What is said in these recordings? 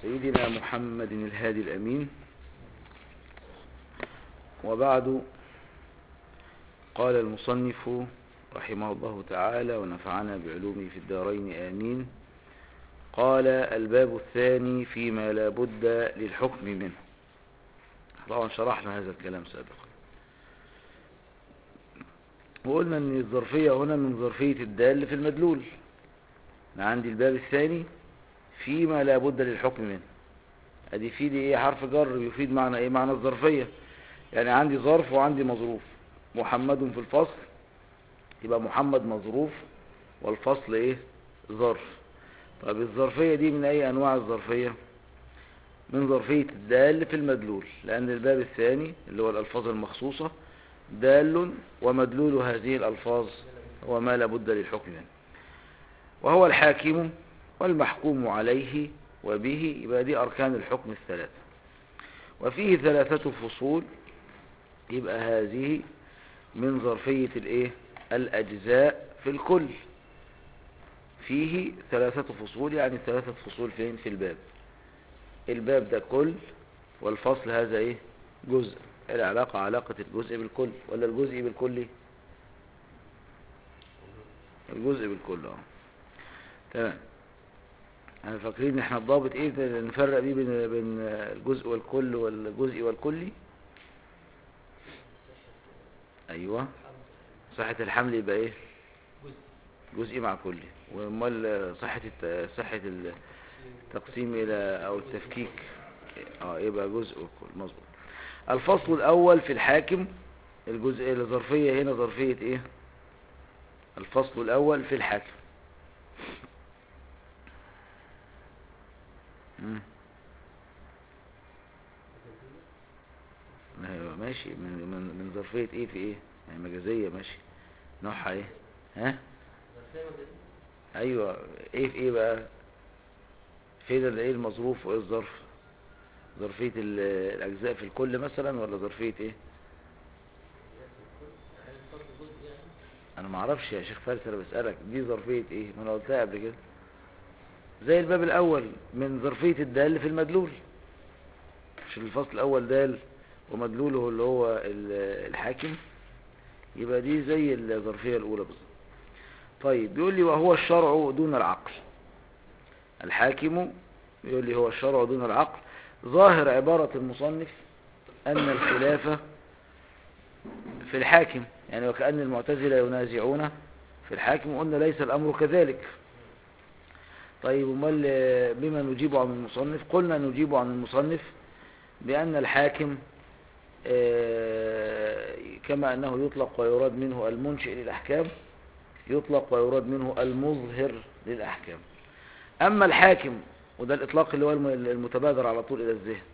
سيدنا محمد الهادي الأمين وبعد قال المصنف رحمه الله تعالى ونفعنا بعلومه في الدارين آمين قال الباب الثاني فيما لا بد للحكم منه طبعا شرحنا هذا الكلام سابقا وقلنا ان الظرفية هنا من ظرفية الدال في المدلول أنا عندي الباب الثاني فيما لا بد للحكم منه ادي في دي ايه حرف جر يفيد معنى ايه معنى الظرفية يعني عندي ظرف وعندي مظروف محمد في الفصل يبقى محمد مظروف والفصل ايه ظرف طب الظرفية دي من اي انواع الظرفية من ظرفية الدال في المدلول لان الباب الثاني اللي هو الالفاظ المخصوصة دال ومدلول هذه الالفاظ هو ما لابد للحكم منه وهو الحاكم والمحكوم عليه وبه يبقى دي أركان الحكم الثلاثة وفيه ثلاثة فصول يبقى هذه من ظرفية الايه الأجزاء في الكل فيه ثلاثة فصول يعني ثلاثة فصول فين في الباب الباب ده كل والفصل هذا ايه جزء العلاقة علاقة الجزء بالكل ولا الجزء بالكل الجزء بالكل اه تمام احنا فاكرين احنا الضابط ايه نفرق بيه بين بين الجزء والكل والجزء والكلي ايوه صحة الحمل يبقى ايه جزء مع كلي وامال صحة صحة التقسيم الى او التفكيك اه يبقى جزء والكل مظبوط الفصل الاول في الحاكم الجزء الظرفية هنا ظرفية ايه الفصل الاول في الحاكم ايوه ماشي من من من ظرفيه ايه في ايه يعني مجازيه ماشي نوعها ايه ها ايوه ايه في ايه بقى فين ايه المظروف وايه الظرف ظرفيه الاجزاء في الكل مثلا ولا ظرفيه ايه انا ما اعرفش يا شيخ فارس انا بسالك دي ظرفيه ايه ما انا قلتها قبل كده زي الباب الأول من ظرفية الدال في المدلول مش الفصل الأول دال ومدلوله اللي هو الحاكم يبقى دي زي الظرفية الأولى بالظبط طيب بيقول لي وهو الشرع دون العقل الحاكم بيقول لي هو الشرع دون العقل ظاهر عبارة المصنف أن الخلافة في الحاكم يعني وكأن المعتزلة ينازعون في الحاكم قلنا ليس الأمر كذلك طيب امال بما نجيب عن المصنف قلنا نجيب عن المصنف بأن الحاكم كما أنه يطلق ويراد منه المنشئ للأحكام يطلق ويراد منه المظهر للأحكام أما الحاكم وده الإطلاق اللي هو المتبادر على طول إلى الذهن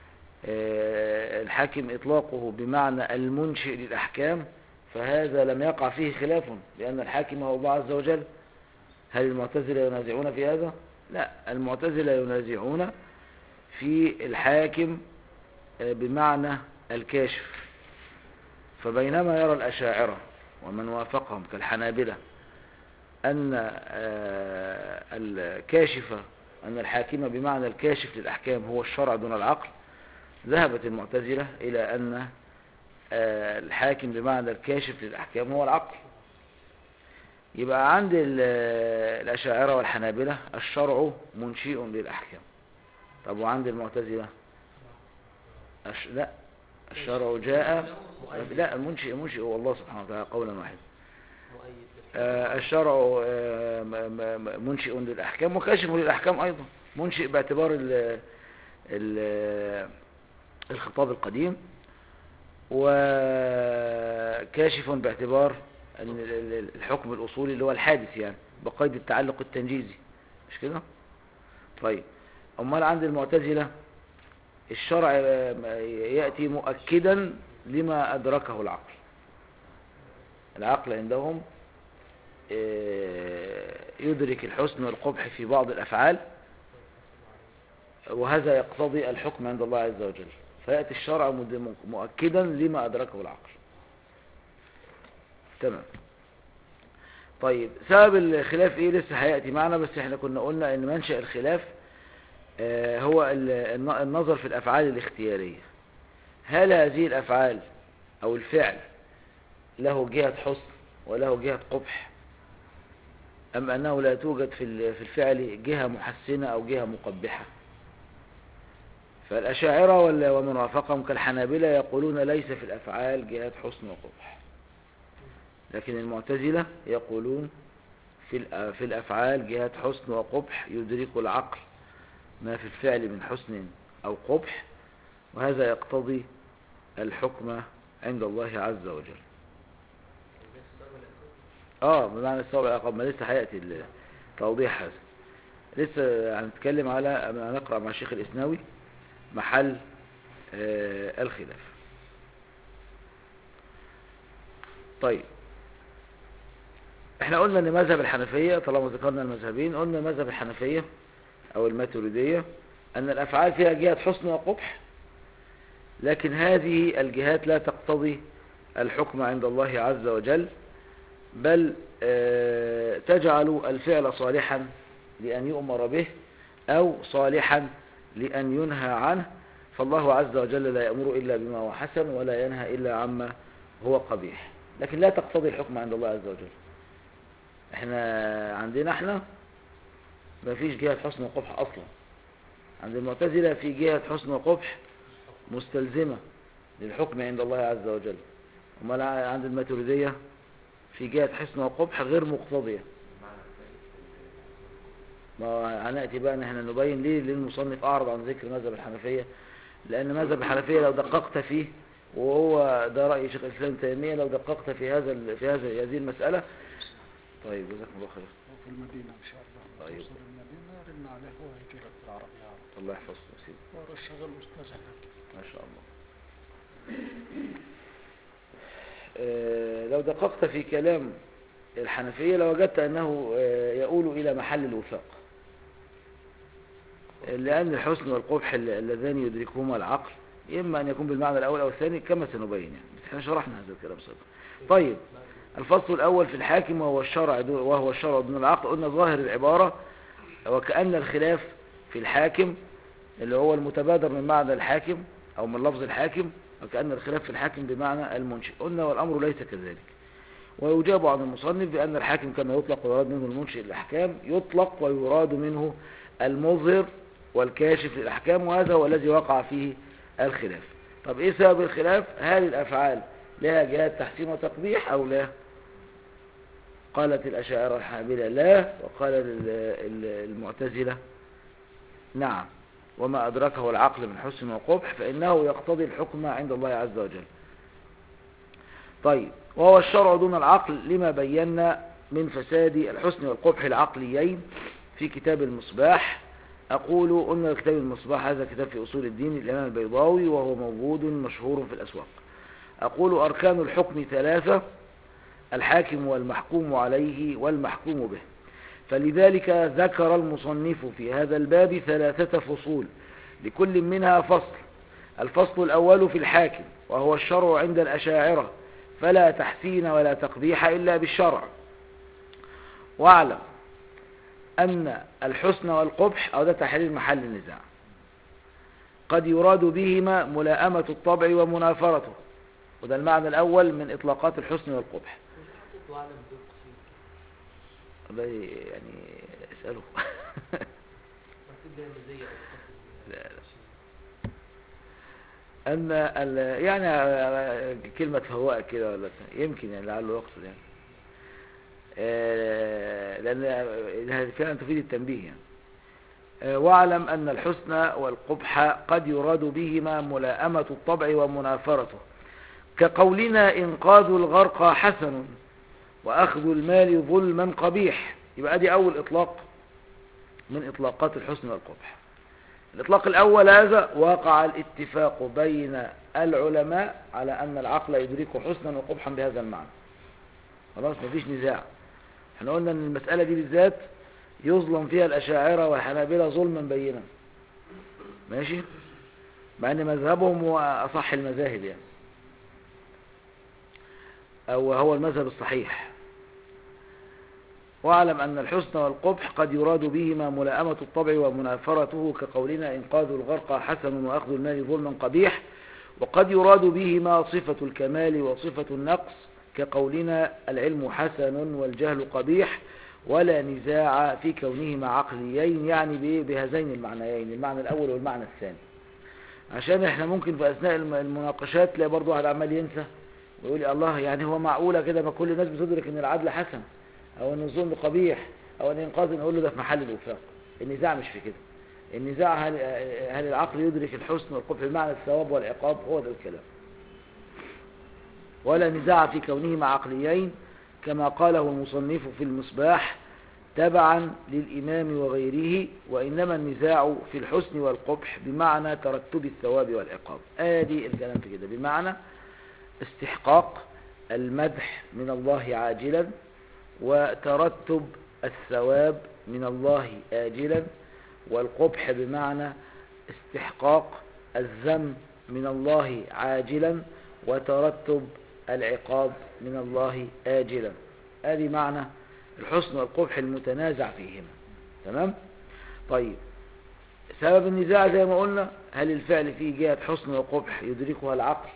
الحاكم إطلاقه بمعنى المنشئ للأحكام فهذا لم يقع فيه خلاف لأن الحاكم هو الله عز وجل هل المعتزلة ينازعون في هذا لا المعتزلة ينازعون في الحاكم بمعنى الكاشف فبينما يرى الأشاعرة ومن وافقهم كالحنابلة أن الكاشف أن الحاكم بمعنى الكاشف للأحكام هو الشرع دون العقل ذهبت المعتزلة إلى أن الحاكم بمعنى الكاشف للأحكام هو العقل يبقى عند الأشاعرة والحنابلة الشرع منشئ للأحكام طب وعند المعتزلة أش... لا الشرع جاء لا المنشئ منشئ هو الله سبحانه وتعالى قولا واحدا آه الشرع آه منشئ للأحكام وكاشف للأحكام أيضا منشئ باعتبار ال ال الخطاب القديم وكاشف باعتبار الحكم الأصولي اللي هو الحادث يعني بقيد التعلق التنجيزي مش كده طيب أمال عند المعتزلة الشرع يأتي مؤكدا لما أدركه العقل العقل عندهم يدرك الحسن والقبح في بعض الأفعال وهذا يقتضي الحكم عند الله عز وجل فيأتي الشرع مؤكدا لما أدركه العقل تمام طيب سبب الخلاف ايه لسه هيأتي معنا بس احنا كنا قلنا ان منشأ الخلاف آه، هو ال- الن- النظر في الأفعال الاختيارية هل هذه الأفعال أو الفعل له جهة حسن وله جهة قبح أم أنه لا توجد في ال- في الفعل جهة محسنة أو جهة مقبحة فالأشاعرة وال- ومن وافقهم كالحنابلة يقولون ليس في الأفعال جهات حسن وقبح لكن المعتزلة يقولون في الأ- في الأفعال جهات حسن وقبح يدرك العقل ما في الفعل من حسن أو قبح وهذا يقتضي الحكم عند الله عز وجل اه بمعنى الصواب والعقاب ما لسه هياتي التوضيح هذا لسه هنتكلم على هنقرا مع الشيخ الاسناوي محل آه الخلاف طيب احنا قلنا ان مذهب الحنفية طالما ذكرنا المذهبين قلنا مذهب الحنفية او الماتريدية ان الافعال فيها جهة حسن وقبح لكن هذه الجهات لا تقتضي الحكم عند الله عز وجل بل آه، تجعل الفعل صالحا لأن يؤمر به أو صالحا لأن ينهى عنه فالله عز وجل لا يأمر إلا بما هو حسن ولا ينهى إلا عما هو قبيح لكن لا تقتضي الحكم عند الله عز وجل احنا عندنا احنا ما فيش جهة حسن وقبح أصلا عند المعتزلة في جهة حسن وقبح مستلزمة للحكم عند الله عز وجل امال عند الماتريدية في جهة حسن وقبح غير مقتضية ما هنأتي بقى ان احنا نبين ليه ليه المصنف اعرض عن ذكر مذهب الحنفية لان مذهب الحنفية لو دققت فيه وهو ده رأي شيخ الاسلام تيمية لو دققت في هذا ال- في هذا هذه المسألة طيب جزاكم الله خير وفي المدينة إن شاء الله طيب. توصل المدينة رن عليه هو يجي لك بالعربي يعرف الله يحفظكم يا سيدي ورا الشغل أستاذ هناك ما شاء الله آه، لو دققت في كلام الحنفية لوجدت أنه آه، يؤول إلى محل الوفاق لأن الحسن والقبح الل- اللذان يدركهما العقل إما أن يكون بالمعنى الأول أو الثاني كما سنبين يعني بس احنا شرحنا هذا الكلام سابقا طيب الفصل الأول في الحاكم وهو الشرع دون- وهو الشرع دون العقل قلنا ظاهر العبارة وكأن الخلاف في الحاكم اللي هو المتبادر من معنى الحاكم أو من لفظ الحاكم وكأن الخلاف في الحاكم بمعنى المنشئ قلنا والأمر ليس كذلك ويجاب عن المصنف بأن الحاكم كما يطلق ويراد منه المنشئ الأحكام يطلق ويراد منه المظهر والكاشف للأحكام وهذا هو الذي وقع فيه الخلاف طب إيه سبب الخلاف هل الأفعال لها جهات تحسين وتقبيح أو لا قالت الأشاعرة الحابلة لا وقال ال- ال- المعتزلة نعم وما أدركه العقل من حسن وقبح فإنه يقتضي الحكم عند الله عز وجل طيب وهو الشرع دون العقل لما بينا من فساد الحسن والقبح العقليين في كتاب المصباح أقول أن كتاب المصباح هذا كتاب في أصول الدين الإمام البيضاوي وهو موجود مشهور في الأسواق أقول أركان الحكم ثلاثة الحاكم والمحكوم عليه والمحكوم به فلذلك ذكر المصنف في هذا الباب ثلاثة فصول لكل منها فصل الفصل الأول في الحاكم وهو الشرع عند الأشاعرة فلا تحسين ولا تقبيح إلا بالشرع واعلم أن الحسن والقبح أو ده تحرير محل النزاع قد يراد بهما ملاءمة الطبع ومنافرته وده المعنى الأول من إطلاقات الحسن والقبح واعلم بالقصيد والله يعني اسأله المفروض ده مزية لا لا أن ال- يعني كلمة فواء كده ولا يمكن يعني لعله يقصد يعني آه، لأن هذه فعلا تفيد التنبيه يعني آه، واعلم أن الحسن والقبح قد يراد بهما ملاءمة الطبع ومنافرته كقولنا إنقاذ الغرق حسن وأخذ المال ظلما قبيح يبقى دي أول إطلاق من إطلاقات الحسن والقبح الإطلاق الأول هذا وقع الاتفاق بين العلماء على أن العقل يدرك حسنا وقبحا بهذا المعنى خلاص مفيش نزاع احنا قلنا ان المسألة دي بالذات يظلم فيها الأشاعرة والحنابلة ظلما بينا ماشي مع ان مذهبهم هو أصح المذاهب يعني أو هو المذهب الصحيح واعلم أن الحسن والقبح قد يراد بهما ملائمة الطبع ومنافرته كقولنا إنقاذ الغرقى حسن وأخذ المال ظلما قبيح وقد يراد بهما صفة الكمال وصفة النقص كقولنا العلم حسن والجهل قبيح ولا نزاع في كونهما عقليين يعني بإيه؟ بهذين المعنيين المعنى الأول والمعنى الثاني عشان احنا ممكن في أثناء الم- المناقشات تلاقي برضه واحد عمال ينسى ويقول يا الله يعني هو معقولة كده ما كل الناس بتدرك ان العدل حسن او ان الظلم قبيح او ان الانقاذ نقول له ده في محل الوفاق النزاع مش في كده النزاع هل, هل العقل يدرك الحسن والقبح بمعنى الثواب والعقاب هو ده الكلام ولا نزاع في كونهما عقليين كما قاله المصنف في المصباح تبعا للإمام وغيره وإنما النزاع في الحسن والقبح بمعنى ترتب الثواب والعقاب آدي الكلام في كده بمعنى استحقاق المدح من الله عاجلا وترتب الثواب من الله آجلا والقبح بمعنى استحقاق الذم من الله عاجلا وترتب العقاب من الله آجلا هذه معنى الحسن والقبح المتنازع فيهما تمام طيب سبب النزاع زي ما قلنا هل الفعل فيه جهة حسن وقبح يدركها العقل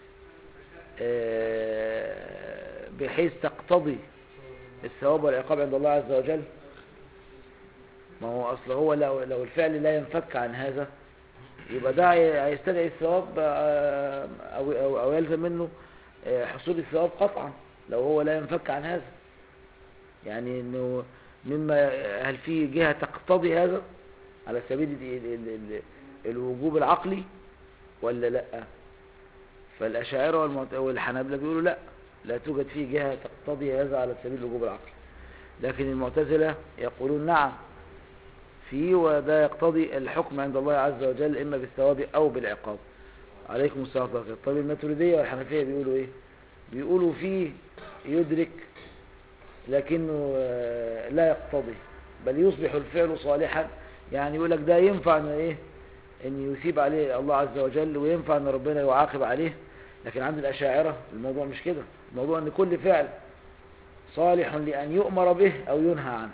آه، بحيث تقتضي الثواب والعقاب عند الله عز وجل ما هو أصل هو لو, لو الفعل لا ينفك عن هذا يبقى ده هي- هيستدعي الثواب آه، أو, أو, أو يلزم منه آه، حصول الثواب قطعا لو هو لا ينفك عن هذا يعني انه مما هل في جهة تقتضي هذا على سبيل ال- ال- ال- الوجوب العقلي ولا لا فالأشاعرة والمعت- والحنابلة بيقولوا لا لا توجد فيه جهة تقتضي هذا على سبيل الوجوب العقلي لكن المعتزلة يقولون نعم فيه وده يقتضي الحكم عند الله عز وجل إما بالثواب أو بالعقاب عليكم السلام ورحمة الله طيب الماتريدية والحنفية بيقولوا إيه بيقولوا فيه يدرك لكنه آه، لا يقتضي بل يصبح الفعل صالحا يعني يقول لك ده ينفع ان ايه ان يثيب عليه الله عز وجل وينفع ان ربنا يعاقب عليه لكن عند الاشاعره الموضوع مش كده الموضوع ان كل فعل صالح لان يؤمر به او ينهى عنه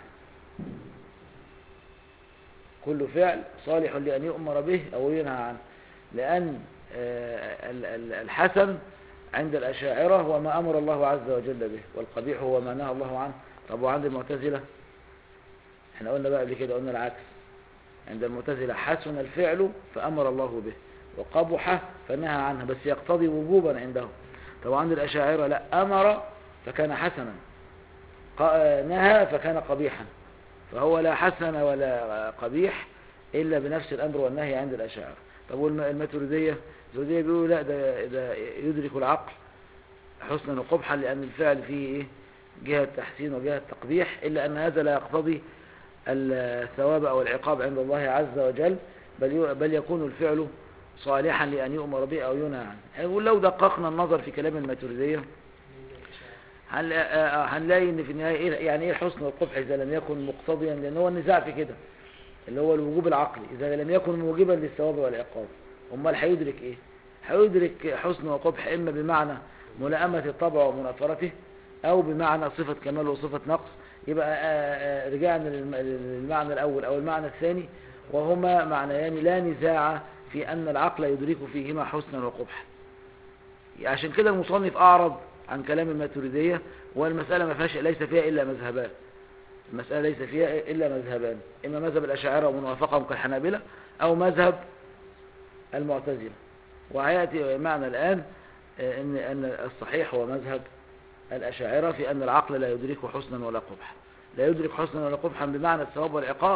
كل فعل صالح لان يؤمر به او ينهى عنه لان آه، ال- ال- الحسن عند الأشاعرة هو ما أمر الله عز وجل به والقبيح هو ما نهى الله عنه طب وعند المعتزلة احنا قلنا بقى قبل كده قلنا العكس عند المعتزلة حسن الفعل فأمر الله به وقبح فنهى عنه بس يقتضي وجوبا عندهم طب عند الأشاعرة لا أمر فكان حسنا ق- نهى فكان قبيحا فهو لا حسن ولا قبيح إلا بنفس الأمر والنهي عند الأشاعرة طب والماتريدية الزودية بيقولوا لا ده, ده يدرك العقل حسنا وقبحا لأن الفعل فيه إيه؟ جهة تحسين وجهة تقبيح إلا أن هذا لا يقتضي الثواب أو العقاب عند الله عز وجل بل ي- بل يكون الفعل صالحا لأن يؤمر به أو ينهى عنه يعني لو دققنا النظر في كلام الماتريدية هنلا- آه، هنلاقي ان في النهايه إيه- يعني ايه الحسن والقبح اذا لم يكن مقتضيا لان هو النزاع في كده اللي هو الوجوب العقلي اذا لم يكن موجبا للثواب والعقاب امال هيدرك ايه هيدرك حسن وقبح اما بمعنى ملائمه الطبع ومنافرته او بمعنى صفه كمال وصفه نقص يبقى آه، آه، رجعنا للم- للمعنى الاول او المعنى الثاني وهما معنيان لا نزاع في ان العقل يدرك فيهما حسنا وقبحا عشان كده المصنف أعرض عن كلام الماتريدية والمسألة ما فيهاش ليس فيها إلا مذهبان المسألة ليس فيها إلا مذهبان إما مذهب الأشاعرة ومن وافقهم كالحنابلة أو مذهب المعتزلة وهيأتي معنا الآن آه، إن أن الصحيح هو مذهب الأشاعرة في أن العقل لا يدرك حسنا ولا قبحا لا يدرك حسنا ولا قبحا بمعنى الثواب والعقاب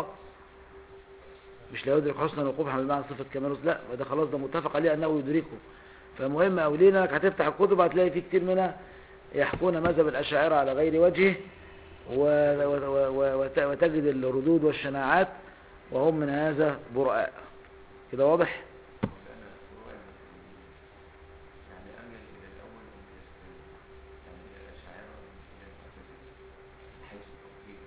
مش لا يدرك حسنا وقبحا بمعنى صفة كمال لا وده خلاص ده متفق عليه أنه يدركه فمهم أو لينا انك هتفتح الكتب هتلاقي في كتير منها يحكون مذهب الأشاعرة على غير وجهه و... و... و... وت... وتجد الردود والشناعات وهم من هذا براء كده واضح يعني أميل إلى الأول من يعني الأشاعرة إلى المعتزلة من حيث التطبيق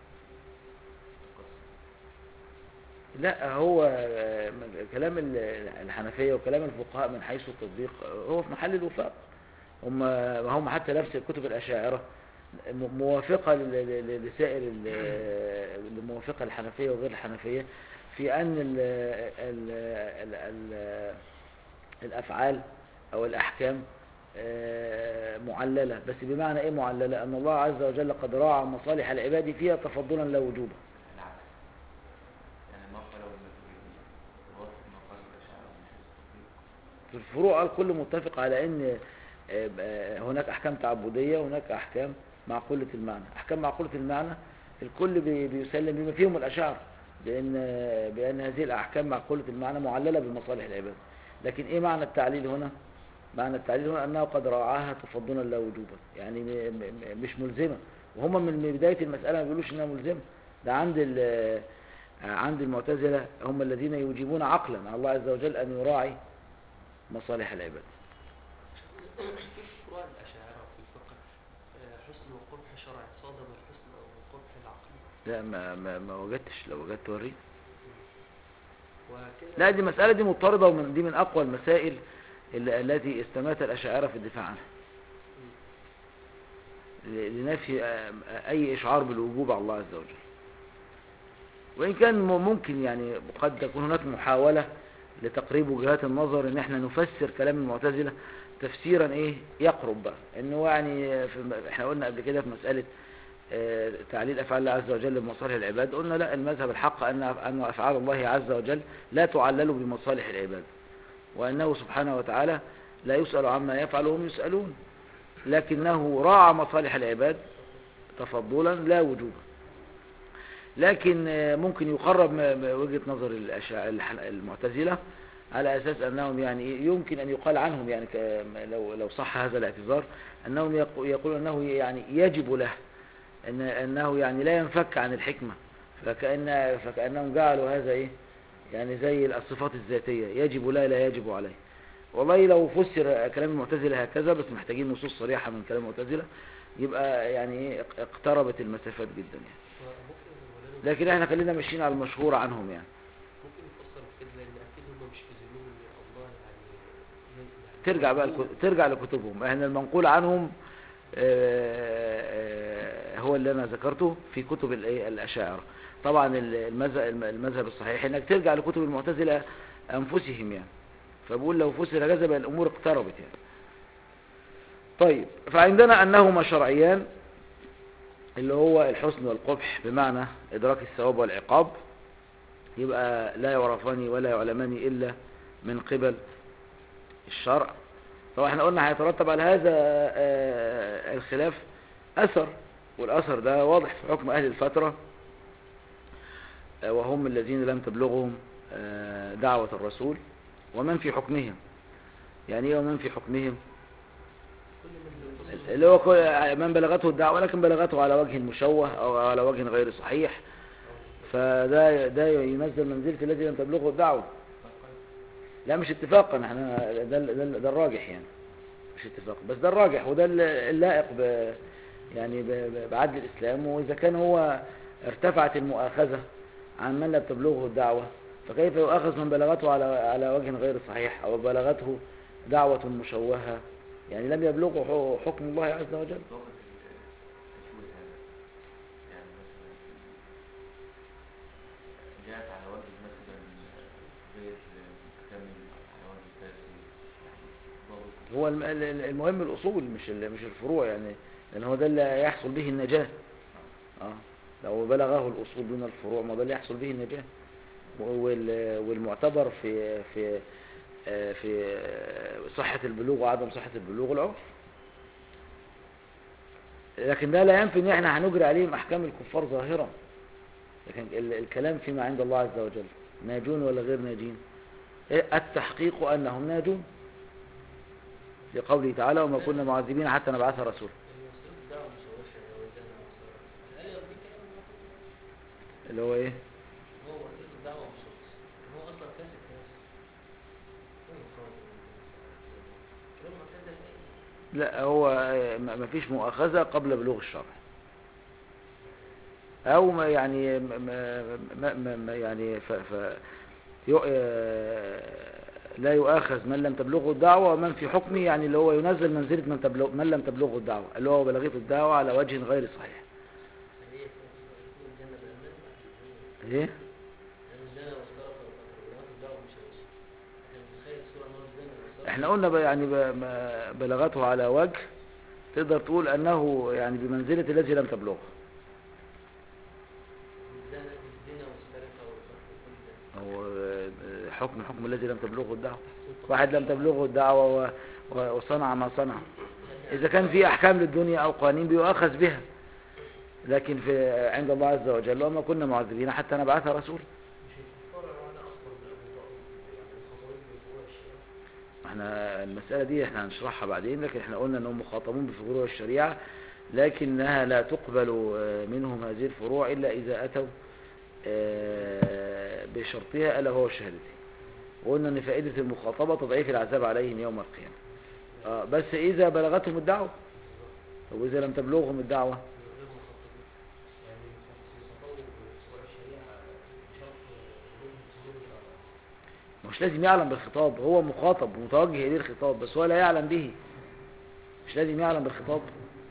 القصد لا هو آه، من- كلام ال- الحنفية وكلام الفقهاء من حيث التطبيق آه، هو في محل الوفاق هم هم حتى نفس كتب الأشاعرة م- موافقة ل- ل- ل- لسائر ال- الموافقة للحنفية وغير الحنفية في أن ال ال ال ال الأفعال أو الأحكام آه، معللة بس بمعنى إيه معللة أن الله عز وجل قد راعى مصالح العباد فيها تفضلا لا وجوبا العكس يعني ما قالوا الماتريدية يوافق ما قالوا الأشاعرة من حيث التطبيق في الفروع قال كل متفق على ان آه، آه، هناك احكام تعبديه وهناك احكام معقوله المعنى احكام معقوله المعنى الكل بي- بيسلم بما فيهم الاشاعره بان آه، بان هذه الاحكام معقوله المعنى معلله بمصالح العباد لكن ايه معنى التعليل هنا معنى التعليل هنا انه قد راعاها تفضلا لا وجوبا يعني م- م- مش ملزمه وهم من بدايه المساله ما بيقولوش انها ملزمه ده عند ال- آه، عند المعتزله هم الذين يجيبون عقلا على الله عز وجل ان يراعي مصالح العباد في فروع الأشاعرة في الفقه آه، حسن وقبح شرعي صادم الحسن أو القبح العقلي لا ما ما, ما وجدتش لو وجدت وريني وكده لا دي مسألة دي مضطردة ومن دي من أقوى المسائل اللي التي استمات الأشاعرة في الدفاع عنها ل- لنفي آه، أي إشعار بالوجوب على الله عز وجل وإن كان م- ممكن يعني قد تكون هناك محاولة لتقريب وجهات النظر إن احنا نفسر كلام المعتزلة تفسيرا إيه يقرب بقى إنه يعني في م- احنا قلنا قبل كده في مسألة آه، تعليل أفعال الله عز وجل بمصالح العباد قلنا لا المذهب الحق أن أن أفعال الله عز وجل لا تعلل بمصالح العباد وأنه سبحانه وتعالى لا يسأل عما يفعل وهم يسألون لكنه راعى مصالح العباد تفضلا لا وجوبا لكن آه، ممكن يقرب م- م- وجهة نظر الأشاع- الح- المعتزلة على أساس أنهم يعني إيه، يمكن أن يقال عنهم يعني ك- لو لو صح هذا الاعتذار أنهم يقو- يقولون أنه يعني يجب له أن أنه يعني لا ينفك عن الحكمة فكأن فكأنهم جعلوا هذا إيه يعني زي الصفات الذاتية يجب لا لا يجب عليه والله لو فسر كلام المعتزلة هكذا بس محتاجين نصوص صريحة من كلام المعتزلة يبقى يعني إيه اقتربت المسافات جدا يعني ممكن ولا لكن احنا خلينا ماشيين على المشهور عنهم يعني ممكن يفسر بكده لأن أكيد هم مش في ذهنهم إن الله يعني يعني ترجع بقى الكتب ترجع لكتبهم احنا المنقول عنهم آه، آه، هو اللي انا ذكرته في كتب الايه الاشاعره طبعا المذهب المذهب الصحيح انك ترجع لكتب المعتزله انفسهم يعني فبقول لو فسر هكذا بقى الامور اقتربت يعني طيب فعندنا انهما شرعيان اللي هو الحسن والقبح بمعنى ادراك الثواب والعقاب يبقى لا يعرفان ولا يعلمان الا من قبل الشرع طبعا احنا قلنا هيترتب على هذا آه، الخلاف اثر والاثر ده واضح في حكم اهل الفترة آه، وهم الذين لم تبلغهم آه، دعوة الرسول ومن في حكمهم يعني ايه ومن في حكمهم كل من يتصل اللي هو كل- من بلغته الدعوة لكن بلغته على وجه مشوه او على وجه غير صحيح فده ده ينزل منزلة الذي لم تبلغه الدعوة لا مش اتفاقا احنا ده, ده, ده الراجح يعني مش اتفاقا بس ده الراجح وده ال- اللائق ب يعني ب- ب- بعدل الاسلام واذا كان هو ارتفعت المؤاخذة عن من لم تبلغه الدعوة فكيف يؤاخذ من بلغته على على وجه غير صحيح او بلغته دعوة مشوهة يعني لم يبلغه ح- حكم الله عز وجل ضابط التشويه هذا يعني مثلا جاءت على وجه مثلا غير مكتمل على وجه فاسد يعني ضابط هو الم- ال- ال- المهم الأصول مش ال- مش الفروع يعني لأن هو ده اللي يحصل به النجاة اه لو بلغه الأصول دون الفروع ما ده اللي يحصل به النجاة وال- والمعتبر في في آه، في آه، صحة البلوغ وعدم صحة البلوغ العرف لكن ده لا ينفي ان احنا هنجري عليهم احكام الكفار ظاهرا لكن ال- الكلام فيما عند الله عز وجل ناجون ولا غير ناجين إيه؟ التحقيق انهم ناجون لقوله تعالى وما كنا معذبين حتى نبعث رسولا المسألة الدعوة مشوشة أو الدعوة مشوشة أيوة دي كلام اللي هو ايه هو وسيلة الدعوة مشوشة هو أصلا كاسب كاسب هو خالص كلام معتدل أي لا هو آه، ما ما فيش مؤاخذة قبل بلوغ الشرع او ما يعني ما ما ما ما يعني ف ف يو- آه، لا يؤاخذ من لم تبلغه الدعوة ومن في حكمه يعني اللي هو ينزل منزلة من, تبلغ من لم تبلغه الدعوة اللي هو بلغته الدعوة على وجه غير صحيح هي في الجنة بالأمان ايه لأن الجنة واختلط وبلغات الدعوة مش هيوصل احنا بنتخيل الصورة إن هو الجنة واختلط احنا قلنا ب- يعني ب- ما- بلغته على وجه تقدر تقول انه يعني بمنزلة الذي لم تبلغه الزنا الزنا والسرقة والقتل وكل ده هو آه، حكم حكم الذي لم تبلغه الدعوة واحد لم تبلغه الدعوة و- و- وصنع ما صنع إذا كان في أحكام للدنيا أو قوانين بيؤخذ بها لكن في عند الله عز وجل وما كنا معذبين حتى نبعث رسول مش الكفار وانا اصلا يعني مخاطبين بفروع الشريعة احنا المسألة دي احنا هنشرحها بعدين لكن احنا قلنا انهم مخاطبون بفروع الشريعة لكنها لا تقبل آه، منهم هذه الفروع إلا إذا أتوا آه، بشرطها ألا هو الشهادتين وقلنا ان فائدة المخاطبة تضعيف العذاب عليهم يوم القيامة آه، بس إذا بلغتهم الدعوة طب وإذا لم تبلغهم الدعوة غير مخاطبين يعني يخاطبوا بفروع الشريعة بشرط وجود ظهور العذاب مش لازم يعلم بالخطاب هو مخاطب متوجه إليه الخطاب بس هو لا يعلم به مش لازم يعلم بالخطاب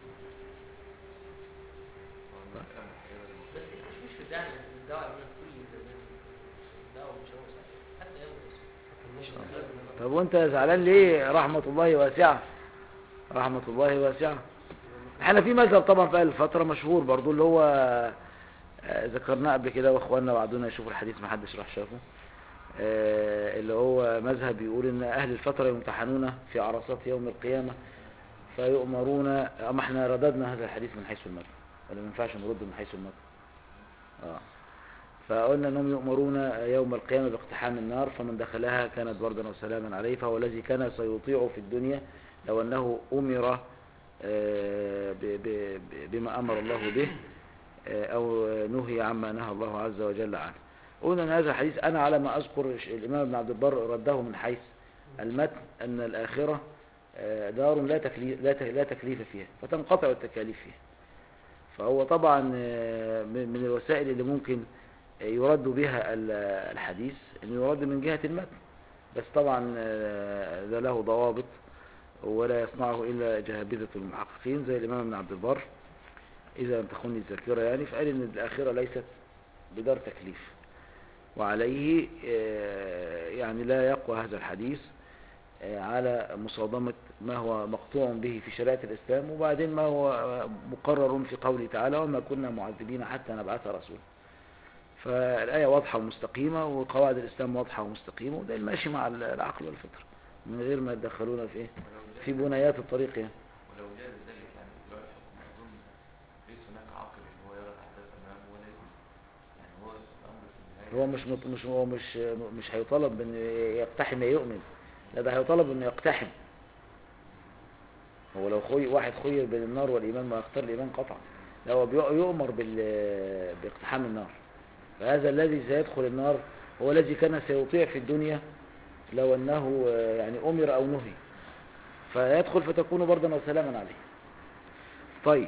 والمسألة محيرة للمخاطب. بس مش مش في الدعوة الدعوة من كل زمان الدعوة مش هو صحيح حتى يوم الرسول مش غير طب وانت زعلان ليه رحمة الله واسعة رحمة الله واسعة احنا في مذهب طبعا في اهل الفترة مشهور برضو اللي هو آه، ذكرناه قبل كده واخواننا بعدنا يشوفوا الحديث ما حدش راح شافه آه، اللي هو مذهب بيقول ان اهل الفترة يمتحنون في عرصات يوم القيامة فيؤمرون اما احنا رددنا هذا الحديث من حيث المتن ولا ما ينفعش نرد من حيث المتن اه فقلنا انهم يؤمرون يوم القيامة باقتحام النار فمن دخلها كانت بردا وسلاما عليه فهو الذي كان سيطيع في الدنيا لو انه امر آه، ب- ب- ب- بما امر الله به آه، او نهي عما نهى الله عز وجل عنه قلنا ان هذا الحديث انا على ما اذكر ش- الامام ابن عبد البر رده من حيث المتن ان الاخرة آه، دار لا تكليف, لا ت- لا تكليف فيها فتنقطع التكاليف فيها فهو طبعا آه، من من الوسائل اللي ممكن يرد بها ال- الحديث انه يرد من جهة المتن بس طبعا آه، ده له ضوابط ولا يصنعه الا جهابذة المحققين زي الامام ابن عبد البر اذا لم تخني الذاكرة يعني فقال ان الاخرة ليست بدار تكليف وعليه آه، يعني لا يقوى هذا الحديث آه، على مصادمة ما هو مقطوع به في شريعة الإسلام وبعدين ما هو آه، مقرر في قوله تعالى وما كنا معذبين حتى نبعث رسولا فالآية واضحة ومستقيمة وقواعد الإسلام واضحة ومستقيمة وده الماشي مع العقل والفطرة من غير ما يتدخلونا في إيه ولو في جاز بنيات الطريق يعني ولو جاز ذلك يعني في الوقت الحكم أظن ليس هناك عاقل إن هو يرى الأحداث أمامه ولا يؤمن يعني هو الأمر في النهاية هو مش مط... مش هو مش مش هيطالب بأن يقتحم يؤمن لا ده هيطالب أنه يقتحم هو لو خوي واحد خير بين النار والإيمان ما يختار الإيمان قطعا لا هو بيؤ- يؤمر بال... باقتحام النار فهذا الذي سيدخل النار هو الذي كان سيطيع في الدنيا لو أنه آه، يعني أمر أو نهي فيدخل فتكون بردا وسلاما عليه طيب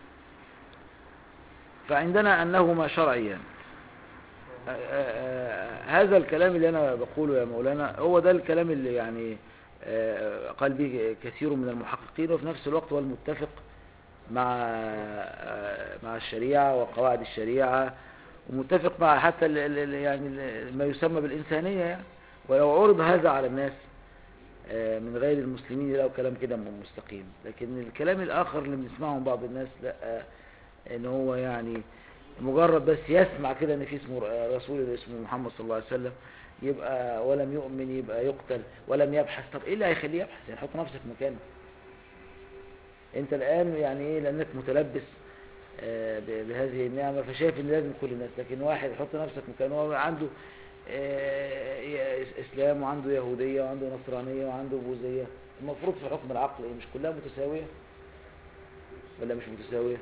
فعندنا أنهما شرعيان آه، آه، هذا الكلام اللي أنا بقوله يا مولانا هو ده الكلام اللي يعني آه، قال به كثير من المحققين وفي نفس الوقت هو المتفق مع آه، مع الشريعة وقواعد الشريعة ومتفق مع حتى ال- ال- ال- يعني ال- ما يسمى بالإنسانية يعني ولو عرض هذا على الناس آه، من غير المسلمين يلاقوا كلام كده م- مستقيم لكن الكلام الآخر اللي بنسمعه من بعض الناس لا آه، ان هو يعني مجرد بس يسمع كده ان في اسمه ر- رسول اسمه محمد صلى الله عليه وسلم يبقى ولم يؤمن يبقى يقتل ولم يبحث طب ايه اللي هيخليه يبحث يعني حط نفسك مكانه انت الان يعني ايه لانك متلبس آه، ب- بهذه النعمة فشايف ان لازم كل الناس لكن واحد يحط نفسك مكانه هو عنده آه، ي- اسلام وعنده يهودية وعنده نصرانية وعنده بوذية المفروض في حكم العقل ايه مش كلها متساوية ولا مش متساوية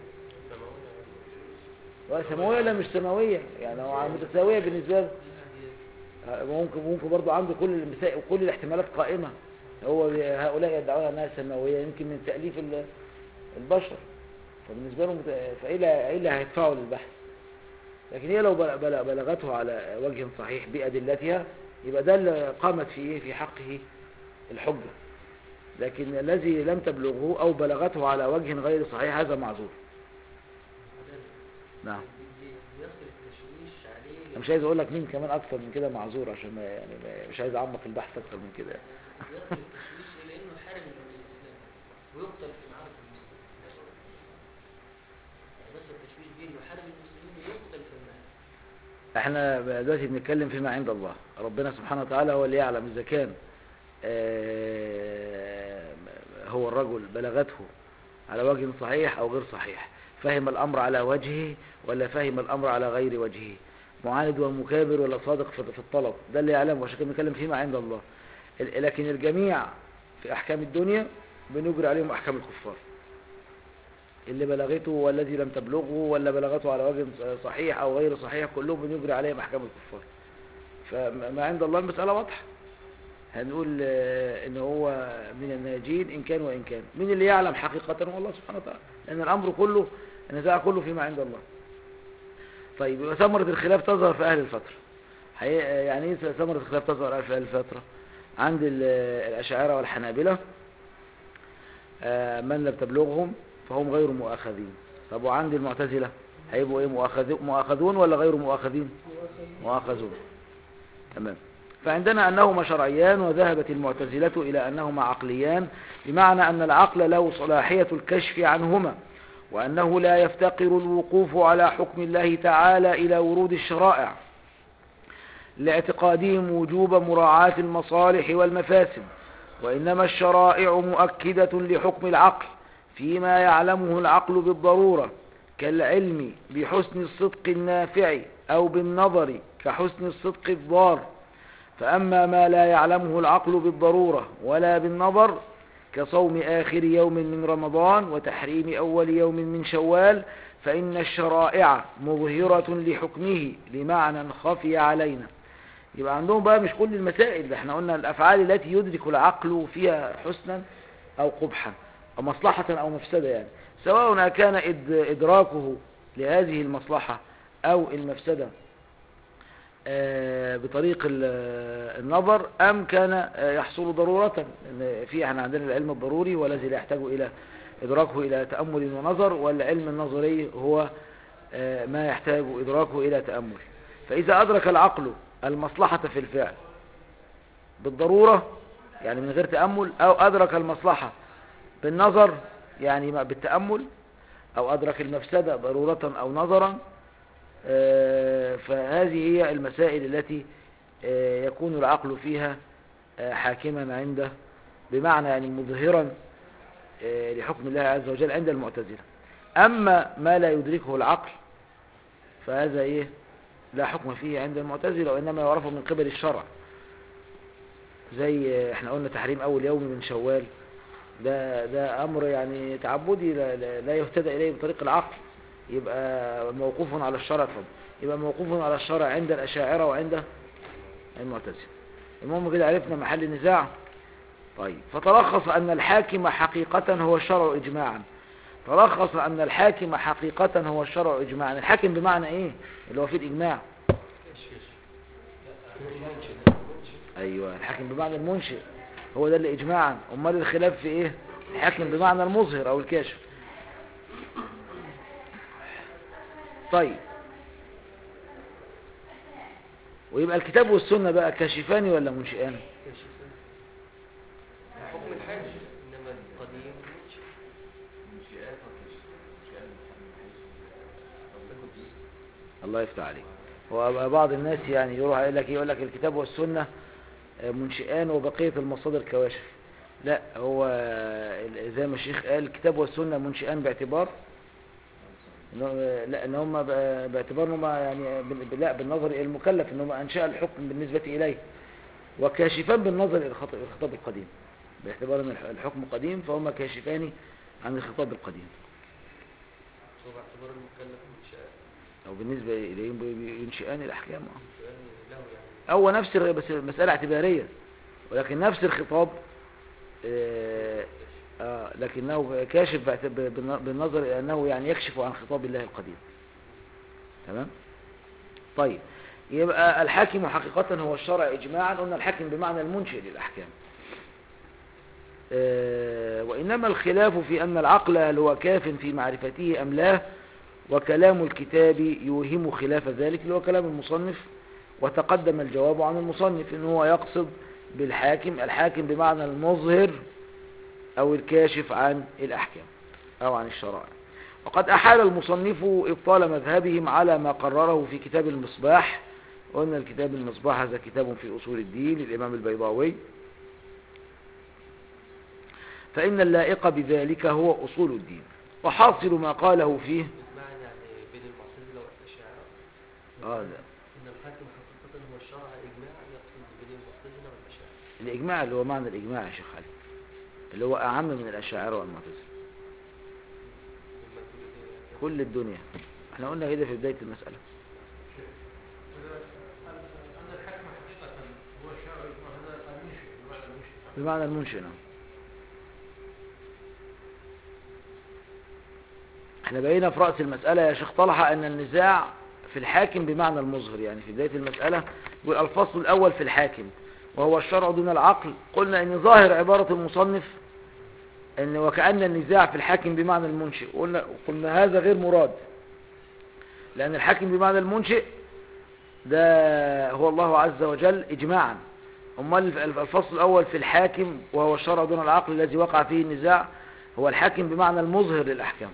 ولا سماوية ولا مش سماوية يعني هو متساوية بالنسبة له ممكن ممكن برضه عنده كل المسائل وكل الاحتمالات قائمة هو هؤلاء يدعون انها سماوية يمكن من تأليف ال- البشر فبالنسبة له مت... فايه اللي إيه اللي هيدفعه للبحث لكن هي لو بل- بل- بلغته على وجه صحيح بأدلتها يبقى ده اللي قامت في ايه في حقه الحجة لكن الذي لم تبلغه او بلغته على وجه غير صحيح هذا معذور نعم بي- بيصل التشويش عليه انا مش عايز اقول لك مين كمان اكتر من كده معذور عشان ما يعني ما- مش عايز اعمق البحث اكتر من كده يصل التشويش الى انه حارب الاسلام ويقتل في معركه المسلمين يعني بس التشويش بيه انه حارب المسلمين ويقتل في المعركه احنا دلوقتي بنتكلم فيما عند الله ربنا سبحانه وتعالى هو اللي يعلم اذا كان آه، هو الرجل بلغته على وجه صحيح او غير صحيح فهم الامر على وجهه ولا فهم الامر على غير وجهه معاند ومكابر ولا صادق في في الطلب ده اللي يعلمه عشان كده بنتكلم فيما عند الله ال- لكن الجميع في احكام الدنيا بنجري عليهم احكام الكفار اللي بلغته والذي لم تبلغه ولا بلغته على وجه صحيح او غير صحيح كلهم بنجري عليهم احكام الكفار فما عند الله المسألة واضحة هنقول آه، ان هو من الناجين ان كان وان كان مين اللي يعلم حقيقة هو الله سبحانه وتعالى لان الامر كله النزاع كله فيما عند الله طيب يبقى ثمرة الخلاف تظهر في اهل الفترة حقيقة- يعني ايه ثمرة الخلاف تظهر في اهل الفترة عند ال- الاشاعرة والحنابلة آه، من لم تبلغهم فهم غير مؤاخذين طب وعند المعتزلة هيبقوا ايه مؤاخذ- مؤاخذون ولا غير مؤاخذين مؤاخذون تمام فعندنا أنهما شرعيان وذهبت المعتزلة إلى أنهما عقليان بمعنى أن العقل له صلاحية الكشف عنهما وأنه لا يفتقر الوقوف على حكم الله تعالى إلى ورود الشرائع لاعتقادهم وجوب مراعاة المصالح والمفاسد وإنما الشرائع مؤكدة لحكم العقل فيما يعلمه العقل بالضرورة كالعلم بحسن الصدق النافع أو بالنظر كحسن الصدق الضار فأما ما لا يعلمه العقل بالضرورة ولا بالنظر كصوم آخر يوم من رمضان وتحريم أول يوم من شوال فإن الشرائع مظهرة لحكمه لمعنى خفي علينا يبقى عندهم بقى مش كل المسائل ده احنا قلنا الأفعال التي يدرك العقل فيها حسنا أو قبحا أو مصلحة أو مفسدة يعني سواء كان إد- إدراكه لهذه المصلحة أو المفسدة آه، بطريق ال- النظر أم كان آه، يحصل ضرورة لأن في احنا عندنا العلم الضروري والذي لا يحتاج إلى إدراكه إلى تأمل ونظر والعلم النظري هو آه، ما يحتاج إدراكه إلى تأمل فإذا أدرك العقل المصلحة في الفعل بالضرورة يعني من غير تأمل أو أدرك المصلحة بالنظر يعني ما- بالتأمل أو أدرك المفسدة ضرورة أو نظرا آه، فهذه هي المسائل التي آه، يكون العقل فيها آه، حاكما عنده بمعنى يعني مظهرا آه، لحكم الله عز وجل عند المعتزلة أما ما لا يدركه العقل فهذا إيه لا حكم فيه عند المعتزلة وإنما يعرف من قبل الشرع زي آه، احنا قلنا تحريم أول يوم من شوال ده ده أمر يعني تعبدي لا, لا, لا يهتدى إليه بطريق العقل يبقى موقوف على الشرع اتفضل يبقى موقوف على الشرع عند الأشاعرة وعند المعتزلة المهم كده عرفنا محل النزاع طيب فتلخص أن الحاكم حقيقة هو الشرع إجماعا تلخص أن الحاكم حقيقة هو الشرع إجماعا الحاكم بمعنى إيه اللي هو فيه الإجماع أيوة الحاكم بمعنى المنشئ هو ده اللي إجماعا أمال الخلاف في إيه الحاكم بمعنى المظهر أو الكاشف طيب ويبقى الكتاب والسنة بقى كاشفان ولا منشئان حكم الحاج انما القديم منشئ. منشئات وكشف منشئات من حيث التطبيق الله يفتح عليك هو بعض الناس يعني يروح يقول لك يقول لك الكتاب والسنة آه، منشئان وبقية المصادر كواشف لا هو آه، زي ما الشيخ قال الكتاب والسنة منشئان باعتبار إنه- لا ان هم ب- باعتبار ان هم يعني بال- لا بالنظر الى المكلف ان هم انشاء الحكم بالنسبة اليه وكاشفان بالنظر الى الخط- الخطاب القديم باعتبار ان الح- الحكم قديم فهم كاشفان عن الخطاب القديم هو باعتبار المكلف منشأ او بالنسبة اليهم بي- ينشئان الاحكام آه. سؤال له يعني هو نفس الر- بس مسألة اعتبارية ولكن نفس الخطاب آه، آه لكنه كاشف باعت- ب- بالن- بالنظر إلى أنه يعني يكشف عن خطاب الله القديم تمام طيب يبقى الحاكم حقيقة هو الشرع إجماعا قلنا الحاكم بمعنى المنشئ للأحكام آه، وإنما الخلاف في أن العقل هل هو كاف في معرفته أم لا وكلام الكتاب يوهم خلاف ذلك اللي هو كلام المصنف وتقدم الجواب عن المصنف إن هو يقصد بالحاكم الحاكم بمعنى المظهر أو الكاشف عن الأحكام أو عن الشرائع وقد أحال المصنف إبطال مذهبهم على ما قرره في كتاب المصباح قلنا الكتاب المصباح هذا كتاب في أصول الدين للإمام البيضاوي فإن اللائق بذلك هو أصول الدين وحاصل ما قاله فيه بمعنى يعني بين المعتزلة والأشاعرة آه لا. إن الحاكم حقيقة هو الشرع إجماع يقصد بين المعتزلة والأشاعرة الإجماع اللي هو معنى الإجماع يا شيخ علي اللي هو أعم من الأشاعرة والمعتزلة لما تقول إيه كل الدنيا احنا قلنا كده في بداية المسألة أن الحكم حقيقة هو الشرع وهذا المنشئ بمعنى المنشئ بمعنى المنشئ نعم. احنا بقينا في رأس المسألة يا شيخ طلحة أن النزاع في الحاكم بمعنى المظهر يعني في بداية المسألة يقول الفصل الأول في الحاكم وهو الشرع دون العقل قلنا أن ظاهر عبارة المصنف أن وكأن النزاع في الحاكم بمعنى المنشئ قلنا, قلنا هذا غير مراد لأن الحاكم بمعنى المنشئ ده هو الله عز وجل إجماعا أمال الفصل الأول في الحاكم وهو الشرع دون العقل الذي وقع فيه النزاع هو الحاكم بمعنى المظهر للأحكام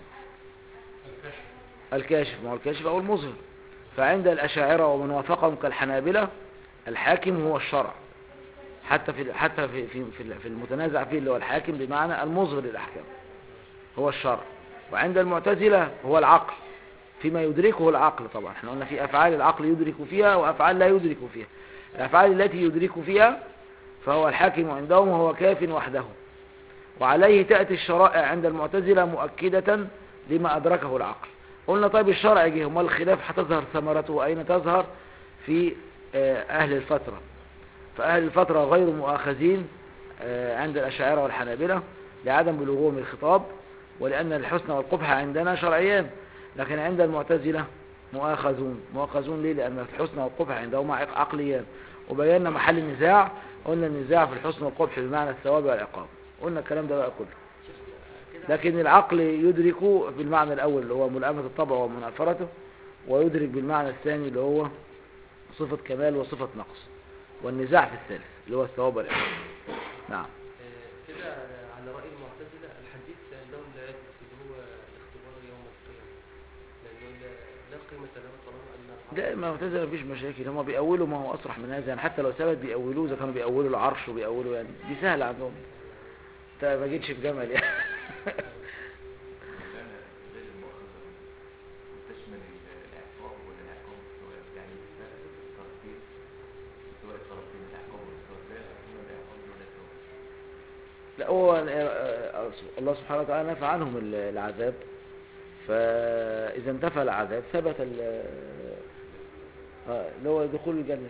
الكاشف ما هو الكاشف أو المظهر فعند الأشاعرة ومن وافقهم كالحنابلة الحاكم هو الشرع حتى في حتى في في في في المتنازع فيه اللي هو الحاكم بمعنى المظهر للأحكام هو الشرع وعند المعتزلة هو العقل فيما يدركه العقل طبعا احنا قلنا في أفعال العقل يدرك فيها وأفعال لا يدرك فيها الأفعال التي يدرك فيها فهو الحاكم عندهم وهو كاف وحده وعليه تأتي الشرائع عند المعتزلة مؤكدة لما أدركه العقل قلنا طيب الشرع جه امال الخلاف هتظهر ثمرته أين تظهر في آه، أهل الفترة فأهل الفترة غير مؤاخذين آه، عند الأشاعرة والحنابلة لعدم بلوغهم الخطاب ولأن الحسن والقبح عندنا شرعيان لكن عند المعتزلة مؤاخذون مؤاخذون ليه لأن الحسن والقبح عندهم عق- عقليان وبينا محل النزاع قلنا النزاع في الحسن والقبح بمعنى الثواب والعقاب قلنا الكلام ده بقى كله كده لكن العقل يدرك بالمعنى الأول اللي هو ملائمة الطبع ومنافرته ويدرك بالمعنى الثاني اللي هو صفة كمال وصفة نقص والنزاع في الثالث اللي هو الثواب والعقاب نعم آه، كده على رأي المعتزلة الحديث عندهم لا يثبت اللي هو الاختبار يوم القيامة لأنه لا- لا قيمة له طالما أن ده ما معتزله مفيش مشاكل هم بيأولوا ما هو أصرح من هذا يعني حتى لو ثبت بيأولوه إذا كانوا بيأولوا العرش وبيأولوا يعني دي سهلة عندهم انت ما جيتش في جمل يعني مولانا غير المؤاخذة تشمل الإعقاب والعقاب والثواب يعني الثواب الطرفين سواء الطرفين العقاب والثواب لا يكون العقاب ولا الثواب لا هو آه، آه، الله سبحانه وتعالى نفى عنهم ال- العذاب فإذا انتفى العذاب ثبت ال- آه، اللي هو دخول الجنة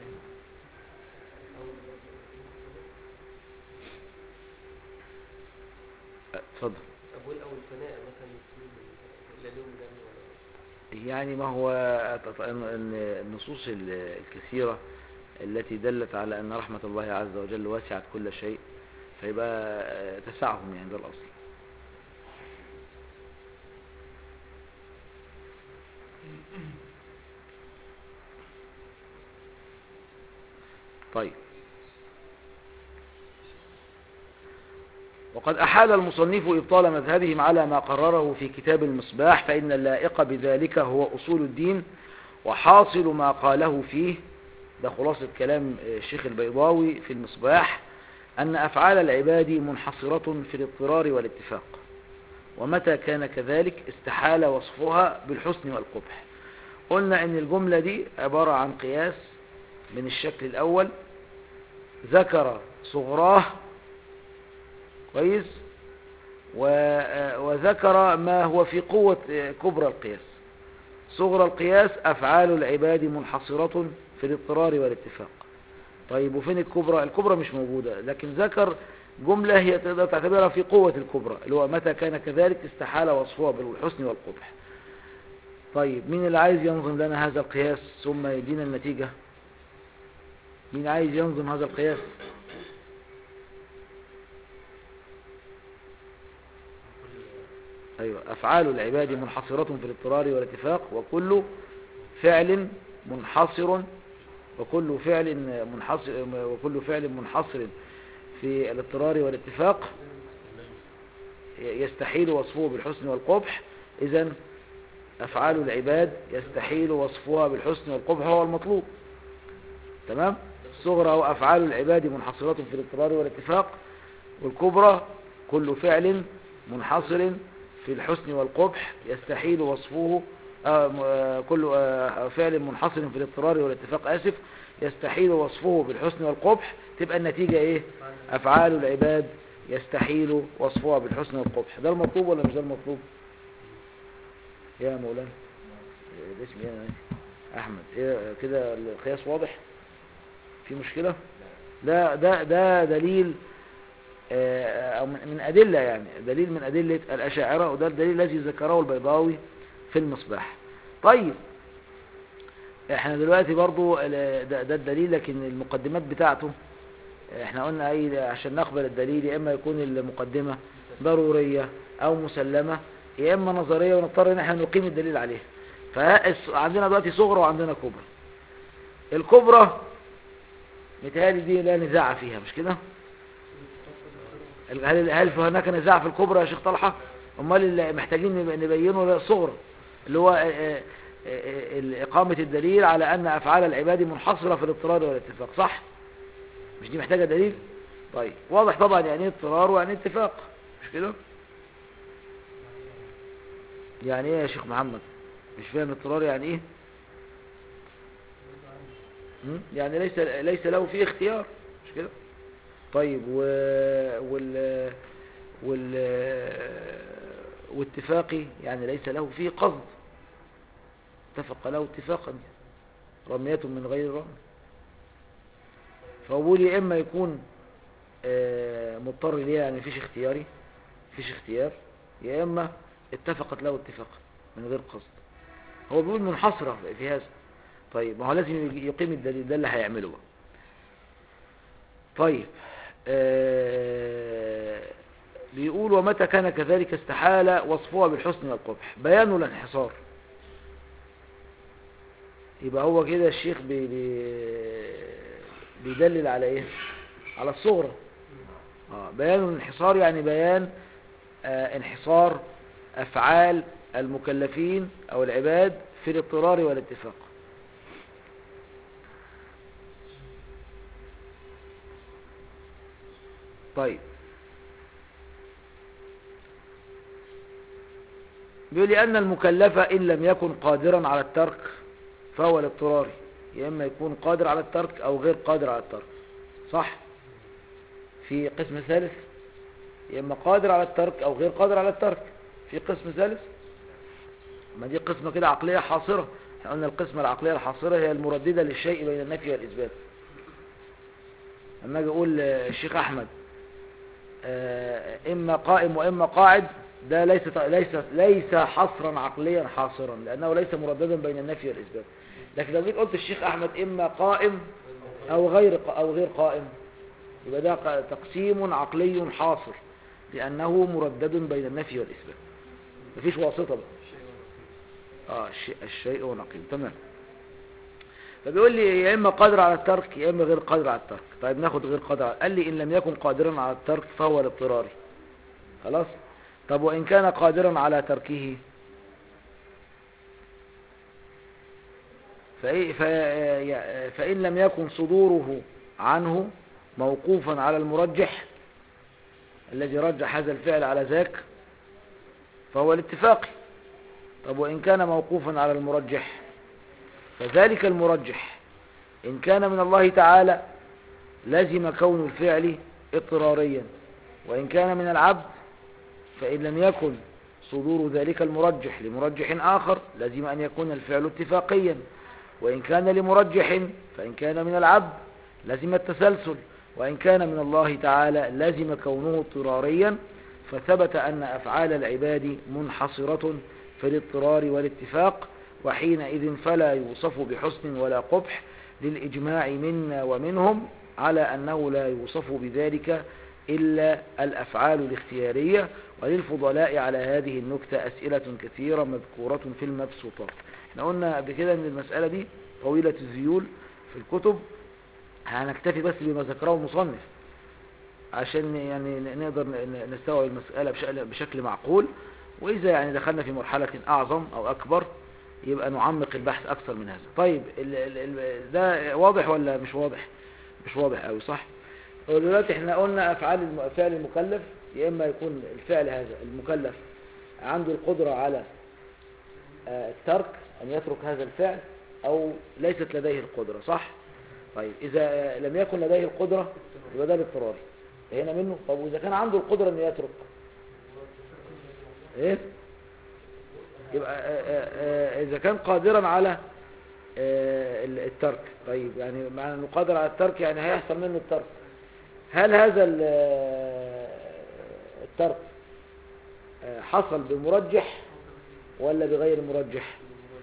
آه، اتفضل أبوال أو الفناء مثلا يكون لا لهم دم ولا يعني ما هو إن النصوص ال- الكثيرة التي دلت على أن رحمة الله عز وجل وسعت كل شيء فيبقى آه، تسعهم يعني ده الأصل طيب وقد أحال المصنف إبطال مذهبهم على ما قرره في كتاب المصباح فإن اللائق بذلك هو أصول الدين وحاصل ما قاله فيه ده خلاصة كلام الشيخ البيضاوي في المصباح أن أفعال العباد منحصرة في الاضطرار والاتفاق ومتى كان كذلك استحال وصفها بالحسن والقبح قلنا أن الجملة دي عبارة عن قياس من الشكل الأول ذكر صغراه كويس و- وذكر ما هو في قوة كبرى القياس صغرى القياس أفعال العباد منحصرة في الاضطرار والاتفاق طيب وفين الكبرى الكبرى مش موجودة لكن ذكر جملة هي تقدر تعتبرها في قوة الكبرى اللي هو متى كان كذلك استحال وصفها بالحسن والقبح طيب مين اللي عايز ينظم لنا هذا القياس ثم يدينا النتيجة مين عايز ينظم هذا القياس أيوة أفعال العباد منحصرة في الاضطرار والاتفاق وكل فعل منحصر وكل فعل منحصر وكل فعل منحصر في الاضطرار والاتفاق يستحيل وصفه بالحسن والقبح إذا أفعال العباد يستحيل وصفها بالحسن والقبح هو المطلوب تمام الصغرى وأفعال العباد منحصرة في الاضطرار والاتفاق والكبرى كل فعل منحصر في الحسن والقبح يستحيل وصفه آه م- آه كل آه فعل منحصر في الاضطرار والاتفاق آسف يستحيل وصفه بالحسن والقبح تبقى النتيجة ايه أفعال العباد يستحيل وصفها بالحسن والقبح ده المطلوب ولا مش ده المطلوب يا مولانا إيه الاسم ايه أنا ناسي. احمد ايه كده القياس واضح في مشكلة ده ده ده دليل آه، أو من من أدلة يعني دليل من أدلة الأشاعرة وده الدليل الذي ذكره البيضاوي في المصباح طيب احنا دلوقتي برضو ال- ده, ده الدليل لكن المقدمات بتاعته احنا قلنا اي عشان نقبل الدليل يا اما يكون المقدمة ضرورية او مسلمة يا اما نظرية ونضطر ان احنا نقيم الدليل عليها فعندنا دلوقتي صغرى وعندنا كبرى الكبرى متهيألي دي لا نزاع فيها مش كده هل هل في هناك نزاع في الكبرى يا شيخ طلحة امال اللي محتاجين نب- نبينه الصغرى اللي هو آه، آه، آه، إقامة الدليل على أن أفعال العباد منحصرة في الاضطرار والاتفاق صح؟ مش دي محتاجة دليل؟ طيب واضح طبعا يعني ايه اضطرار ويعني ايه اتفاق مش كده؟ يعني ايه يا شيخ محمد؟ مش فاهم اضطرار يعني ايه؟ م? يعني ليس ليس له فيه اختيار مش كده؟ طيب و... وال وال واتفاقي يعني ليس له فيه قصد اتفق له اتفاقا رمية من غير رمي فهو بيقول يا اما يكون آه، مضطر ليه يعني مفيش اختياري مفيش اختيار يا اما اتفقت له اتفاقا من غير قصد هو بيقول منحصرة في هذا طيب ما هو لازم يجي- يقيم الدليل ده اللي هيعمله بقى طيب آه، بيقول ومتى كان كذلك استحال وصفها بالحسن والقبح بيان الانحصار يبقى هو كده الشيخ بي بي بيدلل على ايه على الصغرى آه بيان الانحصار يعني بيان آه انحصار افعال المكلفين او العباد في الاضطرار والاتفاق طيب بيقول لأن المكلف إن لم يكن قادرا على الترك فهو الاضطراري يا إما يكون قادر على الترك أو غير قادر على الترك صح في قسم ثالث يا إما قادر على الترك أو غير قادر على الترك في قسم ثالث ما دي قسمة كده عقلية حاصرة احنا قلنا القسمة العقلية الحاصرة هي المرددة للشيء بين النفي والإثبات لما أجي أقول آه، الشيخ أحمد آه، إما قائم وإما قاعد ده ليس ليس ليس حصرا عقليا حاصرا لأنه ليس مرددا بين النفي والإثبات لكن لو جيت قلت الشيخ أحمد إما قائم أو غير أو غير قائم يبقى ده ق- تقسيم عقلي حاصر لأنه مردد بين النفي والإثبات مفيش واسطة بقى اه الشيء الشيء ونقيض تمام فبيقول لي يا اما قادر على الترك يا اما غير قادر على الترك طيب ناخد غير قادر على قال لي ان لم يكن قادرا على الترك فهو الاضطراري خلاص طب وان كان قادرا على تركه فإيه ف- فإن لم يكن صدوره عنه موقوفا على المرجح الذي رجح هذا الفعل على ذاك فهو الاتفاقي طب وإن كان موقوفا على المرجح فذلك المرجح إن كان من الله تعالى لزم كون الفعل اضطراريا وإن كان من العبد فإن لم يكن صدور ذلك المرجح لمرجح آخر لزم أن يكون الفعل اتفاقيا وإن كان لمرجح فإن كان من العبد لزم التسلسل وإن كان من الله تعالى لزم كونه اضطراريا فثبت أن أفعال العباد منحصرة في الاضطرار والاتفاق وحينئذ فلا يوصف بحسن ولا قبح للإجماع منا ومنهم على أنه لا يوصف بذلك إلا الأفعال الاختيارية وللفضلاء على هذه النكتة أسئلة كثيرة مذكورة في المبسوطات احنا قلنا قبل كده أن المسألة دي طويلة الذيول في الكتب هنكتفي بس بما ذكره المصنف عشان يعني نقدر ن- نستوعب المسألة بشكل, بشكل معقول وإذا يعني دخلنا في مرحلة أعظم أو أكبر يبقى نعمق البحث أكثر من هذا طيب ال ال ال ده واضح ولا مش واضح مش واضح أوي صح دلوقتي احنا قلنا أفعال الم- فعل المكلف يا إما يكون الفعل هذا المكلف عنده القدرة على آه، الترك أن يترك هذا الفعل أو ليست لديه القدرة صح طيب إذا آه، لم يكن لديه القدرة يبقى ده الاضطراري هنا منه طب وإذا كان عنده القدرة أن يترك إيه يبقى آه، آه، آه، إذا كان قادرا على آه، ال- الترك طيب يعني معنى أنه قادر على الترك يعني هيحصل منه الترك هل هذا ال- آه، الترك آه، حصل بمرجح ولا بغير مرجح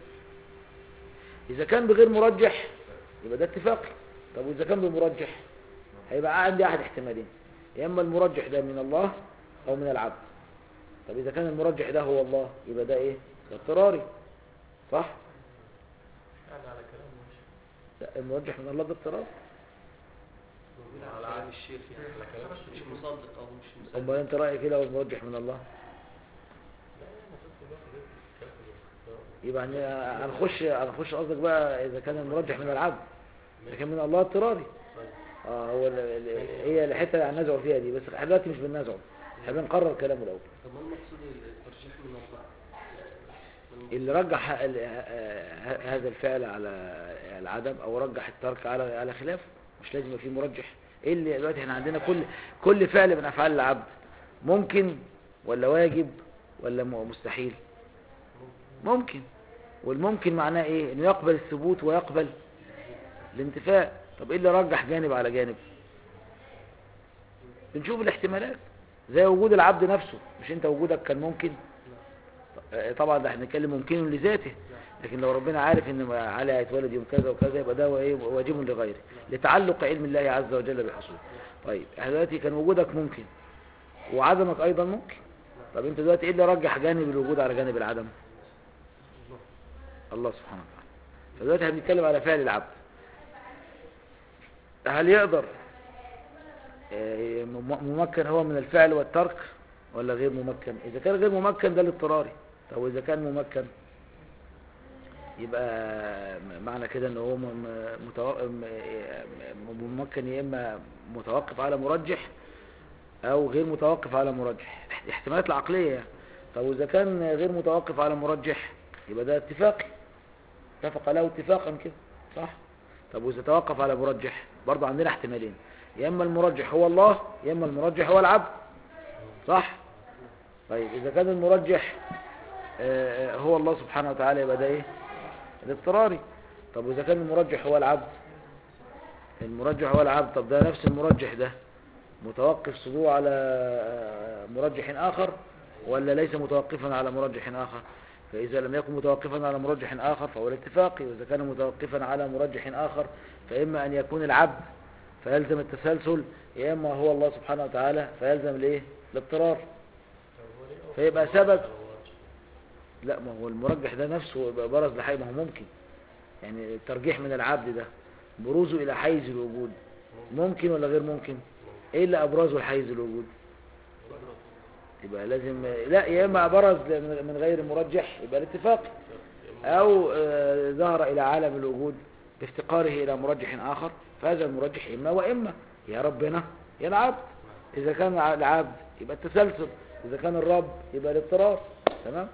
إذا كان بغير مرجح يبقى ده اتفاقي طب وإذا كان بمرجح هيبقى عندي أحد احتمالين يا إما المرجح ده من الله أو من العبد طب إذا كان المرجح ده هو الله يبقى ده إيه ده اضطراري صح يعني على كلام ماشي لا المرجح من الله ده اضطراري على كلام الشيخ يعني على كلام مش مصدق او مش مصدق أمال أنت رأيك إيه لو المرجح من الله يبقى هن- هنخش هنخش قصدك بقى إذا كان المرجح من العبد إذا كان من الله اضطراري اه هو ال- ال- هي الحته اللي هننازعوا فيها دي بس احنا دلوقتي مش بننازعوا احنا بنقرر كلامه الاول طب ما المقصود الترجيح من الله اللي رجح ه- ال- ه- هذا الفعل على العدم او رجح الترك على على خلافه مش لازم يبقى فيه مرجح ايه اللي دلوقتي احنا عندنا كل كل فعل من افعال العبد ممكن ولا واجب ولا م- مستحيل ممكن والممكن معناه ايه انه يقبل الثبوت ويقبل الانتفاء طب ايه اللي رجح جانب على جانب بنشوف الاحتمالات زي وجود العبد نفسه مش انت وجودك كان ممكن آه، طبعا ده احنا بنتكلم ممكن لذاته لكن لو ربنا عارف ان علي هيتولد يوم كذا وكذا يبقى ده ايه واجب لغيره لتعلق علم الله عز وجل بحصول طيب احنا دلوقتي كان وجودك ممكن وعدمك ايضا ممكن طب انت دلوقتي ايه اللي رجح جانب الوجود على جانب العدم الله سبحانه وتعالى فدلوقتي احنا بنتكلم على فعل العبد هل يقدر آه، مم- ممكن هو من الفعل والترك ولا غير ممكن اذا كان غير ممكن ده الاضطراري طب واذا كان ممكن يبقى م- معنى كده ان هو م- م- متو- م- م- ممكن يا اما متوقف على مرجح او غير متوقف على مرجح احتمالات العقليه يعني. طب واذا كان غير متوقف على مرجح يبقى ده اتفاقي اتفق له اتفاقا كده صح طب واذا توقف على مرجح برضه عندنا احتمالين يا اما المرجح هو الله يا اما المرجح هو العبد صح طيب اذا كان المرجح آه، آه، هو الله سبحانه وتعالى يبقى ده ايه الاضطراري طب واذا كان المرجح هو العبد المرجح هو العبد طب ده نفس المرجح ده متوقف صدوع على آه، مرجح آخر ولا ليس متوقفا على مرجح آخر فإذا لم يكن متوقفا على مرجح آخر فهو الاتفاقي وإذا كان متوقفا على مرجح آخر فإما أن يكون العبد فيلزم التسلسل يا إما هو الله سبحانه وتعالى فيلزم الإيه الاضطرار فيبقى سبب لا ما هو المرجح ده نفسه يبقى برز لحي ما هو ممكن يعني الترجيح من العبد ده بروزه إلى حيز الوجود ممكن ولا غير ممكن ايه اللي ابرزه الحيز الوجود يبقى لازم لا يا اما برز من غير مرجح يبقى الاتفاق او آه، ظهر الى عالم الوجود بافتقاره الى مرجح اخر فهذا المرجح اما واما يا ربنا يا العبد اذا كان العبد يبقى التسلسل اذا كان الرب يبقى الاضطرار تمام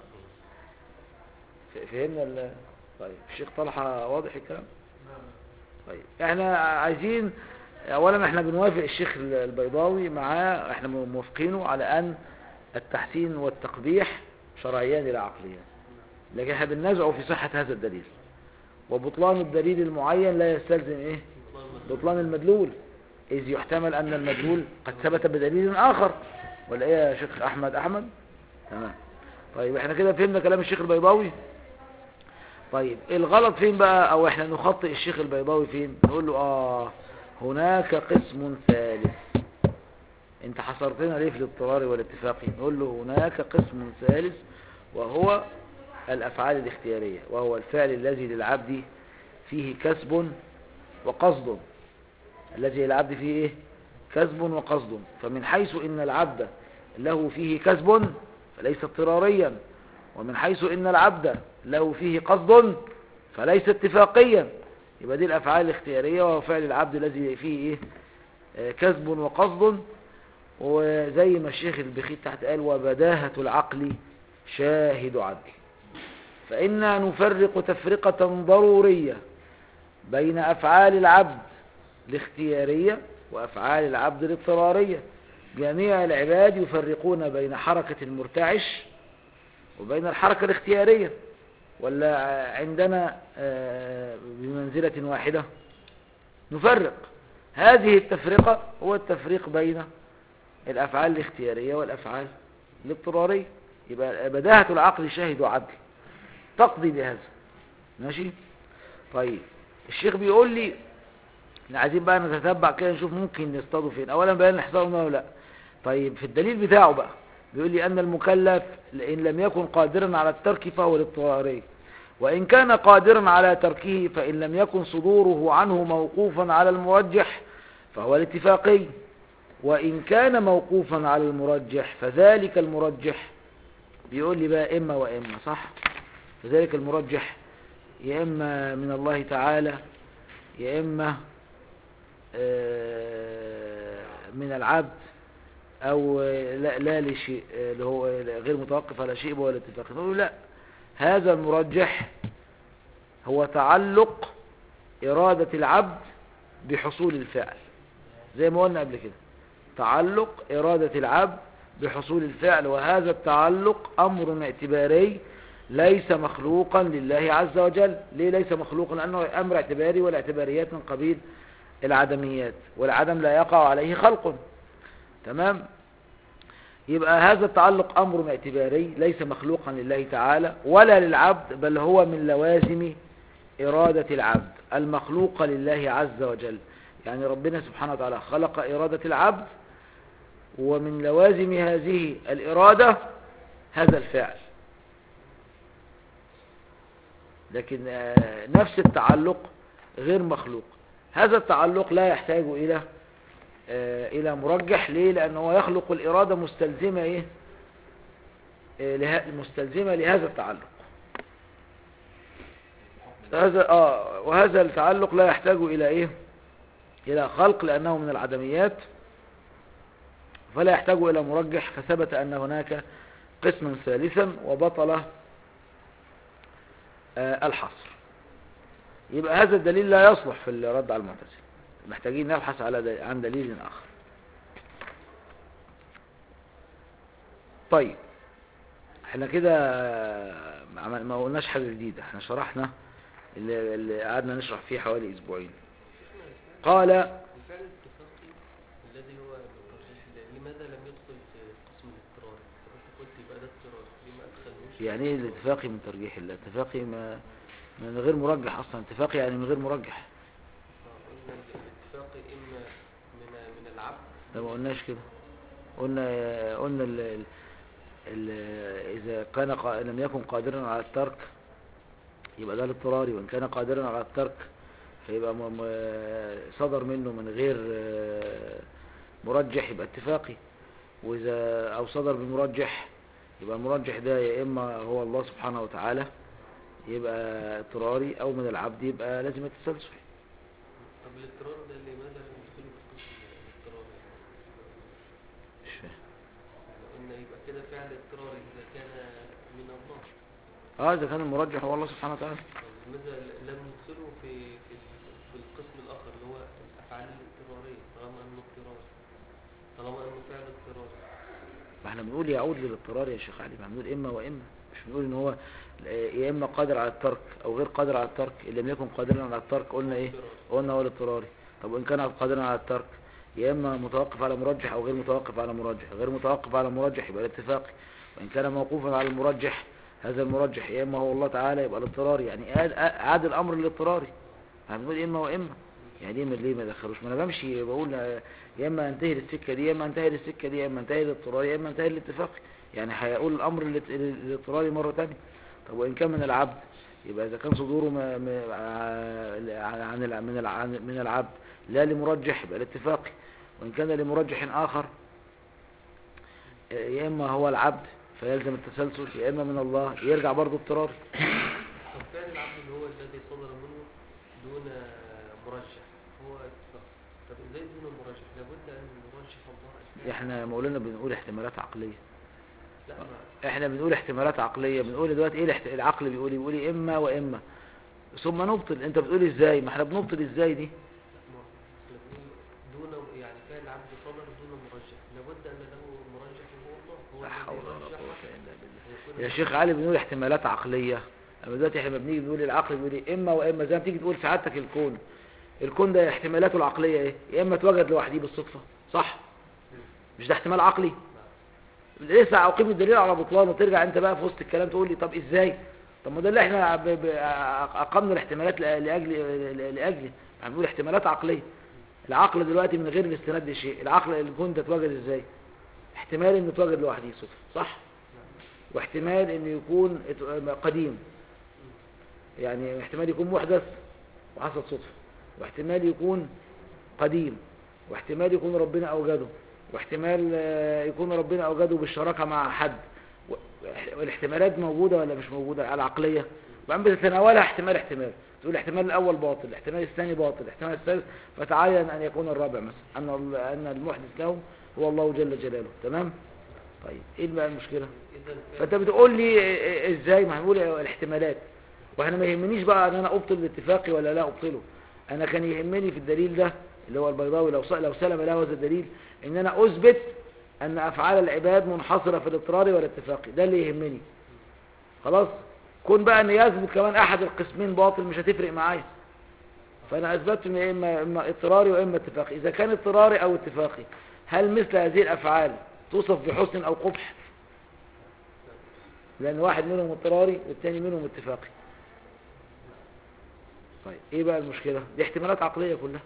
ف- فهمنا ال... طيب الشيخ طلحه واضح الكلام طيب احنا عايزين اولا احنا بنوافق الشيخ البيضاوي معاه احنا موافقينه على ان التحسين والتقبيح شرعيان لا عقليان لكن احنا بننازعه في صحة هذا الدليل وبطلان الدليل المعين لا يستلزم ايه بطلان المدلول اذ يحتمل ان المدلول قد ثبت بدليل اخر ولا ايه يا شيخ احمد احمد تمام طيب احنا كده فهمنا كلام الشيخ البيضاوي طيب الغلط فين بقى او احنا نخطئ الشيخ البيضاوي فين نقول له اه هناك قسم ثالث انت حصرتنا ليه في الاضطرار والاتفاقي نقول له هناك قسم ثالث وهو الافعال الاختيارية وهو الفعل الذي للعبد فيه كسب وقصد الذي للعبد فيه ايه كسب وقصد فمن حيث ان العبد له فيه كسب فليس اضطراريا ومن حيث ان العبد له فيه قصد فليس اتفاقيا يبقى دي الافعال الاختيارية وهو فعل العبد الذي فيه ايه آه، كسب وقصد وزي ما الشيخ البخيت تحت قال وبداهة العقل شاهد عدل فإنا نفرق تفرقة ضرورية بين أفعال العبد الاختيارية وأفعال العبد الاضطرارية جميع العباد يفرقون بين حركة المرتعش وبين الحركة الاختيارية ولا عندنا آه، بمنزلة واحدة نفرق هذه التفرقة هو التفريق بين الأفعال الاختيارية والأفعال الاضطرارية يبقى بداهة العقل شاهد وعدل تقضي بهذا ماشي طيب الشيخ بيقول لي احنا عايزين بقى نتتبع كده نشوف ممكن نصطاده فين اولا بيان نحصله ولا لا طيب في الدليل بتاعه بقى بيقول لي ان المكلف ان لم يكن قادرا على الترك فهو الاضطراري وان كان قادرا على تركه فان لم يكن صدوره عنه موقوفا على المرجح فهو الاتفاقي وإن كان موقوفا على المرجح فذلك المرجح بيقول لي بقى إما وإما صح فذلك المرجح يا إما من الله تعالى يا إما آه، من العبد أو لا, لا لشيء آه، اللي هو غير متوقف على شيء ولا اتفاق نقول لا هذا المرجح هو تعلق إرادة العبد بحصول الفعل زي ما قلنا قبل كده تعلق إرادة العبد بحصول الفعل وهذا التعلق أمر اعتباري ليس مخلوقا لله عز وجل ليه ليس مخلوقا لأنه أمر اعتباري والاعتباريات من قبيل العدميات والعدم لا يقع عليه خلق تمام يبقى هذا التعلق أمر اعتباري ليس مخلوقا لله تعالى ولا للعبد بل هو من لوازم إرادة العبد المخلوقة لله عز وجل يعني ربنا سبحانه وتعالى خلق إرادة العبد ومن لوازم هذه الإرادة هذا الفعل لكن آه، نفس التعلق غير مخلوق هذا التعلق لا يحتاج إلى آه، إلى مرجح ليه لأنه هو يخلق الإرادة مستلزمة إيه آه، له- مستلزمة لهذا التعلق هذا آه وهذا التعلق لا يحتاج إلى إيه إلى خلق لأنه من العدميات فلا يحتاج إلى مرجح فثبت أن هناك قسما ثالثا وبطل آه، الحصر يبقى هذا الدليل لا يصلح في الرد على المعتزلة محتاجين نبحث على دل- عن دليل آخر طيب احنا كده ما عمل- ما قلناش حاجة جديدة احنا شرحنا اللي, اللي قعدنا نشرح فيه حوالي اسبوعين قال الفعل الاتفاقي الذي هو الترجيح ده لماذا لم يدخل في قسم الاضطرار؟ انت قلت يبقى ده اضطرار ليه ما ادخلوش؟ يعني ايه الاتفاقي من ترجيح الله اتفاقي ما من غير مرجح اصلا اتفاقي يعني من غير مرجح آه، قلنا الاتفاقي اما من من العبد ده ما قلناش كده قلنا قلنا ال ال ال اذا كان قا- لم يكن قادرا على الترك يبقى ده الاضطراري وان كان قادرا على الترك فيبقى م- م- صدر منه من غير آه، مرجح يبقى اتفاقي واذا او صدر بمرجح يبقى المرجح ده يا اما هو الله سبحانه وتعالى يبقى اضطراري او من العبد يبقى لازم التسلسل طب الاضطرار ده لماذا لم يدخل في قسم الاضطرار؟ مش فاهم قلنا يبقى كده فعل اضطراري اذا كان من الله اه اذا كان المرجح هو الله سبحانه وتعالى طب لماذا لم ندخله في في في القسم الاخر اللي هو الافعال الاضطراريه طالما انه اضطراري طالما انه فعل اضطراري ما احنا بنقول يعود للاضطرار يا شيخ علي ما بنقول اما واما مش بنقول ان هو يا اما قادر على الترك او غير قادر على الترك ان لم يكن قادرا على الترك قلنا ايه اضطراري. قلنا هو الاضطراري طب وان كان قادرا على الترك يا اما متوقف على مرجح او غير متوقف على مرجح غير متوقف على مرجح يبقى الاتفاقي وان كان موقوفا على المرجح هذا المرجح يا اما هو الله تعالى يبقى الاضطراري يعني عاد- عاد الامر للاضطراري هنقول اما واما يعني ايه ليه ما دخلوش ما انا بمشي بقول آه، يا اما انتهي للسكه دي يا اما انتهي للسكه دي يا اما انتهي للاضطراري يا اما انتهي للاتفاقي يعني هيقول الامر للات- للاضطراري مره ثانيه طب وان كان من العبد يبقى اذا كان صدوره ما ما ع- عن الع- من الع- من العبد لا لمرجح يبقى الاتفاقي وان كان لمرجح اخر آه، يا اما هو العبد فيلزم التسلسل يا اما من الله يرجع برضه اضطراري طب كان العبد اللي هو الذي صدر منه دون مرجح هو اتفاق طب ازاي دون مرجح لابد ان نرجح الله أشياء. احنا مولانا بنقول احتمالات عقليه لا ما احنا بنقول احتمالات عقليه بنقول دلوقتي ايه الاحت- العقل بيقول إيه؟ بيقول إيه اما واما ثم نبطل انت بتقول ازاي ما احنا بنبطل ازاي دي ما احنا بنقول دون يعني كان العبد صدر دون مرجح لابد ان له مرجح وهو الله هو لا الذي حول ولا رجح قوه الا بالله ويكون يا شيخ علي بنقول احتمالات عقليه اما دلوقتي احنا بنيجي بنقول العقل بيقول ايه اما واما زي ما تيجي تقول سعادتك الكون الكون ده احتمالاته العقليه ايه يا اما اتوجد لوحده بالصدفه صح مش ده احتمال عقلي لسه اقيم الدليل على بطلانه وترجع انت بقى في وسط الكلام تقول لي طب ازاي طب ما ده اللي احنا ب- ب- اقمنا الاحتمالات لأ- لاجل لاجله احنا بنقول احتمالات عقليه العقل دلوقتي من غير الاستناد لشيء العقل الكون ده اتوجد ازاي احتمال انه اتوجد لوحده صدفه صح واحتمال انه يكون ات- قديم يعني احتمال يكون محدث وحصل صدفه واحتمال يكون قديم واحتمال يكون ربنا اوجده واحتمال آه، يكون ربنا اوجده بالشراكه مع حد و- والاحتمالات موجوده ولا مش موجوده العقليه وبعدين بتتناولها احتمال احتمال تقول الاحتمال الاول باطل الاحتمال الثاني باطل الاحتمال الثالث فتعين ان يكون الرابع مثلا ان ال- ان المحدث له هو الله جل جلاله تمام طيب ايه بقى المشكله اذا كان فانت بتقول لي إيه- إيه- ازاي ما هنقول الاحتمالات واحنا ما يهمنيش بقى ان انا ابطل الاتفاقي ولا لا ابطله انا كان يهمني في الدليل ده اللي هو البيضاوي لو س- لو سلم له هذا الدليل ان انا اثبت ان افعال العباد منحصره في الاضطراري والاتفاقي ده اللي يهمني خلاص كون بقى ان يثبت كمان احد القسمين باطل مش هتفرق معايا فانا اثبتت ان اما اما اضطراري واما اتفاقي اذا كان اضطراري او اتفاقي هل مثل هذه الافعال توصف بحسن او قبح لان واحد منهم اضطراري والتاني منهم اتفاقي طيب ايه بقى المشكلة دي احتمالات عقلية كلها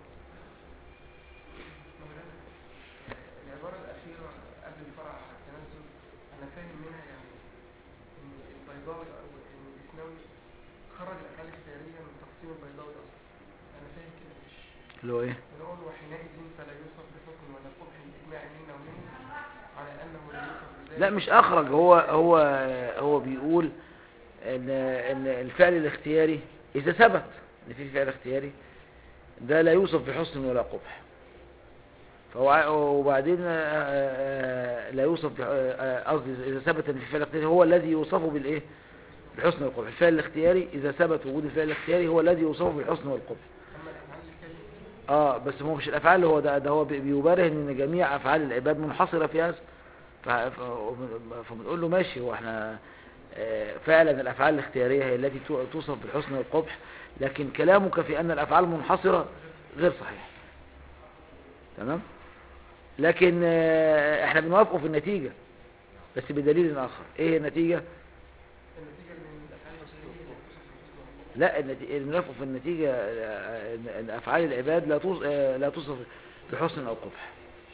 العبارة الأخيرة قبل الفرع على التنزل أنا فاهم منها يعني إن البيضاوي أو إن الإسناوي خرج الأفعال الاختيارية من تقسيم البيضاوي أصلا أنا فاهم كده مش اللي هو ايه نقول وحينئذ فلا يوصف بحكم ولا قبح الإجماع منا ومنه على أنه لا يوصف بذلك لا مش اخرج هو هو هو بيقول ان ان الفعل الاختياري اذا ثبت ان في فعل اختياري ده لا يوصف بحسن ولا قبح فهو ع- وبعدين آه، آه، لا يوصف بح- آه، قصدي اذا ثبت ان في فعل اختياري هو الذي يوصف بالايه بالحسن والقبح الفعل الاختياري اذا ثبت وجود الفعل الاختياري هو الذي يوصف بالحسن والقبح أما الأفعال الاختيارية اه بس هو مش الافعال اللي هو ده ده هو بي- بيبرهن ان جميع افعال العباد منحصره في هذا ف- ف- فبنقول له ماشي هو احنا آه، فعلا الافعال الاختياريه هي التي تو- توصف بالحسن والقبح لكن كلامك في ان الافعال منحصره غير صحيح تمام لكن آه، احنا بنوافقه في النتيجه بس بدليل اخر ايه النتيجه النتيجة من الأفعال الاختيارية لا توصف بالحسن والقبح لا النتيجة بنوافقه في النتيجه آه، ان إن افعال العباد لا توصف لا توصف بحسن او قبح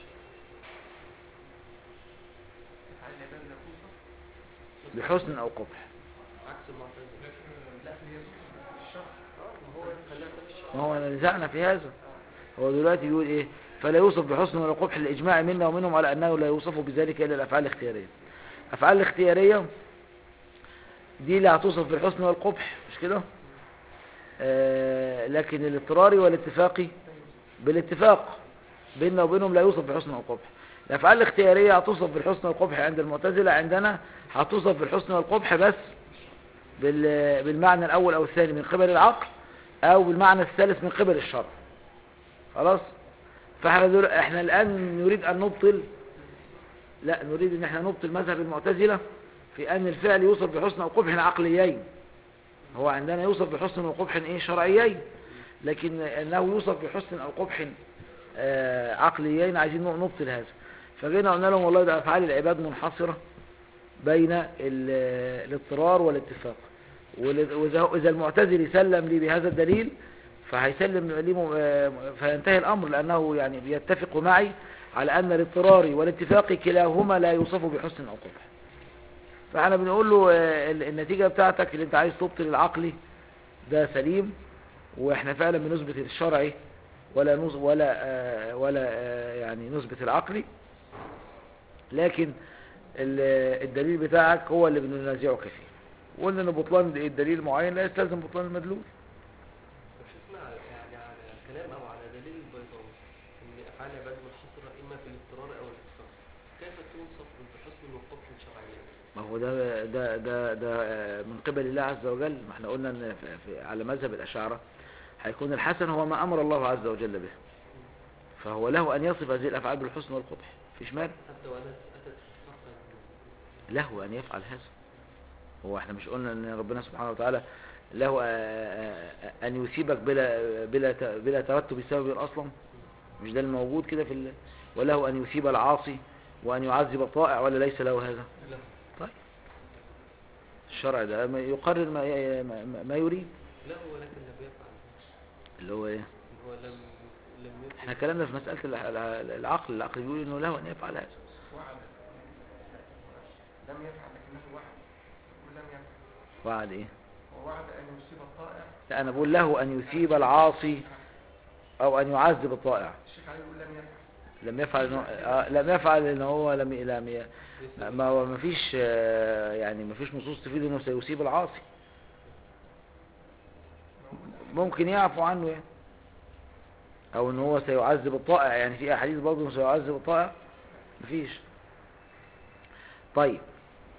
أفعال العباد لا توصف بحسن او قبح عكس المعتزله لا هي توصف بالشرع ما هو خلاها في الشرع ما هو نزعنا في هذا هو دلوقتي بيقول ايه فلا يوصف بحسن ولا قبح الاجماع منا ومنهم على انه لا يوصف بذلك الا الافعال الاختياريه الافعال الاختياريه دي اللي هتوصف بالحسن والقبح مش كده آه لكن الاضطراري والاتفاقي بالاتفاق بيننا وبينهم لا يوصف بحسن وقبح الافعال الاختياريه هتوصف بالحسن والقبح عند المعتزله عندنا هتوصف بالحسن والقبح بس بال- بالمعنى الاول او الثاني من قبل العقل او بالمعنى الثالث من قبل الشرع خلاص فاحنا دول احنا الان نريد ان نبطل لا نريد ان احنا نبطل مذهب المعتزله في ان الفعل يوصف بحسن او قبح عقليين هو عندنا يوصف بحسن وقبح ايه شرعيين لكن انه يوصف بحسن او قبح آه، عقليين عايزين نبطل هذا فجينا قلنا لهم والله ده افعال العباد منحصره بين ال- الاضطرار والاتفاق وال- وإذا إذا المعتزل سلم لي بهذا الدليل فهيسلم لي م- آه، فينتهي الأمر لأنه يعني بيتفق معي على أن الاضطرار والاتفاق كلاهما لا يوصف بحسن أو قبح فاحنا بنقول له آه، ال- النتيجة بتاعتك اللي انت عايز تبطل العقلي ده سليم واحنا فعلا بنثبت الشرعي ولا نص ولا آه، ولا آه، يعني نثبت العقلي لكن ال- الدليل بتاعك هو اللي بننازعك فيه وقلنا ان بطلان الدليل معين لا يستلزم بطلان المدلول وشفنا على- يعني على كلام او على دليل البيضاوي ان افعال العباد والحصر اما في الاضطرار او الاتفاق كيف توصف بحسن وقبح شرعيا؟ ما هو ده ده ده ده آه، من قبل الله عز وجل ما احنا قلنا ان في في على مذهب الاشاعره هيكون الحسن هو ما امر الله عز وجل به فهو له ان يصف هذه الافعال بالحسن والقبح فيش مال حتى ولا اتت في الفقه له ان يفعل هذا هو احنا مش قلنا ان ربنا سبحانه وتعالى له آه، آه، آه، ان يثيبك بلا بلا ت- بلا ترتب سبب اصلا مش ده الموجود كده في ال... وله ان يثيب العاصي وان يعذب الطائع ولا ليس له هذا له طيب الشرع ده ما يقرر ما ي- ما- ما يريد له ولكن لم يفعل اللي هو ايه اللي هو لم لم يفعل احنا كلامنا في مسألة الع- الع- العقل العقل بيقول انه له ان يفعل هذا وعد لم يفعل لكنه وعد ولم يفعل وعد ايه ووعد أن يصيب الطائع لا انا بقول له ان يثيب العاصي او ان يعذب الطائع الشيخ علي يقول لم يفعل لم يفعل إنه آه لم يفعل ان هو لم لم ي- ما هو ما فيش آه، يعني ما فيش نصوص تفيد انه سيصيب العاصي ممكن يعفو عنه يعني او ان هو سيعذب الطائع يعني في احاديث برضه انه سيعذب الطائع مفيش طيب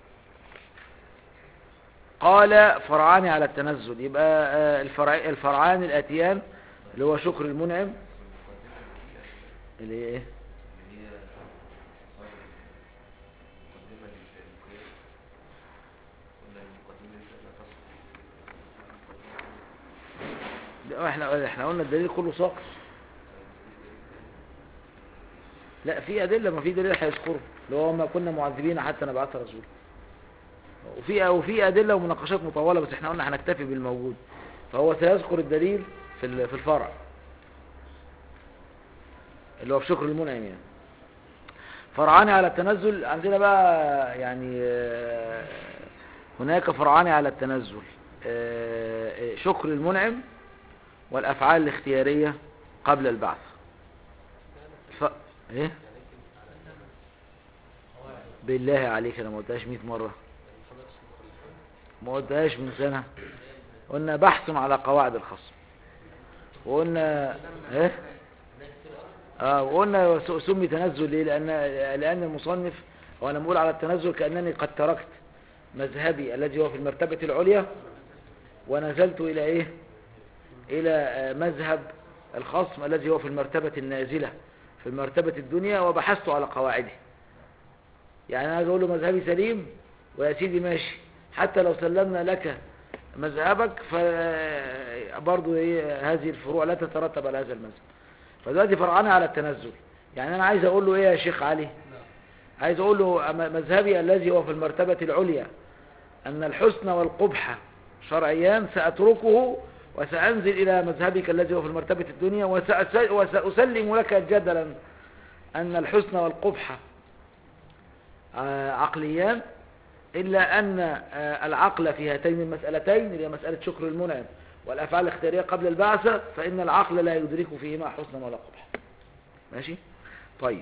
قال فرعان على التنزل يبقى آه، الفرع الفرعان الاتيان اللي هو شكر المنعم اللي هي ايه اللي هي صاير مقدمة للقياس قلنا المقدمة دي لا تصل لا، احنا احنا قلنا الدليل كله ساقط لا في ادله ما في دليل هيذكره اللي هو ما كنا معذبين حتى نبعث رسولا وفي وفي ادله ومناقشات مطوله بس احنا قلنا هنكتفي بالموجود فهو سيذكر الدليل في ال- في الفرع اللي هو في شكر المنعم يعني فرعان على التنزل عندنا بقى يعني آه، هناك فرعان على التنزل آه، آه، شكر المنعم والافعال الاختياريه قبل البعث ف... ايه بالله عليك انا ما قلتهاش 100 مره ما قلتهاش من سنه قلنا بحث على قواعد الخصم وقلنا ايه اه وقلنا س- سمي تنزل ليه لان لان المصنف وانا بقول على التنزل كانني قد تركت مذهبي الذي هو في المرتبه العليا ونزلت الى ايه الى آه، مذهب الخصم الذي هو في المرتبه النازله في المرتبه الدنيا وبحثت على قواعده يعني انا عايز اقول له مذهبي سليم ويا سيدي ماشي حتى لو سلمنا لك مذهبك فبرضه ايه هذه الفروع لا تترتب على هذا المذهب فدلوقتي فرعنا على التنزل يعني انا عايز اقول له ايه يا شيخ علي عايز اقول له أما- مذهبي الذي هو في المرتبة العليا ان الحسن والقبح شرعيان سأتركه وسأنزل إلى مذهبك الذي هو في المرتبة الدنيا وسأس- وسأسلم لك جدلا أن الحسن والقبح آه، عقليان إلا أن آه، العقل في هاتين المسألتين اللي هي مسألة شكر المنعم والأفعال الاختيارية قبل البعثة فإن العقل لا يدرك فيهما حسنا ولا قبح ماشي طيب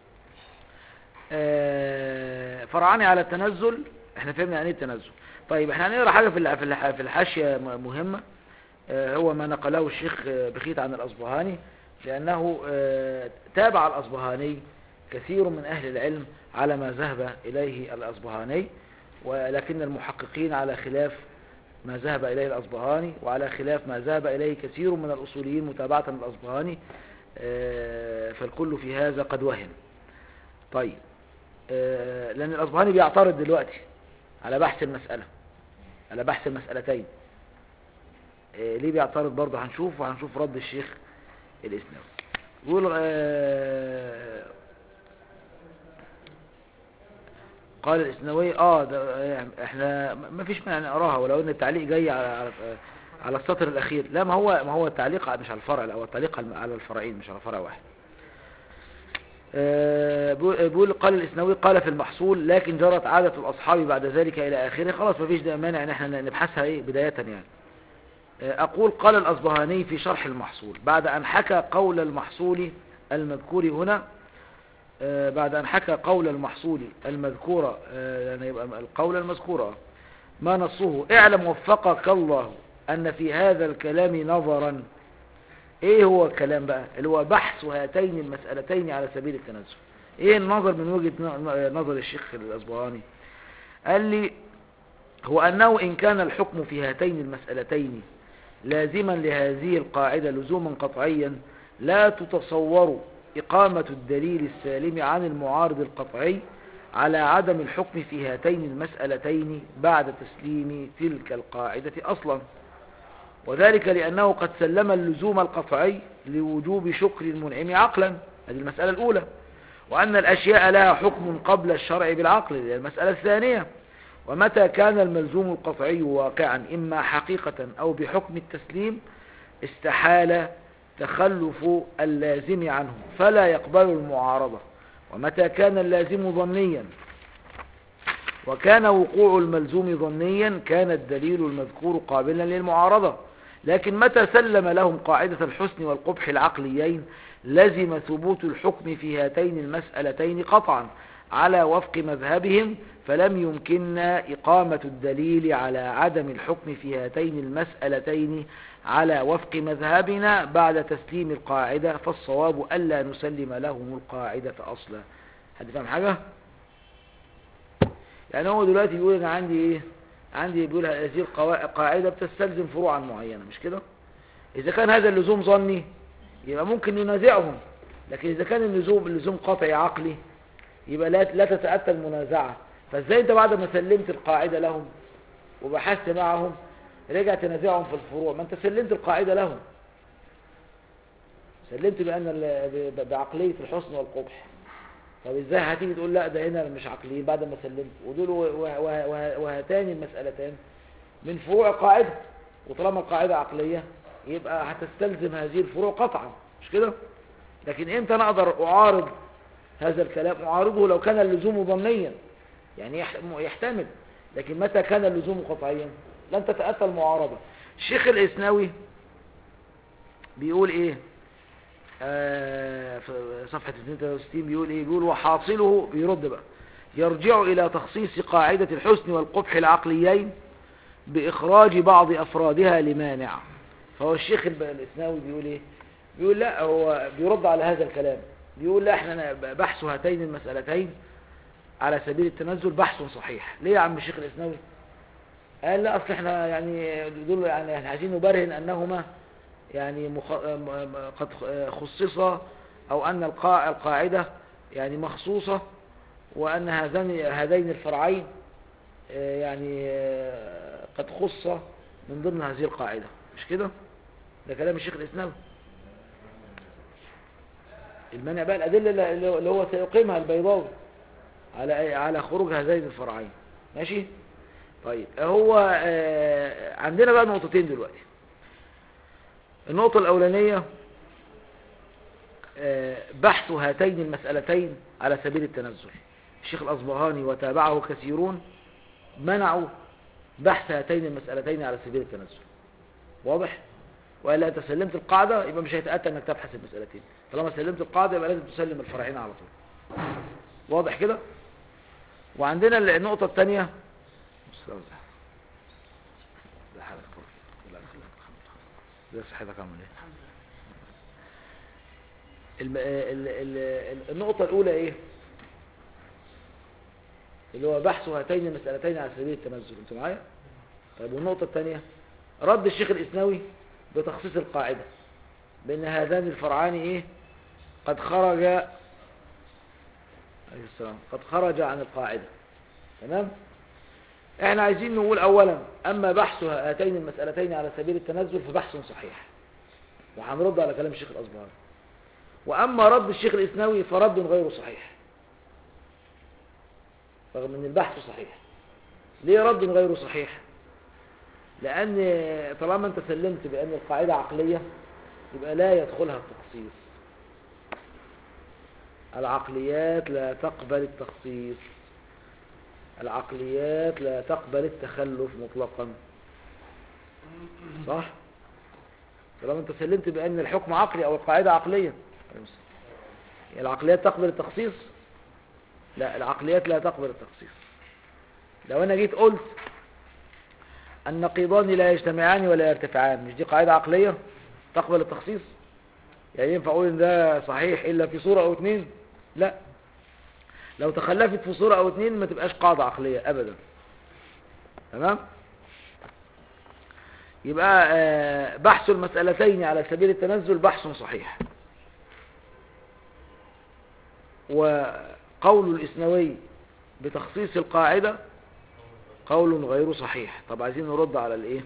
آه، فرعاني على التنزل احنا فهمنا يعني ايه التنزل طيب احنا هنقرا حاجه في الح- في الح- في الحاشيه م- مهمه آه، هو ما نقله الشيخ آه، بخيت عن الاصبهاني لانه آه، تابع الاصبهاني كثير من اهل العلم على ما ذهب اليه الاصبهاني ولكن المحققين على خلاف ما ذهب اليه الاصبهاني وعلى خلاف ما ذهب اليه كثير من الاصوليين متابعه للاصبهاني آه، فالكل في هذا قد وهم طيب آه، لأن الأصبهاني بيعترض دلوقتي على بحث المسألة على بحث المسألتين آه، ليه بيعترض برضه هنشوف وهنشوف رد الشيخ الإسلام يقول آه، قال الاسنوي اه ده احنا ما فيش مانع نقراها ولو ان التعليق جاي على على, على السطر الاخير لا ما هو ما هو التعليق مش على الفرع لا هو التعليق على- على الفرعين مش على فرع واحد آه، بيقول بيقول قال الاسنوي قال في المحصول لكن جرت عادة الاصحاب بعد ذلك الى اخره خلاص ما فيش ده مانع ان احنا نبحثها ايه بداية يعني آه، اقول قال الاصبهاني في شرح المحصول بعد ان حكى قول المحصول المذكور هنا آه، بعد أن حكى قول المحصول المذكورة آه، يعني يبقى القول المذكورة ما نصه اعلم وفقك الله أن في هذا الكلام نظرا ايه هو الكلام بقى اللي هو بحث هاتين المسألتين على سبيل التنزل ايه النظر من وجهة ن- نظر الشيخ الأصبهاني قال لي هو أنه إن كان الحكم في هاتين المسألتين لازما لهذه القاعدة لزوما قطعيا لا تتصور إقامة الدليل السالم عن المعارض القطعي على عدم الحكم في هاتين المسألتين بعد تسليم تلك القاعدة أصلا وذلك لأنه قد سلم اللزوم القطعي لوجوب شكر المنعم عقلا هذه المسألة الأولى وأن الأشياء لها حكم قبل الشرع بالعقل هذه المسألة الثانية ومتى كان الملزوم القطعي واقعا إما حقيقة أو بحكم التسليم استحال تخلف اللازم عنه فلا يقبل المعارضة ومتى كان اللازم ظنيا وكان وقوع الملزوم ظنيا كان الدليل المذكور قابلا للمعارضة لكن متى سلم لهم قاعدة الحسن والقبح العقليين لزم ثبوت الحكم في هاتين المسألتين قطعا على وفق مذهبهم فلم يمكننا إقامة الدليل على عدم الحكم في هاتين المسألتين على وفق مذهبنا بعد تسليم القاعدة فالصواب ألا نسلم لهم القاعدة أصلا حد فاهم حاجة؟ يعني هو دلوقتي بيقول أنا عندي إيه؟ عندي بيقول هذه القوا- القاعدة بتستلزم فروعا معينة مش كده؟ إذا كان هذا اللزوم ظني يبقى ممكن ننازعهم لكن إذا كان اللزوم اللزوم قطعي عقلي يبقى لا لا تتأتى المنازعة فازاي انت بعد ما سلمت القاعدة لهم وبحثت معهم رجع تنازعهم في الفروع ما انت سلمت القاعدة لهم سلمت بأن ال- ب- بعقلية الحسن والقبح طب ازاي هتيجي تقول لا ده هنا مش عقليين بعد ما سلمت ودول و- و- و- وهاتان المسألتان من فروع القاعدة وطالما القاعدة عقلية يبقى هتستلزم هذه الفروع قطعا مش كده لكن امتى انا اقدر اعارض هذا الكلام اعارضه لو كان اللزوم ظنيا يعني يح- يحتمل لكن متى كان اللزوم قطعيا لن تتأتى المعارضة الشيخ الإسناوي بيقول ايه آه في صفحة 62 بيقول ايه بيقول وحاصله بيرد بقى يرجع الى تخصيص قاعدة الحسن والقبح العقليين باخراج بعض افرادها لمانع فهو الشيخ الب- الإسناوي بيقول ايه بيقول لا هو بيرد على هذا الكلام بيقول لا احنا بحث هاتين المسألتين على سبيل التنزل بحث صحيح ليه يا عم الشيخ الإسناوي قال لا اصل احنا يعني دول يعني احنا عايزين نبرهن انهما يعني مخ... م- م- قد خصصا او ان القاع... القاعدة يعني مخصوصة وان هذين هذين الفرعين آه، يعني آه، قد خص من ضمن هذه القاعدة مش كده ده كلام الشيخ الإسلام المانع بقى الأدلة اللي اللي هو سيقيمها البيضاوي على على خروج هذين الفرعين ماشي طيب هو آه، عندنا بقى نقطتين دلوقتي النقطة الأولانية آه، بحث هاتين المسألتين على سبيل التنزل الشيخ الأصبهاني وتابعه كثيرون منعوا بحث هاتين المسألتين على سبيل التنزل واضح وإلا أنت سلمت القاعدة يبقى مش هيتأتى أنك تبحث المسألتين طالما سلمت القاعدة يبقى لازم تسلم الفرعين على طول واضح كده وعندنا النقطة الثانية أستاذ ده حالك كويس. لا، خلاص، الحمد لله. ده صحتك عامل ايه الم... ال... ال... ال- النقطة الأولى إيه اللي هو بحث هاتين المسألتين على سبيل التنزل انتوا معايا طيب والنقطة الثانية رد الشيخ الإسناوي بتخصيص القاعدة بأن هذان الفرعان إيه قد خرج عليه السلام قد خرج عن القاعدة تمام احنا عايزين نقول اولا اما بحث هاتين المسألتين على سبيل التنزل فبحث صحيح وهنرد على كلام الشيخ الأصبهاني واما رد الشيخ الاسناوي فرد غير صحيح رغم ان البحث صحيح ليه رد غير صحيح لان طالما انت سلمت بان القاعدة عقلية يبقى لا يدخلها التخصيص العقليات لا تقبل التخصيص العقليات لا تقبل التخلف مطلقا صح طالما انت سلمت بان الحكم عقلي او القاعدة عقلية العقليات تقبل التخصيص لا العقليات لا تقبل التخصيص لو انا جيت قلت النقيضان لا يجتمعان ولا يرتفعان مش دي قاعدة عقلية تقبل التخصيص يعني ينفع اقول ان ده صحيح الا في صورة او اتنين لا لو تخلفت في صورة او اتنين ما تبقاش قاعدة عقلية ابدا تمام يبقى آه، بحث المسألتين على سبيل التنزل بحث صحيح وقول الإسنوي بتخصيص القاعدة قول غير صحيح طب عايزين نرد على الايه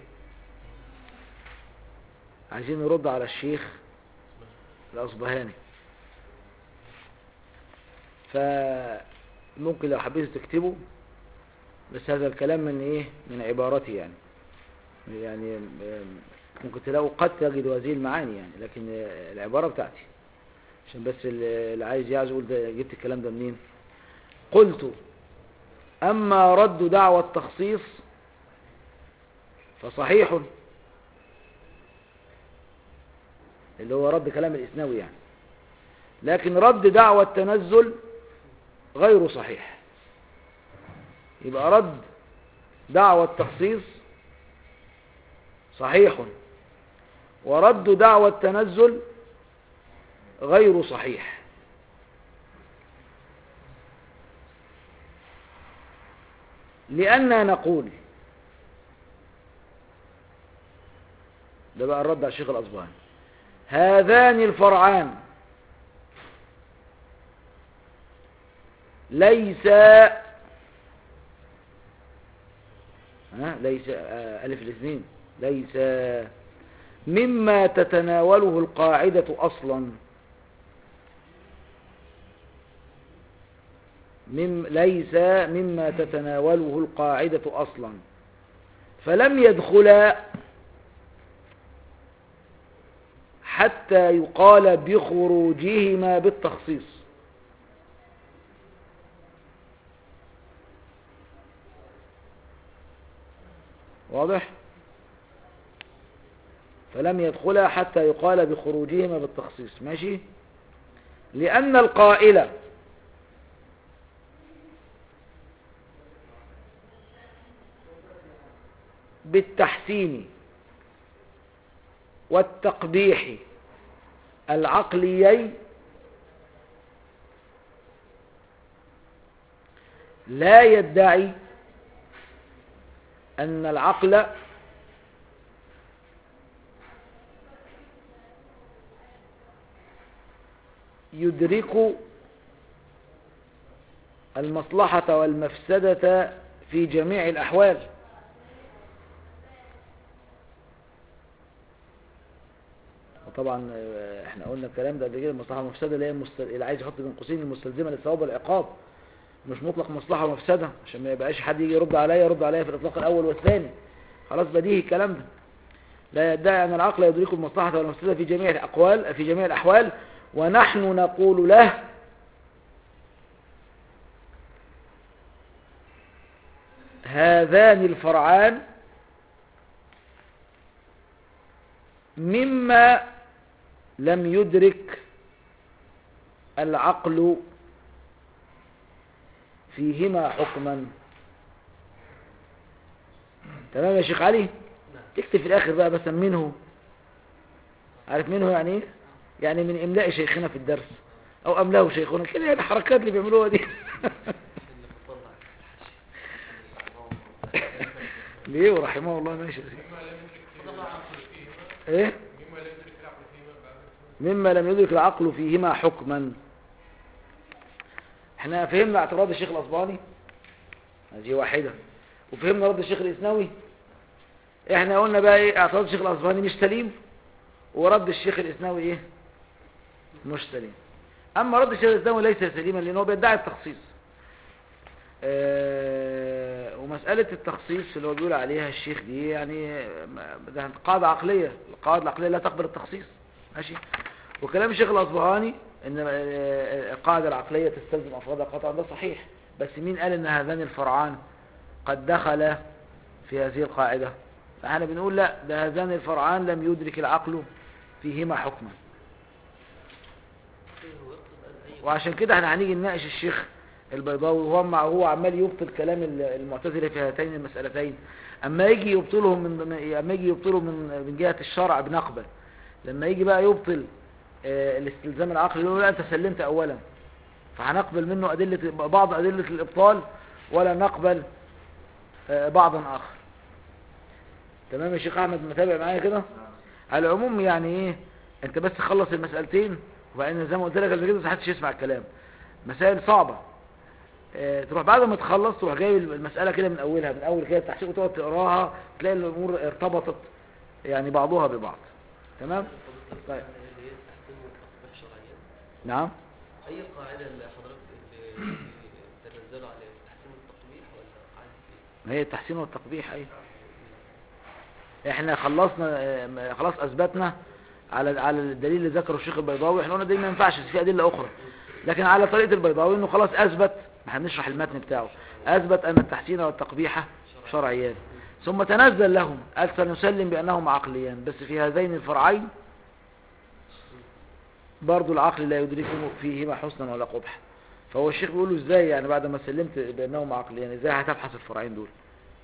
عايزين نرد على الشيخ الأصبهاني فممكن لو حبيت تكتبه بس هذا الكلام من ايه من عبارتي يعني يعني آم، ممكن تلاقوا قد تجد هذه المعاني يعني لكن آه، العبارة بتاعتي عشان بس اللي اللي عايز يعز يقول ده جبت الكلام ده منين قلت أما رد دعوى التخصيص فصحيح اللي هو رد كلام الإسناوي يعني لكن رد دعوى التنزل غير صحيح يبقى رد دعوى التخصيص صحيح ورد دعوى التنزل غير صحيح لأننا نقول ده بقى الرد على الشيخ الأصبهاني هذان الفرعان ليس ها ليس آه، ألف الاثنين ليس مما تتناوله القاعدة أصلا مم ليس مما تتناوله القاعدة أصلا فلم يدخلا حتى يقال بخروجهما بالتخصيص واضح فلم يدخلا حتى يقال بخروجهما بالتخصيص ماشي لأن القائل بالتحسين والتقبيح العقليين لا يدعي أن العقل يدرك المصلحة والمفسدة في جميع الأحوال وطبعا آه، احنا قلنا الكلام ده قبل كده المصلحة والمفسدة اللي هي المست... اللي عايز يحط بين قوسين المستلزمة للثواب والعقاب مش مطلق مصلحة ومفسدة عشان ما يبقاش حد يجي يرد عليا يرد عليا في الإطلاق الأول والثاني خلاص بديهي الكلام ده لا يدعي أن العقل يدرك المصلحة والمفسدة في جميع الأقوال في جميع الأحوال ونحن نقول له هذان الفرعان مما لم يدرك العقل فيهما حكما تمام يا شيخ علي تكتب في الاخر بقى بس منه عارف منه يعني ايه يعني من املاء شيخنا في الدرس او املاه شيخنا كده يعني الحركات اللي بيعملوها دي ليه ورحمه الله ماشي يا سيدي. ايه مما لم يدرك العقل فيهما حكما احنا فهمنا اعتراض الشيخ الاصبهاني هذه واحدة وفهمنا رد الشيخ الاسنوي احنا قلنا بقى ايه اعتراض الشيخ الاصبهاني مش سليم ورد الشيخ الاسنوي ايه مش سليم اما رد الشيخ الاسنوي ليس سليما لانه بيدعي التخصيص آه، ومسألة التخصيص اللي هو بيقول عليها الشيخ دي يعني آه، ده قاعدة عقلية القواعد العقلية لا تقبل التخصيص ماشي وكلام الشيخ الأصبهاني ان آه، القاعدة العقلية تستلزم أفرادها قطعا ده صحيح بس مين قال ان هذان الفرعان قد دخل في هذه القاعدة فاحنا بنقول لا ده هذان الفرعان لم يدرك العقل فيهما حكما هو يقصد أن أي وعشان كده احنا هنيجي نناقش الشيخ البيضاوي وهو مع هو عمال يبطل كلام ال- المعتزله في هاتين المسألتين اما يجي يبطلهم من اما يجي يبطلهم من من جهة الشرع بنقبل لما يجي بقى يبطل آه، الاستلزام العقلي يقول له لا انت سلمت اولا فهنقبل منه ادله بعض ادله الابطال ولا نقبل آه، بعضا اخر تمام يا شيخ احمد متابع معايا كده على العموم يعني ايه انت بس خلص المسألتين وبعدين زي ما قلت لك قبل كده محدش يسمع الكلام مسائل صعبة اه تروح بعد ما تخلص تروح جايب المسألة كده من اولها من اول كده التحقيق وتقعد تقراها تلاقي الامور ارتبطت يعني بعضها ببعض تمام طيب. اللي هي التحسين والتصحيح شرعيا نعم أي القاعدة اللي حضرتك اللي تنزلوا عليها التحسين والتقبيح ولا عادي إيه؟ ما هي التحسين والتقبيح اي احنا خلصنا اه، خلاص اثبتنا على على الدليل اللي ذكره الشيخ البيضاوي احنا قلنا دي ما ينفعش في ادله اخرى لكن على طريقه البيضاوي انه خلاص اثبت ما هنشرح المتن بتاعه اثبت ان التحسين والتقبيح شرعيان ثم تنزل لهم قال سنسلم بانهما عقليان بس في هذين الفرعين برضو العقل لا يدركه فيهما حسنا ولا قبحا فهو الشيخ بيقول له ازاي يعني بعد ما سلمت بانهما عقليان ازاي هتبحث الفرعين دول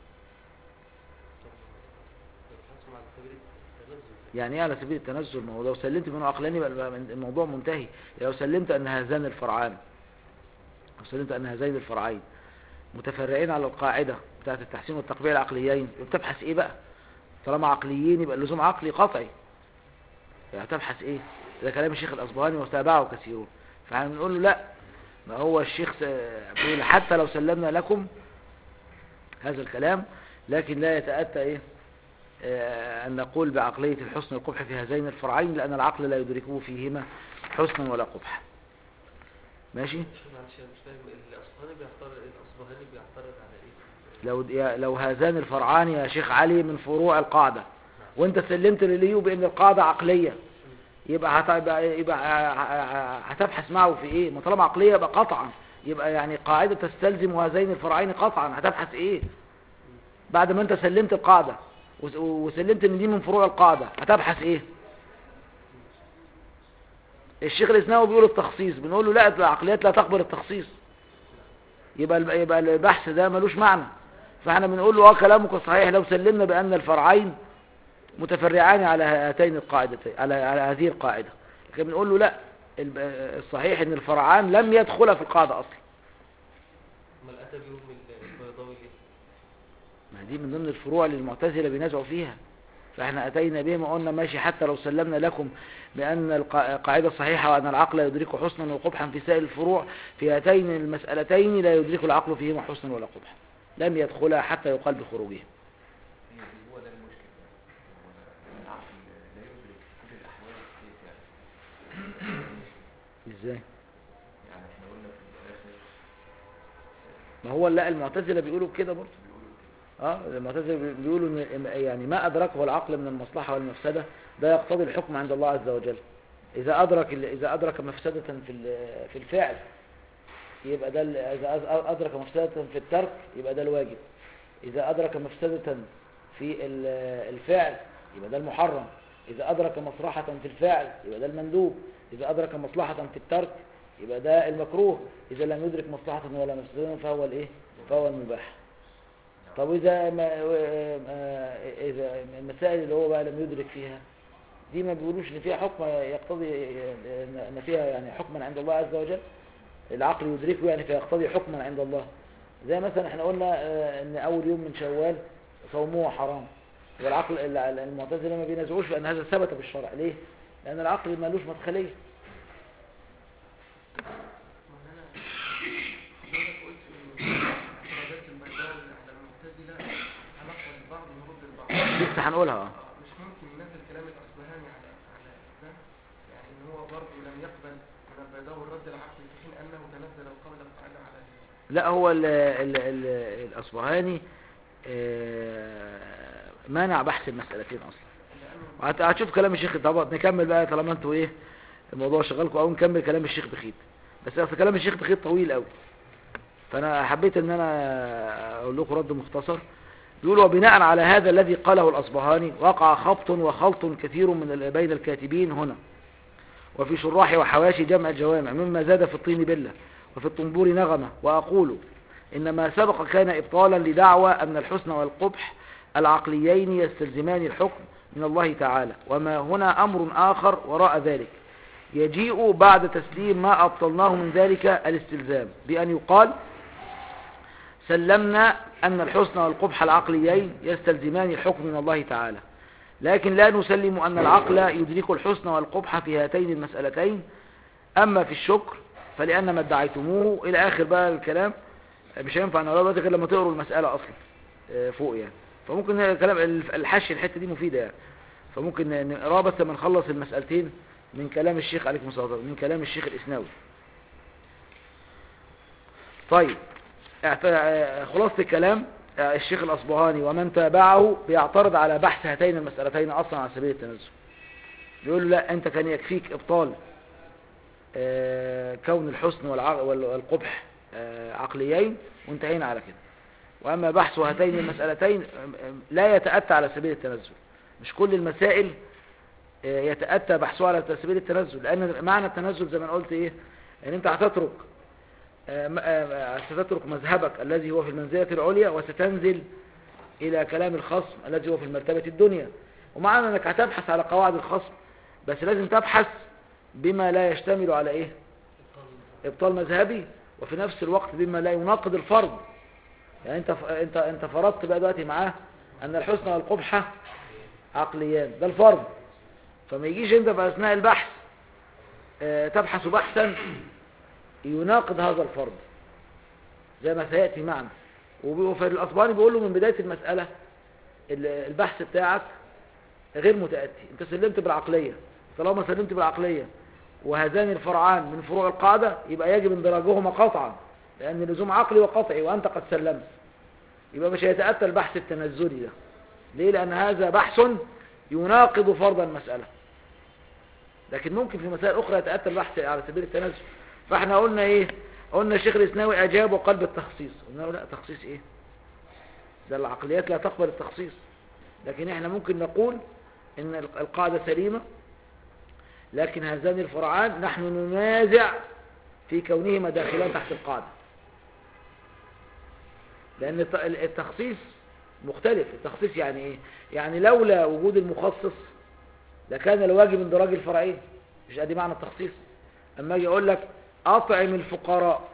يبحثوا على سبيل التنزل يعني ايه على سبيل التنزل ما هو لو سلمت منه عقلاني يبقى الموضوع منتهي لو سلمت ان هذان الفرعان لو سلمت ان هذين الفرعين متفرعين على القاعدة بتاعت التحسين والتقبيح العقليين يبقى بتبحث ايه بقى طالما عقليين يبقى اللزوم عقلي قطعي يعني تبحث ايه ده كلام الشيخ الاصبهاني وتابعه كثيرون فهنقول له لا ما هو الشيخ س- بيقول حتى لو سلمنا لكم هذا الكلام لكن لا يتأتى ايه آه، أن نقول بعقلية الحسن والقبح في هذين الفرعين لأن العقل لا يدركه فيهما حسنا ولا قبحا ماشي شوف معلش أنا مش فاهم الأصفهاني بيعترض الأصفهاني بيعترض على إيه؟ لو يا- لو هذان الفرعان يا شيخ علي من فروع القاعدة وانت سلمت لليو بأن القاعدة عقلية يبقى هت- يبقى, يبقى هتبحث معه في ايه ما طالما عقلية يبقى قطعا يبقى يعني قاعدة تستلزم هذين الفرعين قطعا هتبحث ايه بعد ما انت سلمت القاعدة وس- وسلمت ان دي من فروع القاعدة هتبحث ايه الشيخ الاسناوي بيقول التخصيص بنقول له لا العقليات لا تقبل التخصيص يبقى الب- يبقى البحث ده ملوش معنى فاحنا بنقول له اه كلامك صحيح لو سلمنا بان الفرعين متفرعان على هاتين القاعدتين على على هذه القاعده لكن بنقول له لا الب- الصحيح ان الفرعان لم يدخلا في القاعده اصلا أمال أتى بيهم البيضاوي ليه؟ ما دي من ضمن الفروع اللي المعتزله بينازعوا فيها فاحنا اتينا بهم وقلنا ماشي حتى لو سلمنا لكم بان القا- القاعده صحيحه وان العقل يدرك حسنا وقبحا في سائر الفروع في هاتين المسالتين لا يدرك العقل فيهما حسنا ولا قبحا لم يدخلا حتى يقال بخروجهم هي دي هو ده المشكلة هو العقل لا يدرك كل الأحوال كيف يعني ازاي يعني احنا قلنا في الآخر ما هو لا المعتزله بيقولوا كده برضه بيقولوا كده اه المعتزله بيقولوا ان يعني ما ادركه العقل من المصلحه والمفسده ده يقتضي الحكم عند الله عز وجل اذا ادرك اذا ادرك مفسده في ال- في الفعل يبقى ده ال- اذا أز- ادرك مفسده في الترك يبقى ده الواجب اذا ادرك مفسده في ال- الفعل يبقى ده المحرم اذا ادرك مصلحه في الفعل يبقى ده المندوب اذا ادرك مصلحه في الترك يبقى ده المكروه اذا لم يدرك مصلحه ولا مفسده فهو الايه فهو المباح طب إذا ما آه، إذا المسائل اللي هو بقى لم يدرك فيها دي ما بيقولوش إن فيها حكم يقتضي إن فيها يعني حكما عند الله عز وجل العقل يدركه يعني فيقتضي حكما عند الله زي مثلا احنا قلنا آه، إن أول يوم من شوال صومه حرام والعقل ال- ال- المعتزلة ما بينازعوش بأن هذا ثبت بالشرع ليه؟ لأن العقل مالوش مدخلية ما انا حضرتك قلت ان اعتراضات البيضاوي على المعتزله هنقبل البعض ونرد البعض لسه هنقولها اه آه، مش ممكن ننزل كلام الاصبهاني على على ده يعني ان هو برضه لم يقبل من البيضاوي الرد العقلي في حين انه تنزل وقبل القاعده على لا هو ال ال ال الأصبهاني آه، مانع بحث المسألتين أصلا وهت- هتشوف كلام الشيخ طبعا نكمل بقى طالما انتوا ايه الموضوع شغالكم او نكمل كلام الشيخ بخيت بس اصل كلام الشيخ بخيت طويل قوي فانا حبيت ان انا اقول لكم رد مختصر بيقول وبناء على هذا الذي قاله الاصبهاني وقع خبط وخلط كثير من ال- بين الكاتبين هنا وفي شراح وحواشي جمع الجوامع مما زاد في الطين بلة وفي الطنبور نغمة وأقول إن ما سبق كان إبطالا لدعوى أن الحسن والقبح العقليين يستلزمان الحكم من الله تعالى وما هنا أمر آخر وراء ذلك يجيء بعد تسليم ما أبطلناه من ذلك الاستلزام بأن يقال سلمنا أن الحسن والقبح العقليين يستلزمان الحكم من الله تعالى لكن لا نسلم أن العقل يدرك الحسن والقبح في هاتين المسألتين أما في الشكر فلأن ما ادعيتموه إلى آخر بقى الكلام مش هينفع نقرأ دلوقتي غير لما تقروا المسألة أصلا آه، فوق يعني فممكن الكلام الحش الحتة دي مفيدة يعني فممكن نقراه بس لما نخلص المسألتين من كلام الشيخ عليكم الصلاة والسلام، من كلام الشيخ الإسناوي طيب اعت- آه، خلاصة الكلام آه، الشيخ الأصبهاني ومن تابعه بيعترض على بحث هاتين المسألتين أصلا على سبيل التنزل بيقول له لا أنت كان يكفيك إبطال آه، كون الحسن والع- وال- والقبح آه، عقليين وانتهينا على كده وأما بحث هاتين المسألتين آم، آم، لا يتأتى على سبيل التنزل مش كل المسائل آه، يتأتى بحثها على سبيل التنزل لأن معنى التنزل زي ما أنا قلت إيه أن أنت هتترك آه، م- آه، ستترك مذهبك الذي هو في المنزلة العليا وستنزل إلى كلام الخصم الذي هو في المرتبة الدنيا ومعنى أنك هتبحث على قواعد الخصم بس لازم تبحث بما لا يشتمل على إيه إبطال مذهبي وفي نفس الوقت بما لا يناقض الفرض يعني أنت أنت أنت فرضت بقى دلوقتي معاه أن الحسن والقبح عقليان ده الفرض فما يجيش أنت في أثناء البحث آه، تبحث بحثا يناقض هذا الفرض زي ما سيأتي معنا وبي- وفي الأصباني بيقول له من بداية المسألة ال- البحث بتاعك غير متأتي انت سلمت بالعقلية طالما سلمت بالعقلية وهذان الفرعان من فروع القاعدة يبقى يجب اندراجهما قطعا لأن لزوم عقلي وقطعي وأنت قد سلمت يبقى مش هيتأتى البحث التنزلي ده ليه لأن هذا بحث يناقض فرض المسألة لكن ممكن في مسائل أخرى يتأتى البحث على سبيل التنزل فاحنا قلنا ايه قلنا الشيخ الاسناوي اجاب وقال بالتخصيص قلنا له لا تخصيص ايه ده العقليات لا تقبل التخصيص لكن احنا ممكن نقول ان القاعدة سليمة لكن هذان الفرعان نحن ننازع في كونهما داخلان تحت القاعدة لان الت- التخصيص مختلف التخصيص يعني ايه يعني لولا وجود المخصص لكان الواجب اندراج الفرعين مش ادي معنى التخصيص اما اجي اقول لك اطعم الفقراء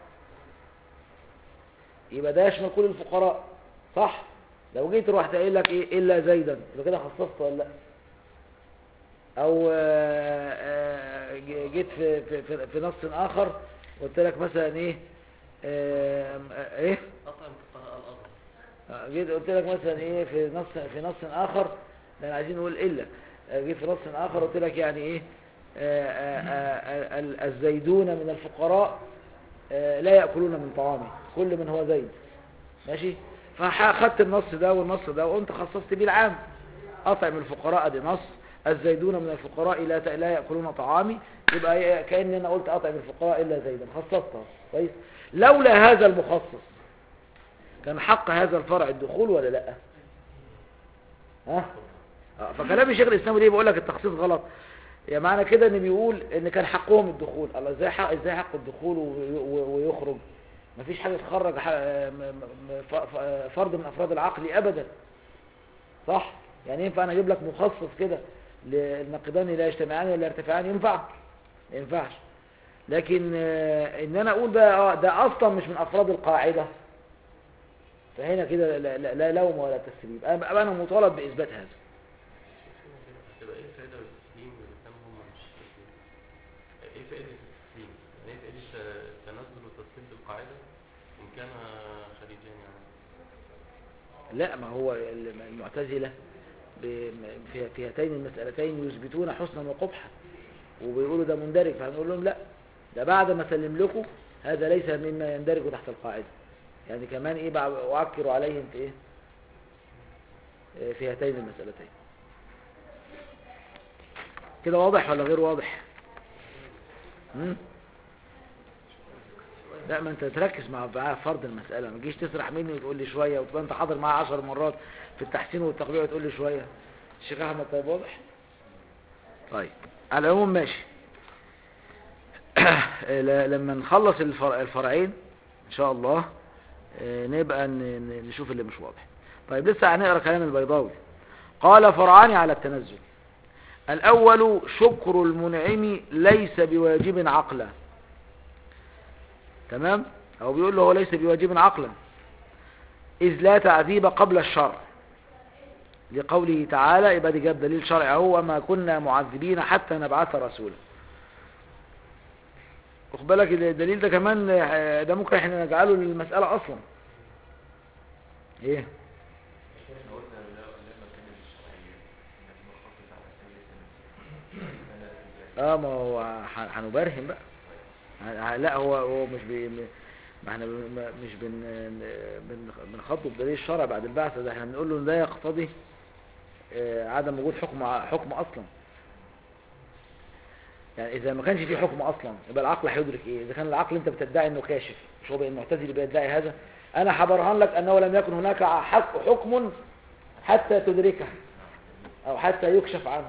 يبقى ده يشمل كل الفقراء صح لو جيت رحت قايل لك ايه الا زيدا يبقى كده خصصت ولا لا او آه، آه، ج- جيت في في في- في نص اخر قلت لك مثلا ايه آه، آه، ايه أطعم فقراء الأرض آه، جيت قلت لك مثلا ايه في نص في نص اخر لان عايزين نقول الا آه، جيت في نص اخر قلت لك يعني ايه آه، آه، آه، ال- الزيدون من الفقراء آه، لا ياكلون من طعامه كل من هو زيد ماشي فاخدت النص ده والنص ده وقمت خصصت بيه العام اطعم الفقراء دي نص الزيدون من الفقراء لا ت- لا ياكلون طعامي يبقى إيه؟ كاني انا قلت اطعم الفقراء الا زيدا خصصتها كويس لولا هذا المخصص كان حق هذا الفرع الدخول ولا لا ها آه، فكلام الشيخ الاسلامي ليه بيقول لك التخصيص غلط يعني معنى كده ان بيقول ان كان حقهم الدخول الله ازاي حق ازاي حق الدخول و- و- ويخرج مفيش حاجه تخرج ح- م- م- ف- ف- فرد من افراد العقل ابدا صح يعني ينفع انا اجيب لك مخصص كده للنقيضان لا يجتمعان ولا يرتفعان ينفع ما ينفعش لكن آه، ان انا اقول بقى اه ده اصلا مش من افراد القاعده فهنا كده لا, لا, لا لوم ولا تسريب انا أبقى انا مطالب باثبات هذا هتبقى ايه الفائدة من التسليم إذا كان هم مش تسليم؟ ايه فائدة التسليم؟ يعني ايه فائدة التنزل والتسليم بالقاعدة إن كان خارجيا يعني؟ لا ما هو المعتزلة ب- في في هاتين المسألتين يثبتون حسنا وقبحا وبيقولوا ده مندرج فهنقول لهم لا ده بعد ما سلم لكم هذا ليس مما يندرج تحت القاعدة يعني كمان ايه بقى اعكر عليه انت ايه آه، في هاتين المسألتين كده واضح ولا غير واضح مم؟ لا ما انت تركز مع مع فرض المسألة ما تجيش تسرح مني وتقول لي شوية وتبقى انت حاضر معايا عشر مرات في التحسين والتقبيع وتقول لي شوية الشيخ احمد طيب واضح طيب على العموم ماشي ل- لما نخلص الفر- الفرعين ان شاء الله آه، نبقى ن- ن- نشوف اللي مش واضح طيب لسه هنقرا كلام البيضاوي قال فرعان على التنزل الاول شكر المنعم ليس بواجب عقلا تمام او بيقول له هو ليس بواجب عقلا اذ لا تعذيب قبل الشرع لقوله تعالى يبقى دي جاب دليل شرعي اهو وما كنا معذبين حتى نبعث رسولا واخد بالك الدليل ده كمان آه، ده ممكن احنا نجعله للمسألة اصلا ايه احنا قلنا لا لا مكان للشرعية انك ما خطط على سبيل التمثيل اه ما هو ح- هنبرهن بقى ه- لا هو هو مش بي م- ما احنا ب- ما- مش بن بن- بنخاطبه بدليل الشرع بعد البعثة ده احنا بنقول له إن ده يقتضي آه، عدم وجود حكم ع- حكم اصلا يعني اذا ما كانش في حكم اصلا يبقى العقل هيدرك ايه اذا كان العقل انت بتدعي انه كاشف مش هو المعتزلي بيدعي هذا انا هبرهن لك انه لم يكن هناك حق حكم حتى تدركه او حتى يكشف عنه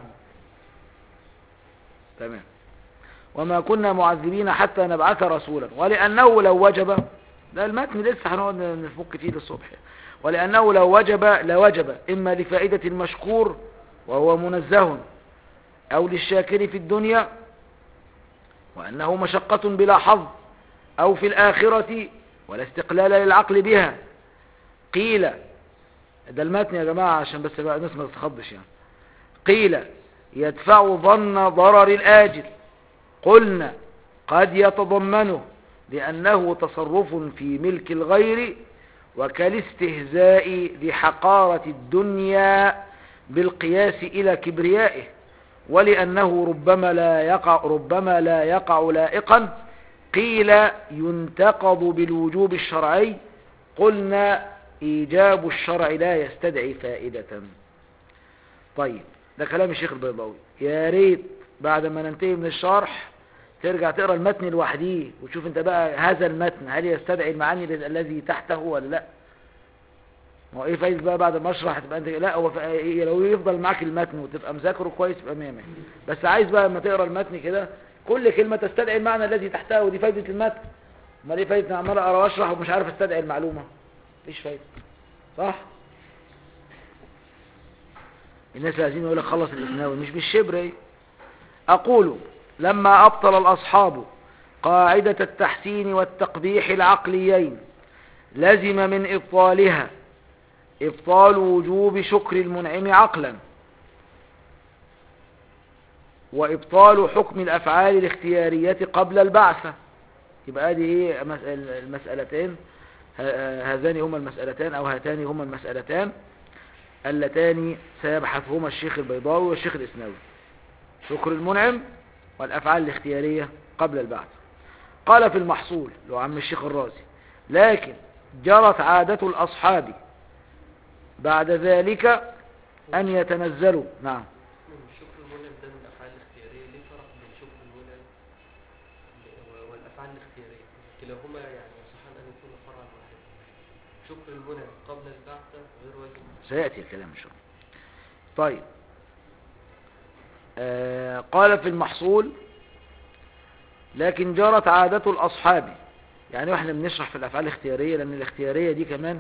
تمام وما كنا معذبين حتى نبعث رسولا ولأنه لو وجب ده المتن لسه هنقعد نفك فيه للصبح ولأنه لو وجب لوجب إما لفائدة المشكور وهو منزه أو للشاكر في الدنيا وأنه مشقة بلا حظ أو في الآخرة ولا استقلال للعقل بها قيل ده المتن يا جماعة عشان بس بقى الناس ما تتخضش يعني قيل يدفع ظن ضرر الآجل قلنا قد يتضمنه لأنه تصرف في ملك الغير وكالاستهزاء بحقارة الدنيا بالقياس إلى كبريائه ولأنه ربما لا يقع ربما لا يقع لائقا قيل ينتقض بالوجوب الشرعي قلنا إيجاب الشرع لا يستدعي فائدة طيب ده كلام الشيخ البيضاوي يا ريت بعد ما ننتهي من الشرح ترجع تقرا المتن لوحديه وتشوف انت بقى هذا المتن هل يستدعي المعاني الذي تحته ولا لا ما هو ايه فايز بقى بعد ما اشرح تبقى انت لا هو فا- إيه لو يفضل معاك المتن وتبقى مذاكره كويس يبقى 100 100 بس عايز بقى لما تقرا المتن كده كل كلمه تستدعي المعنى الذي تحتها ودي فايده المتن امال ايه فايده إن عمال اقرا واشرح ومش عارف استدعي المعلومه مفيش فايده صح الناس اللي عايزين يقول لك خلص الاسناوي مش بالشبر ايه اقول لما ابطل الاصحاب قاعدة التحسين والتقبيح العقليين لزم من ابطالها ابطال وجوب شكر المنعم عقلا وابطال حكم الافعال الاختيارية قبل البعثة يبقى دي ايه مس- المسألتين ه- هذان هما المسألتان او هاتان هما المسألتان اللتان سيبحثهما الشيخ البيضاوي والشيخ الإسناوي شكر المنعم والأفعال الاختيارية قبل البعث قال في المحصول لو عم الشيخ الرازي لكن جرت عادة الأصحاب بعد ذلك أن يتنزلوا نعم شكر المنعم ده من الافعال الاختياريه ليه فرق بين شكر المنعم و- والافعال الاختياريه كلاهما يعني يصح ان يكون فرعا واحدا شكر المنعم قبل البعثه غير واجب سيأتي الكلام إن شاء الله طيب آه قال في المحصول لكن جرت عادة الأصحاب يعني واحنا بنشرح في الأفعال الاختيارية لأن الاختيارية دي كمان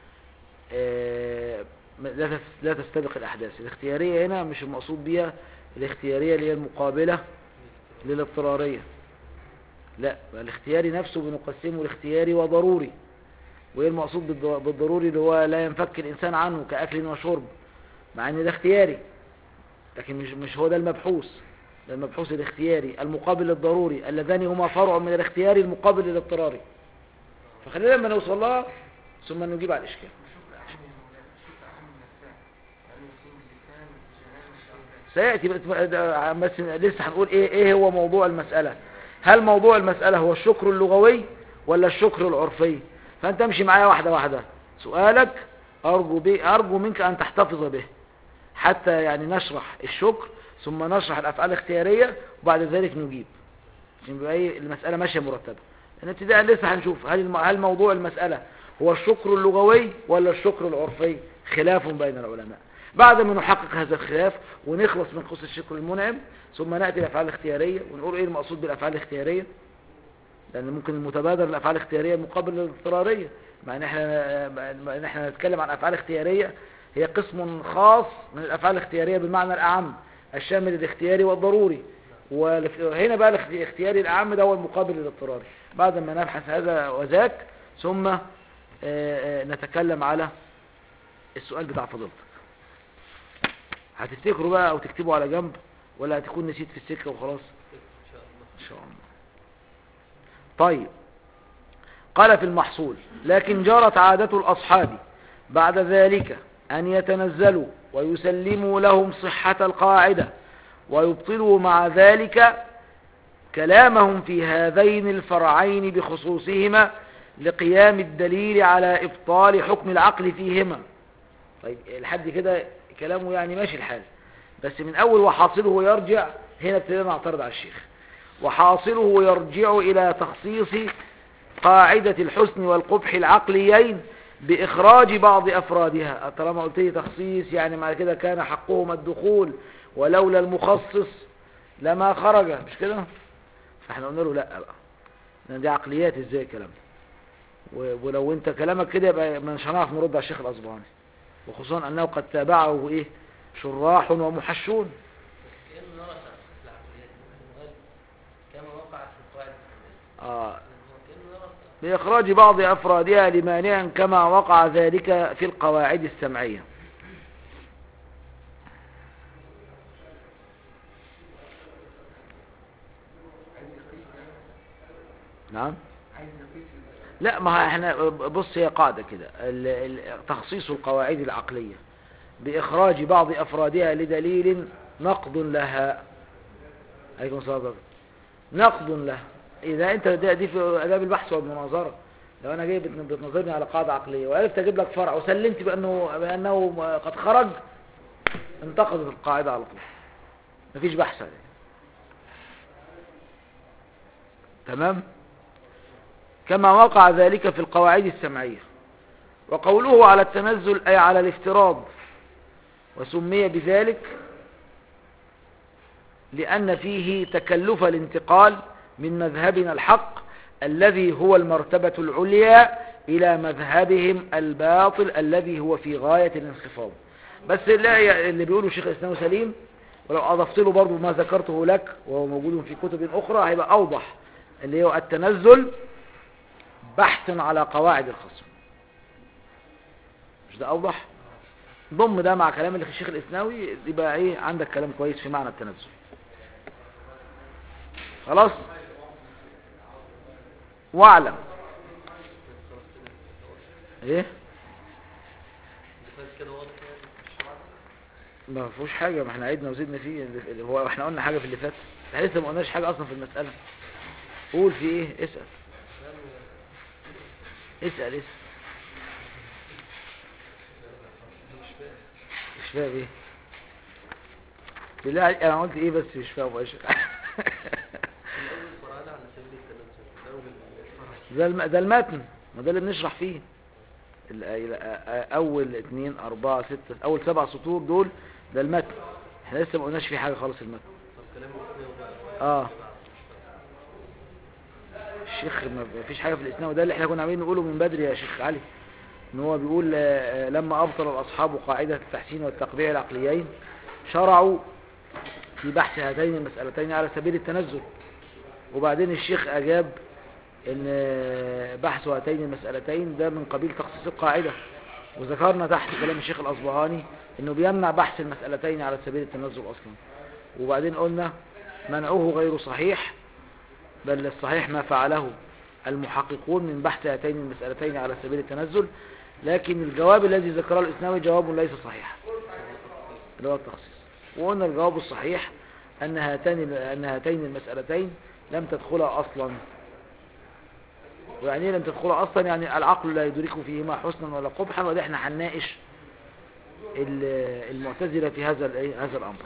آه لا تس- لا تستبق الأحداث الاختيارية هنا مش المقصود بيها الاختيارية اللي هي المقابلة للاضطرارية لا الاختياري نفسه بنقسمه لاختياري وضروري وايه المقصود بالض- بالضروري اللي هو لا ينفك الانسان عنه كاكل وشرب مع ان ده اختياري لكن مش مش هو ده المبحوث ده المبحوث الاختياري المقابل للضروري اللذان هما فرع من الاختياري المقابل للاضطراري فخلينا لما نوصل لها ثم نجيب على الاشكال الشكر أهم من المولانا الشكر أهم من الفعل لأنه يكون بلسان جلال الشرع سياتي بس- ده- بس لسه هنقول ايه ايه هو موضوع المساله هل موضوع المساله هو الشكر اللغوي ولا الشكر العرفي فانت امشي معايا واحدة واحدة سؤالك ارجو, بي أرجو منك ان تحتفظ به حتى يعني نشرح الشكر ثم نشرح الافعال الاختيارية وبعد ذلك نجيب عشان يبقى ايه المسألة ماشية مرتبة لان ابتداء لسه هنشوف هل الم- هل موضوع المسألة هو الشكر اللغوي ولا الشكر العرفي خلاف بين العلماء بعد ما نحقق هذا الخلاف ونخلص من قصة الشكر المنعم ثم نأتي الأفعال الاختيارية ونقول إيه المقصود بالأفعال الاختيارية لأن ممكن المتبادر الأفعال الاختيارية مقابل الاضطرارية مع إن إحنا مع إن إحنا نتكلم عن أفعال اختيارية هي قسم خاص من الأفعال الاختيارية بالمعنى الأعم الشامل الاختياري والضروري وهنا بقى الاخت- الاختياري الأعم ده هو المقابل للاضطراري بعد ما نبحث هذا وذاك ثم آه، آه، نتكلم على السؤال بتاع فضيلتك هتفتكروا بقى او تكتبوا على جنب ولا هتكون نسيت في السكة وخلاص ان شاء الله ان شاء الله طيب قال في المحصول لكن جرت عادة الأصحاب بعد ذلك أن يتنزلوا ويسلموا لهم صحة القاعدة ويبطلوا مع ذلك كلامهم في هذين الفرعين بخصوصهما لقيام الدليل على إبطال حكم العقل فيهما طيب لحد كده كلامه يعني ماشي الحال بس من أول وحاصله يرجع هنا ابتدينا نعترض على الشيخ وحاصله يرجع إلى تخصيص قاعدة الحسن والقبح العقليين بإخراج بعض أفرادها طالما قلت لي تخصيص يعني مع كده كان حقهما الدخول ولولا المخصص لما خرج مش كده فاحنا قلنا له لا بقى لأن دي عقليات ازاي الكلام ده و- ولو انت كلامك كده يبقى مش هنعرف نرد على الشيخ الأصبهاني وخصوصا أنه قد تابعه إيه شراح ومحشون كأنه نرى تخصيص العقليات من غير كما وقع في القواعد الفقهية. آه كأنه نرى بإخراج بعض أفرادها لمانع كما وقع ذلك في القواعد السمعية عايز يقيس يعني نعم عايز يقيس لا ما احنا بص هي قاعدة كده ال- ال- تخصيص القواعد العقلية بإخراج بعض أفرادها لدليل نقض لها عليكم السلام ورحمة الله. نقض لها إذا أنت دي دي في آداب البحث والمناظرة لو أنا جاي بت- بتناظرني على قاعدة عقلية وعرفت أجيب لك فرع وسلمت بأنه بأنه قد خرج انتقضت القاعدة على طول مفيش بحث عليه تمام كما وقع ذلك في القواعد السمعية وقوله على التنزل أي على الافتراض وسمي بذلك لأن فيه تكلف الانتقال من مذهبنا الحق الذي هو المرتبة العليا إلى مذهبهم الباطل الذي هو في غاية الانخفاض بس لا اللي بيقوله شيخ الإسلام سليم ولو أضفت له برضو ما ذكرته لك وهو موجود في كتب أخرى هيبقى أوضح اللي هو التنزل بحث على قواعد الخصم مش ده أوضح ضم ده مع كلام اللي في الشيخ الإسناوي يبقى إيه عندك كلام كويس في معنى التنزل خلاص واعلم ايه اللي فات كده واضح يعني مش واضح. ما فيهوش حاجة ما احنا عيدنا وزدنا فيه اللي- هو احنا قلنا حاجة في اللي فات احنا لسه ما قلناش حاجة اصلا في المسألة قول في ايه اسأل اسأل اسأل مش فاهم ايه بالله عليك انا قلت ايه بس مش فاهم ايش الأول فرعنا على سبيل التنزل الأول الفرع ده الم- ده المتن ما ده اللي بنشرح فيه ال- ال- اول اتنين اربعة ستة اول سبع سطور دول ده المتن احنا لسه ما قلناش فيه حاجة خالص المتن طب كلام الإسلام بقى اه الشيخ ما فيش حاجة في الإسلام وده اللي احنا كنا عاملين نقوله من بدري يا شيخ علي ان هو بيقول آه، آه، لما أبطل الأصحاب قاعدة التحسين والتقبيع العقليين شرعوا في بحث هاتين المسألتين على سبيل التنزل وبعدين الشيخ أجاب ان آه، بحث هاتين المسألتين ده من قبيل تخصيص القاعدة وذكرنا تحت كلام الشيخ الأصبهاني انه بيمنع بحث المسألتين على سبيل التنزل أصلا وبعدين قلنا منعه غير صحيح بل الصحيح ما فعله المحققون من بحث هاتين المسألتين على سبيل التنزل لكن الجواب الذي ذكره الإسلامي جواب ليس صحيح اللي هو التخصيص وقلنا الجواب الصحيح أن هاتين, أن هاتين المسألتين لم تدخلها أصلا ويعني ايه لم تدخله اصلا يعني العقل لا يدرك فيهما حسنا ولا قبحا وده احنا هنناقش ال- المعتزلة في هذا الايه هذا الامر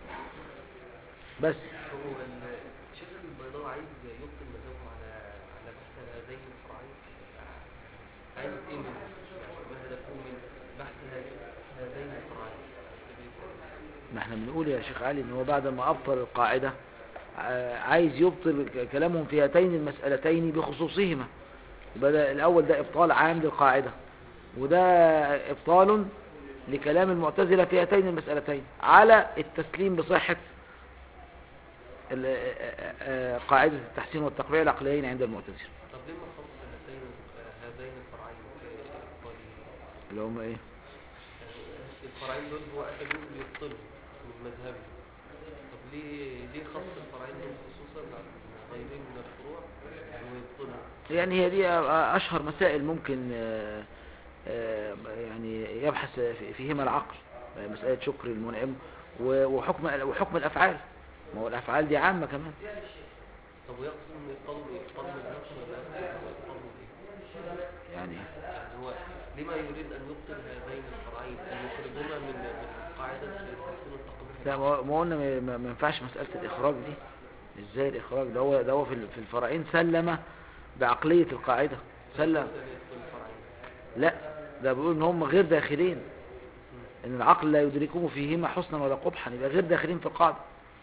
بس هو ال- الشيخ البيضاوي عايز يبطل مذهبه على على بحث هذين الفرعين عايز ايه منه؟ يعني ما هدفه من بحث هذ- هذين الفرعين؟ ما احنا بنقول يا شيخ علي ان هو بعد ما ابطل القاعدة ع- عايز يبطل ك- كلامهم في هاتين المسألتين بخصوصهما يبقى ده الاول ده ابطال عام للقاعدة وده ابطال لكلام المعتزلة في هاتين المسألتين على التسليم بصحة ال- آه، آه، قاعدة التحسين والتقبيع العقليين عند المعتزلة طب ليه ما خص هاتين هذين الفرعين في إبطال اللي هم ايه الفرعين دول هو أتى بيهم ليبطلوا من مذهبه طب ليه ليه خص الفرعين دول خصوصا عن غيرهم من الفروع ويبطلوا؟ يعني هي دي أشهر مسائل ممكن آه، آه، يعني يبحث في- فيهما العقل مسألة شكر المنعم و- وحكم وحكم الأفعال ما هو الأفعال دي عامة كمان طب ويقصد ان يبطلوا يبطلوا مذهبهم ولا يقصد يبطلوا ايه؟ يعني يعني هو لما يريد ان يبطل هذين الفرعين ان يخرجهما من من قاعده التحسين والتقبيح لا ما ما قلنا ما- ما ما ينفعش مسألة الإخراج دي ازاي الإخراج ده هو ده هو في ال- في الفرعين سلم بعقلية القاعدة سلم أن يدخل الفرعين لا ده بيقول ان هم غير داخلين ان العقل لا يدركه فيهما حسنا ولا قبحا يبقى غير داخلين في القاعدة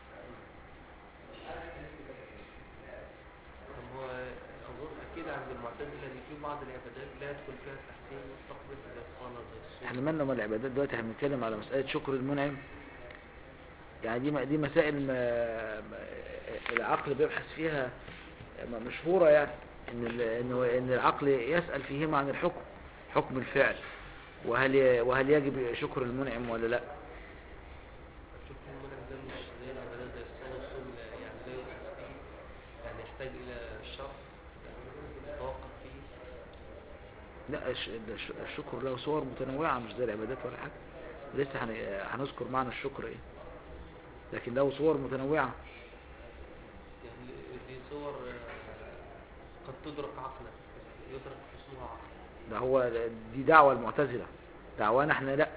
طب هو اظن اكيد عند المعتزله ان في بعض العبادات لا يدخل فيها التحسين والتقبيح زي الصلاه زي الصوم احنا مالنا ومال العبادات دلوقتي احنا بنتكلم على مسألة شكر المنعم يعني دي دي مسائل ما ما- العقل بيبحث فيها م- مشهورة يعني ان ال- انه ان العقل يسأل فيهما عن الحكم حكم الفعل وهل ي- وهل يجب شكر المنعم ولا لا شوف المنعم ده مش زي العبادات زي الصلاه والصوم لا يعني لا يبحث فيه يعني يحتاج الى الشرح يعني يتوقف فيه لا الش- ده الش- الشكر له صور متنوعة مش زي العبادات ولا حاجة لسه هن- هنذكر معنى الشكر ايه لكن له صور متنوعة يعني دي صور آه، قد تدرك عقلا يدرك حسنها عقلا ده هو دي دعوة المعتزلة دعوانا احنا لا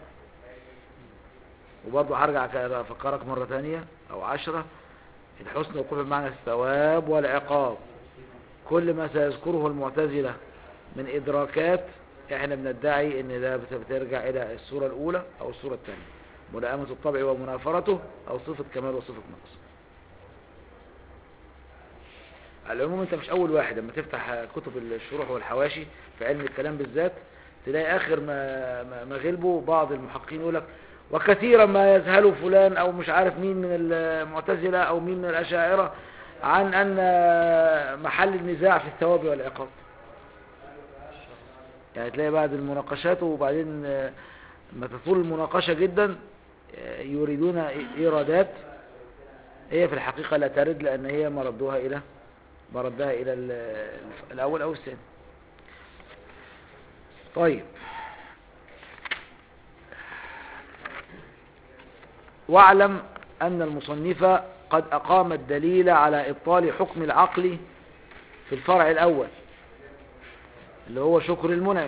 وبرضه هرجع ك- افكرك مرة تانية او عشرة الحسن يقول بمعنى الثواب والعقاب كل ما سيذكره المعتزلة من ادراكات احنا بندعي ان ده بت- بترجع الى الصورة الاولى او الصورة الثانية ملائمة الطبع ومنافرته او صفة كمال وصفة نقص على العموم انت مش اول واحد لما تفتح كتب الشروح والحواشي في علم الكلام بالذات تلاقي اخر ما ما- ما غلبوا بعض المحققين يقول لك وكثيرا ما يذهل فلان او مش عارف مين من المعتزله او مين من الاشاعره عن ان محل النزاع في الثواب والعقاب يعني تلاقي بعد المناقشات وبعدين آه، ما تطول المناقشه جدا آه، يريدون ايرادات هي في الحقيقه لا ترد لان هي مردوها الى مردها إلى ال- الأول أو الثاني طيب واعلم أن المصنف قد أقام الدليل على إبطال حكم العقل في الفرع الأول اللي هو شكر المنعم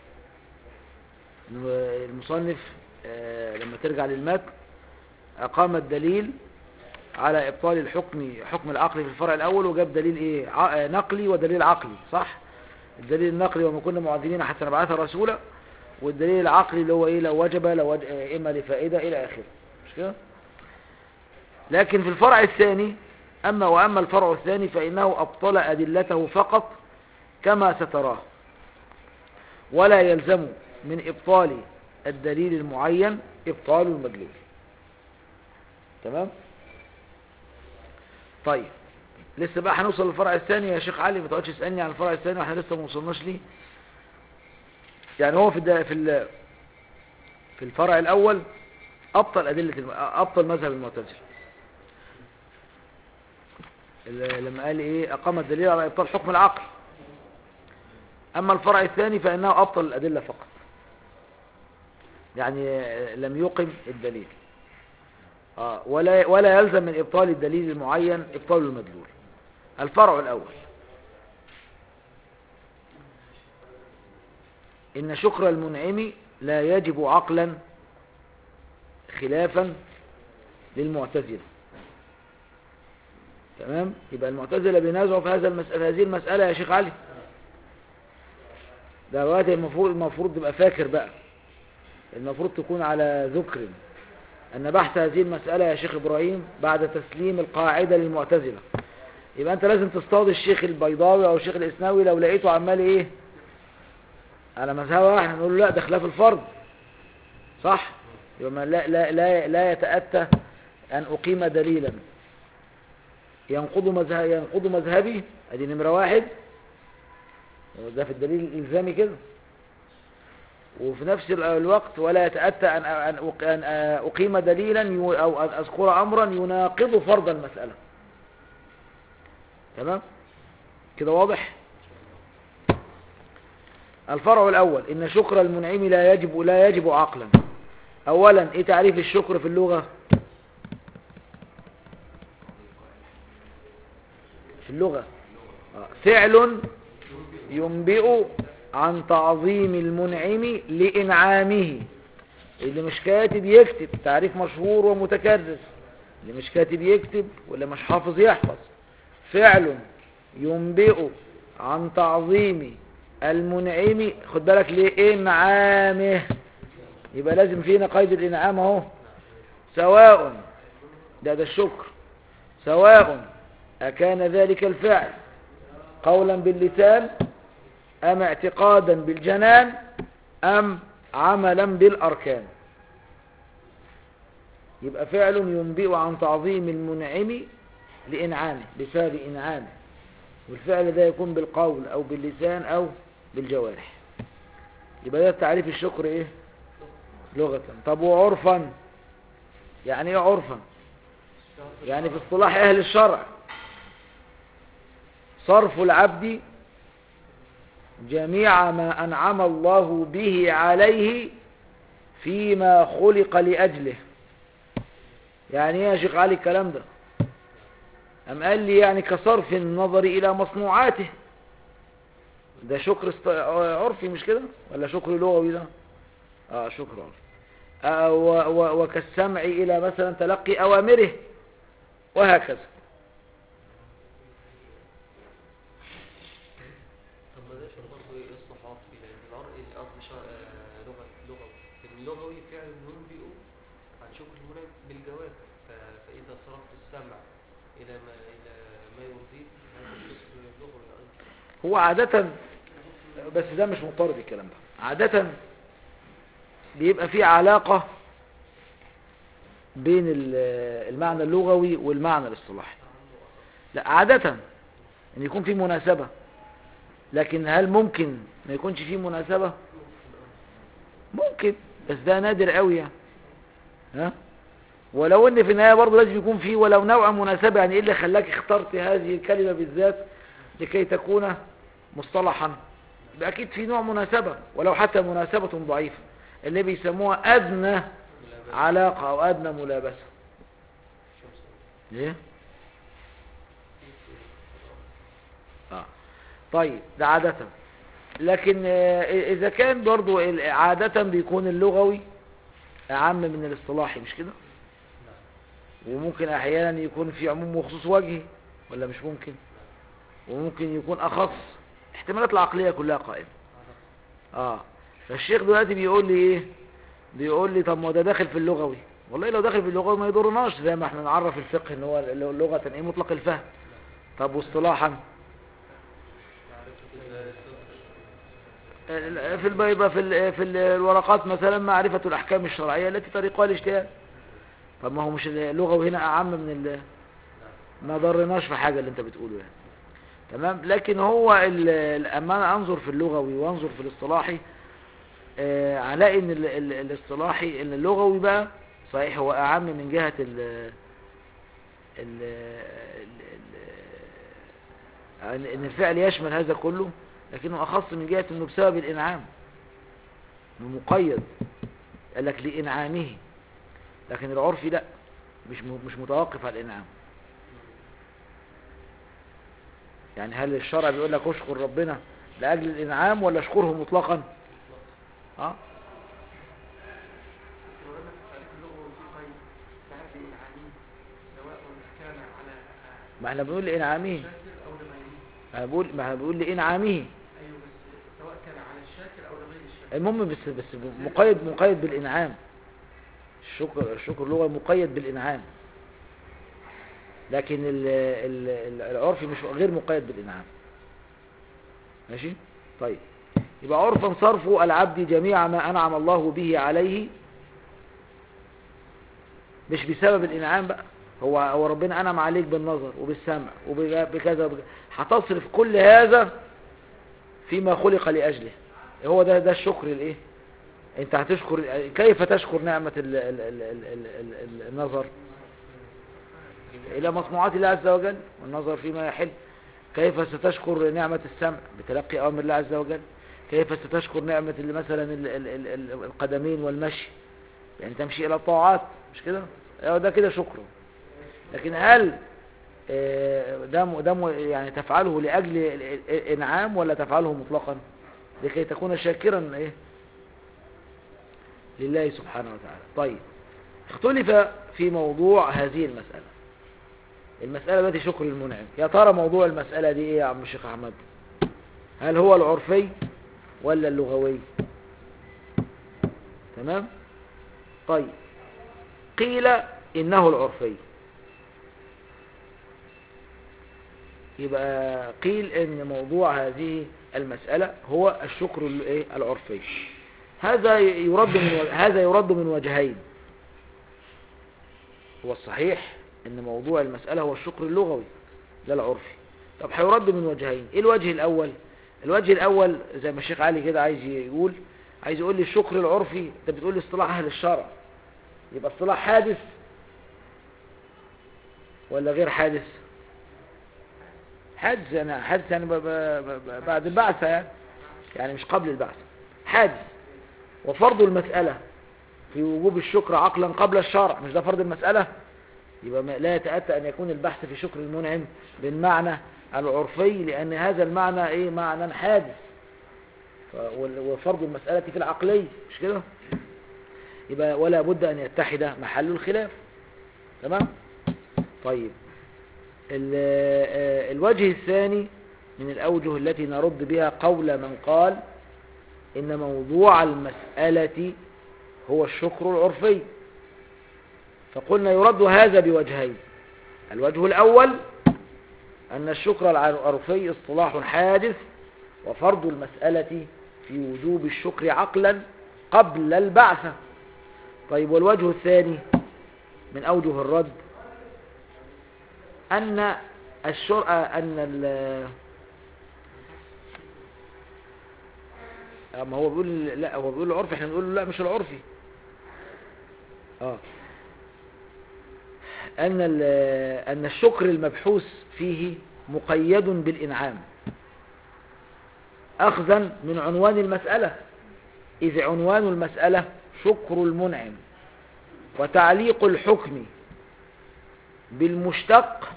إنه المصنف آه، لما ترجع للمتن أقام الدليل على إبطال الحكم حكم العقل في الفرع الأول وجاب دليل إيه ع- آه، نقلي ودليل عقلي صح الدليل النقلي وما كنا معذبين حتى نبعث رسولا والدليل العقلي اللي هو إيه لو وجب لو وج... آه، إما لفائدة إلى آخره مش كده لكن في الفرع الثاني أما وأما الفرع الثاني فإنه أبطل أدلته فقط كما ستراه ولا يلزم من إبطال الدليل المعين إبطال المدلول تمام طيب لسه بقى هنوصل للفرع الثاني يا شيخ علي ما تقعدش تسالني عن الفرع الثاني واحنا لسه ما وصلناش ليه يعني هو في الد... في ال... في الفرع الاول ابطل ادله الم... ابطل مذهب المعتزله ال- لما قال ايه اقام الدليل على ابطال حكم العقل اما الفرع الثاني فانه ابطل الادله فقط يعني آه، لم يقم الدليل آه، ولا ولا يلزم من ابطال الدليل المعين ابطال المدلول الفرع الاول إن شكر المنعم لا يجب عقلا خلافا للمعتزلة تمام يبقى المعتزلة بينازعوا في هذا المسألة هذه المسألة يا شيخ علي ده دلوقتي المفروض المفروض تبقى فاكر بقى المفروض تكون على ذكر أن بحث هذه المسألة يا شيخ إبراهيم بعد تسليم القاعدة للمعتزلة يبقى أنت لازم تصطاد الشيخ البيضاوي أو الشيخ الإسناوي لو لقيته عمال إيه على مذهبه احنا نقول له لا ده خلاف الفرض صح يبقى ما لا, لا, لا, لا يتأتى أن أقيم دليلا ينقض مذهب ينقض مذهبي ادي نمرة واحد ده في الدليل الإلزامي كده وفي نفس ال- الوقت ولا يتأتى أن أن أق- أن أقيم دليلا يو- أو أن أذكر أمرا يناقض فرض المسألة تمام كده واضح الفرع الأول إن شكر المنعم لا يجب لا يجب عقلا أولا إيه تعريف الشكر في اللغة في اللغة آه، فعل ينبئ عن تعظيم المنعم لإنعامه اللي مش كاتب يكتب تعريف مشهور ومتكرر اللي مش كاتب يكتب واللي مش حافظ يحفظ فعل ينبئ عن تعظيم المنعم خد بالك لإنعامه يبقى لازم فينا قيد الإنعام اهو سواء ده ده الشكر سواء أكان ذلك الفعل قولا باللسان أم اعتقادا بالجنان أم عملا بالأركان يبقى فعل ينبئ عن تعظيم المنعم لإنعامه بسبب إنعامه والفعل ده يكون بالقول أو باللسان أو بالجوارح يبقى ده تعريف الشكر إيه لغة طب وعرفا يعني إيه عرفا يعني في اصطلاح أهل الشرع صرف العبد جميع ما أنعم الله به عليه فيما خلق لأجله يعني ايه يا شيخ علي الكلام ده أم قال لي يعني كصرف النظر إلى مصنوعاته ده شكر است... عرفي مش كده ولا شكر لغوي ده اه شكر عرفي آه و... و... وكالسمع إلى مثلا تلقي أوامره وهكذا طب ما ده شغل برضه يصلح عرفي لان العرف قصدي شا- آه، لغه لغوي اللغوي فعل ينبئ عن شكر المنعم بالجواب ف- فاذا صرفت السمع الى ما الى ما يرضيك هذا شكر لغوي ايضا هو عادة بس ده مش مضطرد الكلام ده عادة بيبقى في علاقة بين ال- المعنى اللغوي والمعنى الاصطلاحي لا عادة ان يكون في مناسبة لكن هل ممكن ما يكونش في مناسبة ممكن بس ده نادر قوي يعني ها ولو ان في النهاية برضه لازم يكون في ولو نوع مناسبة يعني ايه اللي خلاك اخترت هذه الكلمة بالذات لكي تكون مصطلحا يبقى اكيد في نوع مناسبة ولو حتى مناسبة ضعيفة اللي بيسموها ادنى علاقة او ادنى ملابسة ليه اه طيب ده عادة لكن آه، اذا كان برضو ال- عادة بيكون اللغوي اعم من الاصطلاحي مش كده وممكن احيانا يكون في عموم وخصوص وجهي ولا مش ممكن وممكن يكون اخص احتمالات العقلية كلها قائمة اه فالشيخ دلوقتي بيقول لي ايه بيقول لي طب ما ده داخل في اللغوي والله لو داخل في اللغوي ما يضرناش زي ما احنا نعرف الفقه ان هو لغة ايه مطلق الفهم طب واصطلاحا في البيضة في ال- في ال- الورقات مثلا معرفة الأحكام الشرعية التي طريقها الاجتهاد طب ما هو مش اللغة هنا أعم من ال ما ضرناش في حاجة اللي انت بتقوله يعني تمام لكن هو ال- ال- اما انا انظر في اللغوي وانظر في الاصطلاحي آه، هلاقي ان ال- ال- الاصطلاحي ان اللغوي بقى صحيح هو اعم من جهة ال ال ال- ان الفعل يشمل هذا كله لكنه اخص من جهة انه بسبب الانعام انه مقيد قال لك لانعامه لكن العرفي لا مش م- مش متوقف على الانعام يعني هل الشرع بيقول لك اشكر ربنا لاجل الانعام ولا اشكره مطلقا اه لو أنا في تعريف اللغة في طيب تعرف إنعامي سواء كان على ما احنا بنقول لإنعامه الشاكر أو لغيره ما بقول ما بقول لإنعامه أيوه بس سواء كان على الشاكر أو لغير الشاكر المهم بس بس مقيد مقيد بالإنعام الشكر الشكر اللغة مقيد بالإنعام لكن ال- ال- ال- العرف مش غير مقيد بالإنعام ماشي طيب يبقى عرفا صرف العبد جميع ما أنعم الله به عليه مش بسبب الإنعام بقى هو هو ربنا أنعم عليك بالنظر وبالسمع وبكذا وبكذا. هتصرف كل هذا فيما خلق لأجله هو ده ده الشكر الايه انت هتشكر كيف تشكر نعمة ال ال ال ال ال ال ال النظر الى مصنوعات الله عز وجل والنظر فيما يحل كيف ستشكر نعمة السمع بتلقي اوامر الله عز وجل كيف ستشكر نعمة ال- مثلا ال ال ال ال القدمين والمشي يعني تمشي الى الطاعات مش كده اه ده كده شكر لكن هل آه، ده م- ده م- يعني تفعله لاجل ال- ال- الانعام ولا تفعله مطلقا لكي تكون شاكرا ايه لله سبحانه وتعالى طيب اختلف في موضوع هذه المسألة المسألة التي شكر المنعم يا ترى موضوع المسألة دي ايه يا عم الشيخ احمد هل هو العرفي ولا اللغوي تمام طيب قيل انه العرفي يبقى قيل ان موضوع هذه المسألة هو الشكر ال- إيه؟ العرفي هذا يرد من و- هذا يرد من وجهين هو الصحيح ان موضوع المسألة هو الشكر اللغوي لا العرفي طب هيرد من وجهين ايه الوجه الاول الوجه الاول زي ما الشيخ علي كده عايز يقول عايز يقول لي الشكر العرفي انت بتقول لي اصطلاح اهل الشرع يبقى اصطلاح حادث ولا غير حادث حادث يعني حادث يعني ب- ب- ب- بعد البعثة يعني يعني مش قبل البعثة حادث وفرض المسألة في وجوب الشكر عقلا قبل الشرع مش ده فرض المسألة يبقى ما- لا يتأتى أن يكون البحث في شكر المنعم بالمعنى العرفي لأن هذا المعنى إيه معنى حادث ف- وال- وفرض المسألة في العقلي مش كده يبقى ولا بد أن يتحد محل الخلاف تمام طيب ال- آه، الوجه الثاني من الأوجه التي نرد بها قول من قال إن موضوع المسألة هو الشكر العرفي فقلنا يرد هذا بوجهين الوجه الأول أن الشكر العرفي اصطلاح حادث وفرض المسألة في وجوب الشكر عقلا قبل البعثة طيب والوجه الثاني من أوجه الرد أن الشر أن ال ما هو بيقول لا هو بيقول العرفي احنا بنقول له لا مش العرفي اه أن ال- أن الشكر المبحوث فيه مقيد بالإنعام أخذا من عنوان المسألة إذ عنوان المسألة شكر المنعم وتعليق الحكم بالمشتق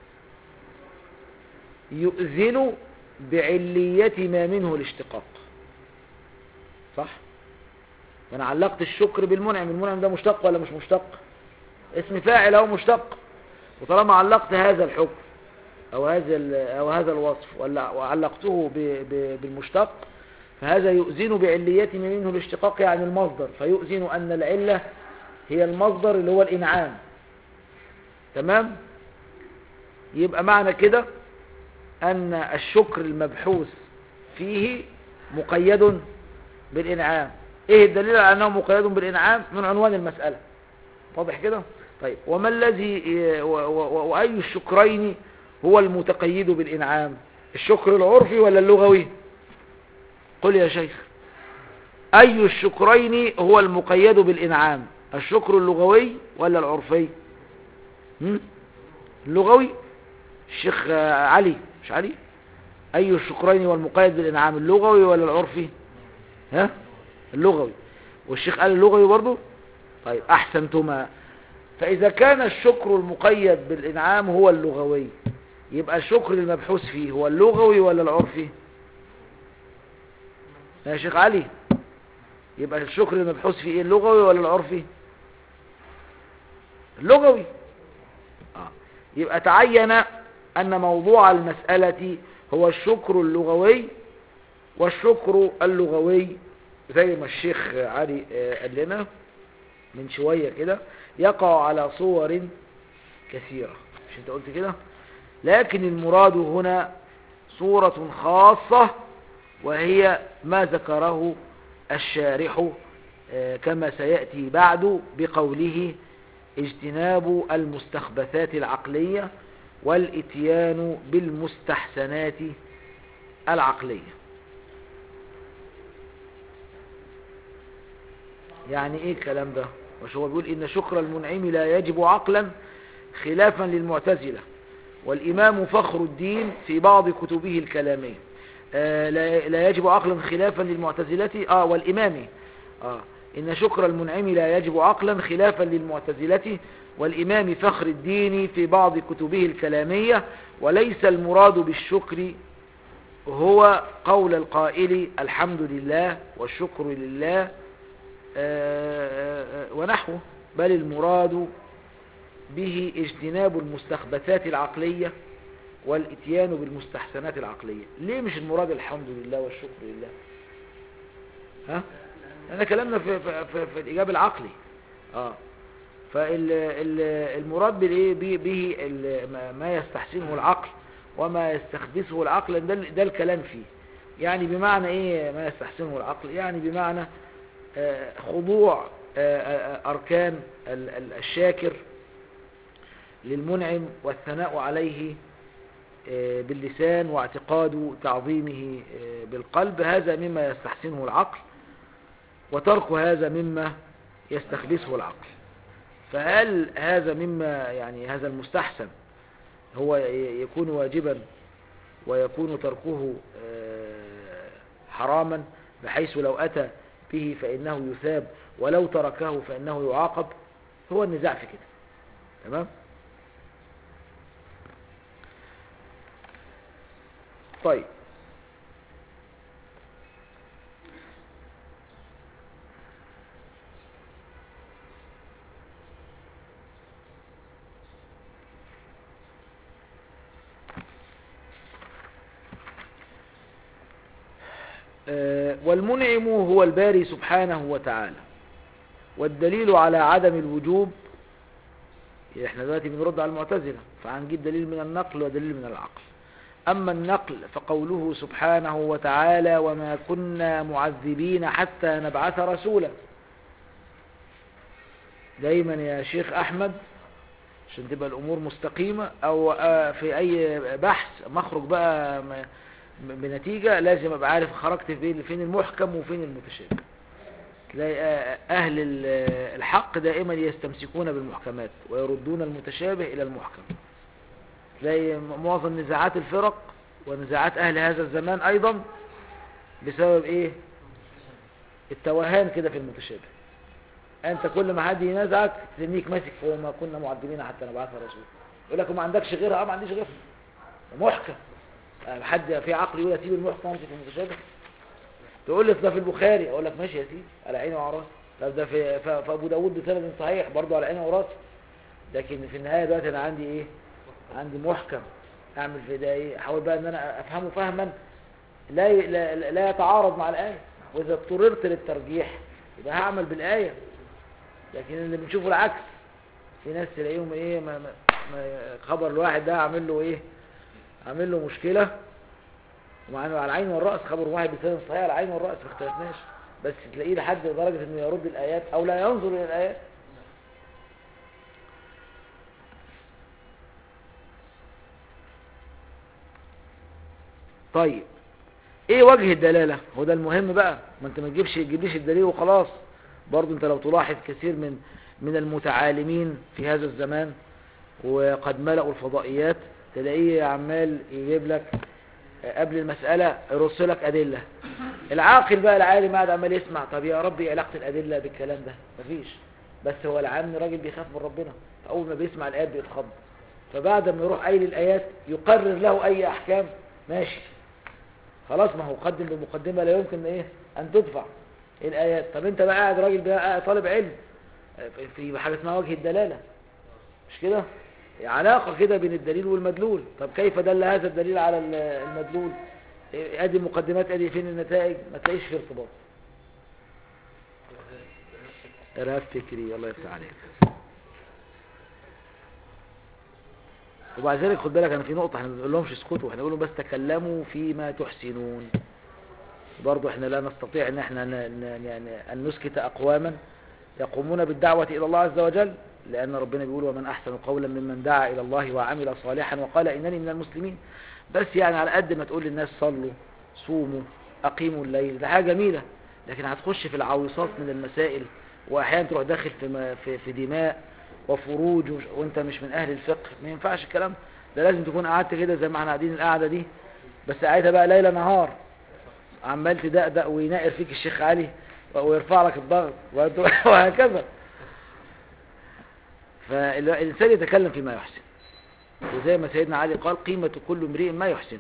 يؤذن بعلية ما منه الاشتقاق صح فأنا علقت الشكر بالمنعم المنعم ده مشتق ولا مش مشتق اسم فاعل أو مشتق وطالما علقت هذا الحكم أو هذا ال- أو هذا الوصف ولا وعلقته ب- ب- بالمشتق فهذا يؤذن بعلية ما منه الاشتقاق يعني المصدر فيؤذن أن العلة هي المصدر اللي هو الإنعام تمام يبقى معنى كده أن الشكر المبحوث فيه مقيد بالإنعام إيه الدليل على أنه مقيد بالإنعام من عنوان المسألة واضح كده طيب وما الذي و- و- وأي الشكرين هو المتقيد بالإنعام الشكر العرفي ولا اللغوي قل يا شيخ أي الشكرين هو المقيد بالإنعام الشكر اللغوي ولا العرفي هم؟ اللغوي الشيخ آه، علي مش علي أي الشكرين هو المقيد بالإنعام اللغوي ولا العرفي ها اللغوي والشيخ قال اللغوي برضو طيب أحسنتما فإذا كان الشكر المقيد بالإنعام هو اللغوي يبقى الشكر المبحوث فيه هو اللغوي ولا العرفي يا شيخ علي يبقى الشكر المبحوث فيه ايه اللغوي ولا العرفي اللغوي آه. يبقى تعين أن موضوع المسألة هو الشكر اللغوي والشكر اللغوي زي ما الشيخ علي آه، قال لنا من شوية كده يقع على صور كثيرة مش انت قلت كده لكن المراد هنا صورة خاصة وهي ما ذكره الشارح آه، كما سيأتي بعد بقوله اجتناب المستخبثات العقلية والاتيان بالمستحسنات العقلية يعني ايه الكلام ده مش هو بيقول ان شكر المنعم لا يجب عقلا خلافا للمعتزلة والامام فخر الدين في بعض كتبه الكلامية آه لا لا يجب عقلا خلافا للمعتزلة اه والامام اه ان شكر المنعم لا يجب عقلا خلافا للمعتزلة والامام فخر الدين في بعض كتبه الكلامية وليس المراد بالشكر هو قول القائل الحمد لله والشكر لله آه، آه، ونحوه بل المراد به اجتناب المستخبثات العقلية والاتيان بالمستحسنات العقلية ليه مش المراد الحمد لله والشكر لله ها احنا كلامنا في, في, في, في الاجابة العقلي اه فالمراد بالايه به- به ال- ما- ما يستحسنه العقل وما يستخبثه العقل ده, ال- ده الكلام فيه يعني بمعنى ايه ما يستحسنه العقل يعني بمعنى آه، خضوع آه، آه، أركان ال- ال- الشاكر للمنعم والثناء عليه آه، باللسان واعتقاد تعظيمه آه، بالقلب هذا مما يستحسنه العقل وترك هذا مما يستخبثه العقل فهل هذا مما يعني هذا المستحسن هو ي- يكون واجبا ويكون تركه آه، حراما بحيث لو أتى به فإنه يثاب ولو تركه فإنه يعاقب هو النزاع في كده تمام طيب آه، والمنعم هو الباري سبحانه وتعالى والدليل على عدم الوجوب احنا دلوقتي بنرد على المعتزلة فهنجيب دليل من النقل ودليل من العقل أما النقل فقوله سبحانه وتعالى وما كنا معذبين حتى نبعث رسولا دايما يا شيخ أحمد عشان تبقى الأمور مستقيمة أو آه، في أي بحث مخرج بقى م- بنتيجة لازم أبقى عارف خرجت فين فين المحكم وفين المتشابه تلاقي آه، أهل ال- الحق دائما يستمسكون بالمحكمات ويردون المتشابه إلى المحكم تلاقي م- معظم نزاعات الفرق ونزاعات أهل هذا الزمان أيضا بسبب إيه التوهان كده في المتشابه أنت كل ما حد ينازعك تنيك ماسك في وما كنا معذبين حتى نبعث رسول يقول لك ما عندكش غيرها اه ما عنديش غيرها محكم آه، حد في عقل يقول اسيب المحكم وامسك في المتشابه تقول لي ده في البخاري اقول لك ماشي يا سيدي على عيني وعلى راسي طب ده في ف- في ابو داوود بسند صحيح برضه على عيني وراسي لكن في النهايه دلوقتي انا عندي ايه عندي محكم اعمل في ده ايه احاول بقى ان انا افهمه فهما لا ي- لا, لا يتعارض مع الايه واذا اضطررت للترجيح يبقى هعمل بالايه لكن اللي بنشوفه العكس في ناس تلاقيهم ايه ما ما ما خبر الواحد ده عامل له ايه عامل له مشكله ومع انه على العين والراس خبر واحد بسند صحيح على العين والراس ما اختلفناش بس تلاقيه لحد درجه انه يرد الايات او لا ينظر الى الايات طيب ايه وجه الدلاله هو ده المهم بقى ما انت ما تجيبش تجيبليش الدليل وخلاص برضو انت لو تلاحظ كثير من من المتعالمين في هذا الزمان وقد ملأوا الفضائيات تلاقيه عمال يجيب لك قبل المسألة يرص لك أدلة العاقل بقى العالم قاعد عمال يسمع طب يا رب ايه علاقة الأدلة بالكلام ده مفيش بس هو العام راجل بيخاف من ربنا فأول ما بيسمع الآيات بيتخض فبعد ما يروح قايل الآيات يقرر له أي أحكام ماشي خلاص ما هو قدم بمقدمة لا يمكن ايه أن تدفع ايه الايات طب انت بقى قاعد راجل بقى قاعد طالب علم في حاجه اسمها وجه الدلاله مش كده علاقه كده بين الدليل والمدلول طب كيف دل هذا الدليل على ال- المدلول إيه، ادي المقدمات ادي فين النتائج ما تلاقيش في ارتباط ارهاب فكري الله يفتح عليك وبعد ذلك خد بالك انا في نقطه احنا ما بنقول لهمش اسكتوا احنا بنقول لهم بس تكلموا فيما تحسنون برضه احنا لا نستطيع ان احنا ن- ن- يعني ان نسكت اقواما يقومون بالدعوه الى الله عز وجل لان ربنا بيقول ومن احسن قولا ممن دعا الى الله وعمل صالحا وقال انني من المسلمين بس يعني على قد ما تقول للناس صلوا صوموا اقيموا الليل ده حاجه جميله لكن هتخش في العويصات من المسائل واحيانا تروح داخل في م- في, في دماء وفروج وش- وانت مش من اهل الفقه ما ينفعش الكلام ده لازم تكون قعدت كده زي ما احنا قاعدين القعده دي بس قاعدها بقى ليله نهار عمال تدقدق وينقر فيك الشيخ علي ويرفع لك الضغط وهت- وهكذا فالإنسان يتكلم فيما يحسن وزي ما سيدنا علي قال قيمة كل امرئ ما يحسن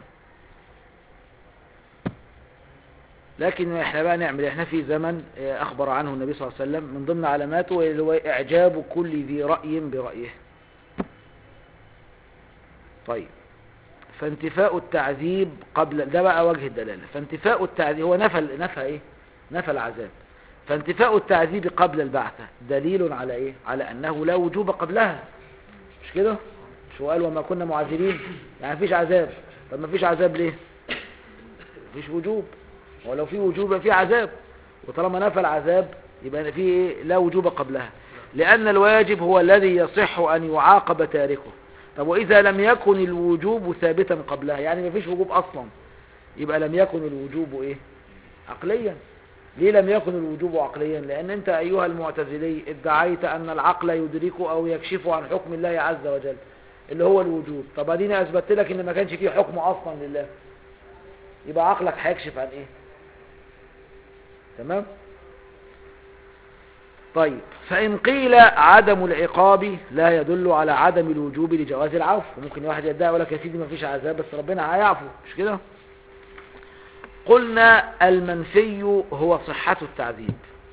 لكن احنا بقى نعمل إيه؟ احنا في زمن آه، اخبر عنه النبي صلى الله عليه وسلم من ضمن علاماته اللي هو اعجاب كل ذي رأي برأيه طيب فانتفاء التعذيب قبل ده بقى وجه الدلالة فانتفاء التعذيب هو نفى نفى ايه نفى العذاب فانتفاء التعذيب قبل البعثة دليل على ايه على انه لا وجوب قبلها مش كده مش هو قال وما كنا معذبين يعني مفيش عذاب طب مفيش عذاب ليه مفيش وجوب ولو في وجوب يبقى في عذاب وطالما نفى العذاب يبقى في ايه لا وجوب قبلها لان الواجب هو الذي يصح ان يعاقب تاركه طب واذا لم يكن الوجوب ثابتا قبلها يعني مفيش وجوب اصلا يبقى لم يكن الوجوب ايه عقليا ليه لم يكن الوجوب عقليا لان انت ايها المعتزلي ادعيت ان العقل يدرك او يكشف عن حكم الله عز وجل اللي هو الوجود طب اديني اثبتت لك ان ما كانش فيه حكم اصلا لله يبقى عقلك هيكشف عن ايه تمام طيب فإن قيل عدم العقاب لا يدل على عدم الوجوب لجواز العفو ممكن واحد يدعي يقول لك يا سيدي ما فيش عذاب بس ربنا هيعفو مش كده قلنا المنفي هو صحة التعذيب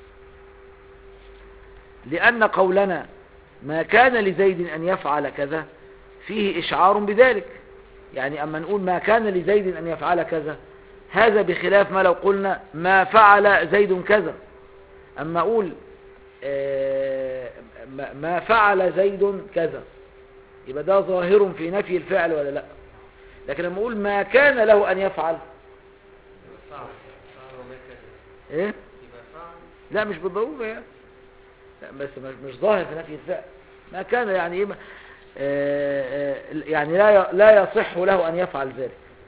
لأن قولنا ما كان لزيد أن يفعل كذا فيه إشعار بذلك يعني أما نقول ما كان لزيد أن يفعل كذا هذا بخلاف ما لو قلنا ما فعل زيد كذا أما أقول آه، ما- ما فعل زيد كذا يبقى ده ظاهر في نفي الفعل ولا لا لكن لما أقول ما كان له أن يفعل فعل فعل وما كان إيه يبقى فعل لا مش بالضرورة يعني لا بس مش, مش ظاهر في نفي الفعل ما كان يعني إيه ما- آه، آه، يعني لا ي- لا يصح له أن يفعل ذلك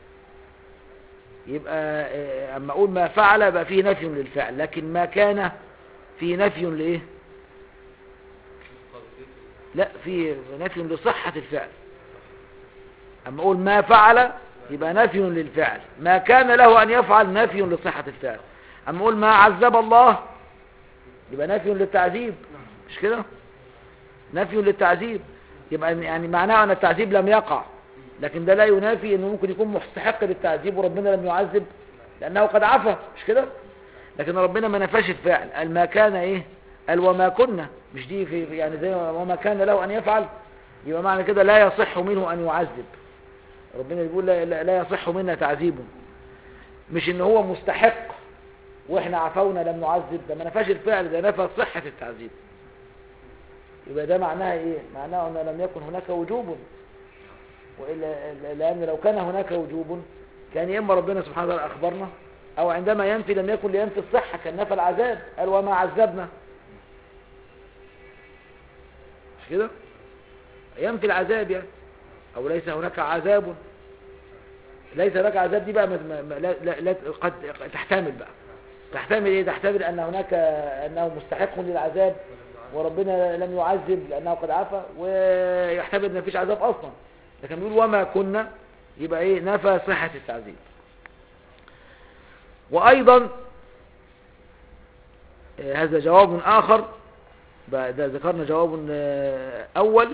يبقى آه، أما أقول ما فعل يبقى فيه نفي للفعل لكن ما كان فيه نفي لإيه لا في نفي لصحة الفعل أما أقول ما فعل يبقى نفي للفعل ما كان له أن يفعل نفي لصحة الفعل أما أقول ما عذب الله يبقى نفي للتعذيب مش كده نفي للتعذيب يبقى يعني معناه أن التعذيب لم يقع لكن ده لا ينافي أنه ممكن يكون مستحق للتعذيب وربنا لم يعذب لأنه قد عفى مش كده لكن ربنا ما نفاش الفعل قال ما كان ايه قال وما كنا مش دي في يعني زي وما كان له ان يفعل يبقى معنى كده لا يصح منه ان يعذب ربنا بيقول لا, لا, لا يصح منا تعذيبه مش ان هو مستحق واحنا عفونا لم نعذب ده ما نفاش الفعل ده نفى صحة التعذيب يبقى ده معناها ايه معناه ان لم يكن هناك وجوب وإلا لان لو كان هناك وجوب كان يا اما ربنا سبحانه وتعالى اخبرنا او عندما ينفي لم يكن لينفي الصحة كان نفى العذاب قال وما عذبنا مش كده ينفي العذاب يعني او ليس هناك عذاب ليس هناك عذاب دي بقى ما ما لا لا لا قد تحتمل بقى تحتمل ايه تحتمل ان هناك انه مستحق للعذاب وربنا لم يعذب لانه قد عفى ويحتمل ان مفيش عذاب اصلا لكن بيقول وما كنا يبقى ايه نفى صحة التعذيب وأيضا آه، هذا جواب آخر بعد ذكرنا جواب آه، أول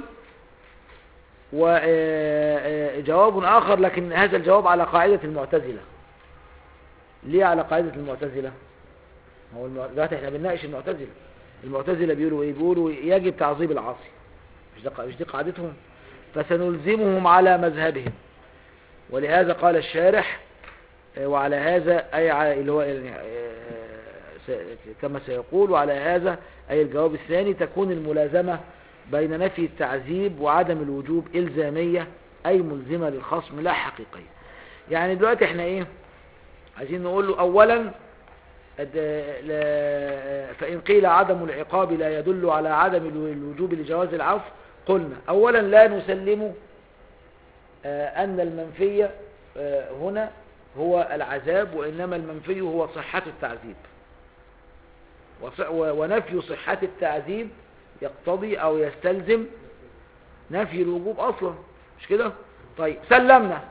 وجواب آخر لكن هذا الجواب على قاعدة المعتزلة ليه على قاعدة المعتزلة ما هو المع- دلوقتي احنا بنناقش المعتزلة المعتزلة بيقولوا ايه بيقولوا يجب تعظيم العاصي مش ده مش دي قاعدتهم فسنلزمهم على مذهبهم ولهذا قال الشارح آه، وعلى هذا أي ع- اللي هو يعني، آه، س- كما سيقول وعلى هذا أي الجواب الثاني تكون الملازمة بين نفي التعذيب وعدم الوجوب إلزامية أي ملزمة للخصم لا حقيقية يعني دلوقتي احنا ايه عايزين نقول له أولا أد- لا- فإن قيل عدم العقاب لا يدل على عدم الو- الوجوب لجواز العفو قلنا أولا لا نسلم آه، أن المنفي آه، هنا هو العذاب وإنما المنفي هو صحة التعذيب وص- و- ونفي صحة التعذيب يقتضي أو يستلزم نفي الوجوب أصلا مش كده طيب سلمنا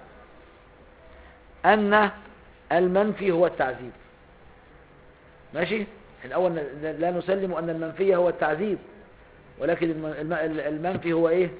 أن المنفي هو التعذيب ماشي الأول ن- لا نسلم أن المنفي هو التعذيب ولكن الم- الم- المنفي هو إيه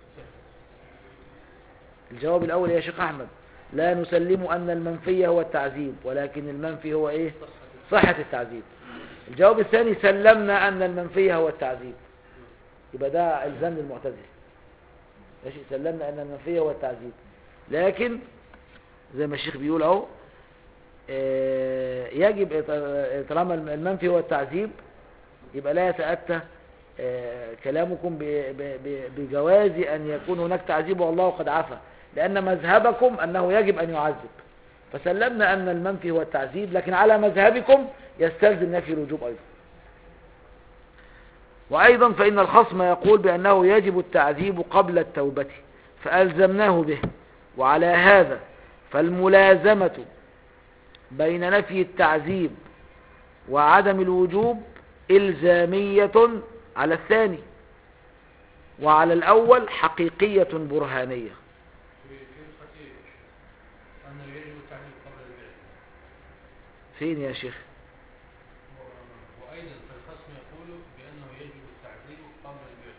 الجواب الأول يا شيخ أحمد لا نسلم أن المنفي هو التعذيب ولكن المنفي هو إيه صحة التعذيب الجواب الثاني سلمنا أن المنفي هو التعذيب يبقى ده إلزام للمعتزلة ماشي سلمنا أن المنفي هو التعذيب لكن زي ما الشيخ بيقول أهو آه، يجب آه، طالما المنفي هو التعذيب يبقى لا يتأتى آه، كلامكم ب- ب- ب- بجواز أن يكون هناك تعذيب والله قد عفى لأن مذهبكم أنه يجب أن يعذب فسلمنا أن المنفي هو التعذيب لكن على مذهبكم يستلزم نفي الوجوب أيضا وأيضا فإن الخصم يقول بأنه يجب التعذيب قبل التوبة فألزمناه به وعلى هذا فالملازمة بين نفي التعذيب وعدم الوجوب إلزامية على الثاني وعلى الأول حقيقية برهانية في في الخطيب أنه يجب التعليم قبل البيع فين يا شيخ و- وأيضا فالخصم يقول بأنه يجب التعذيب قبل البيع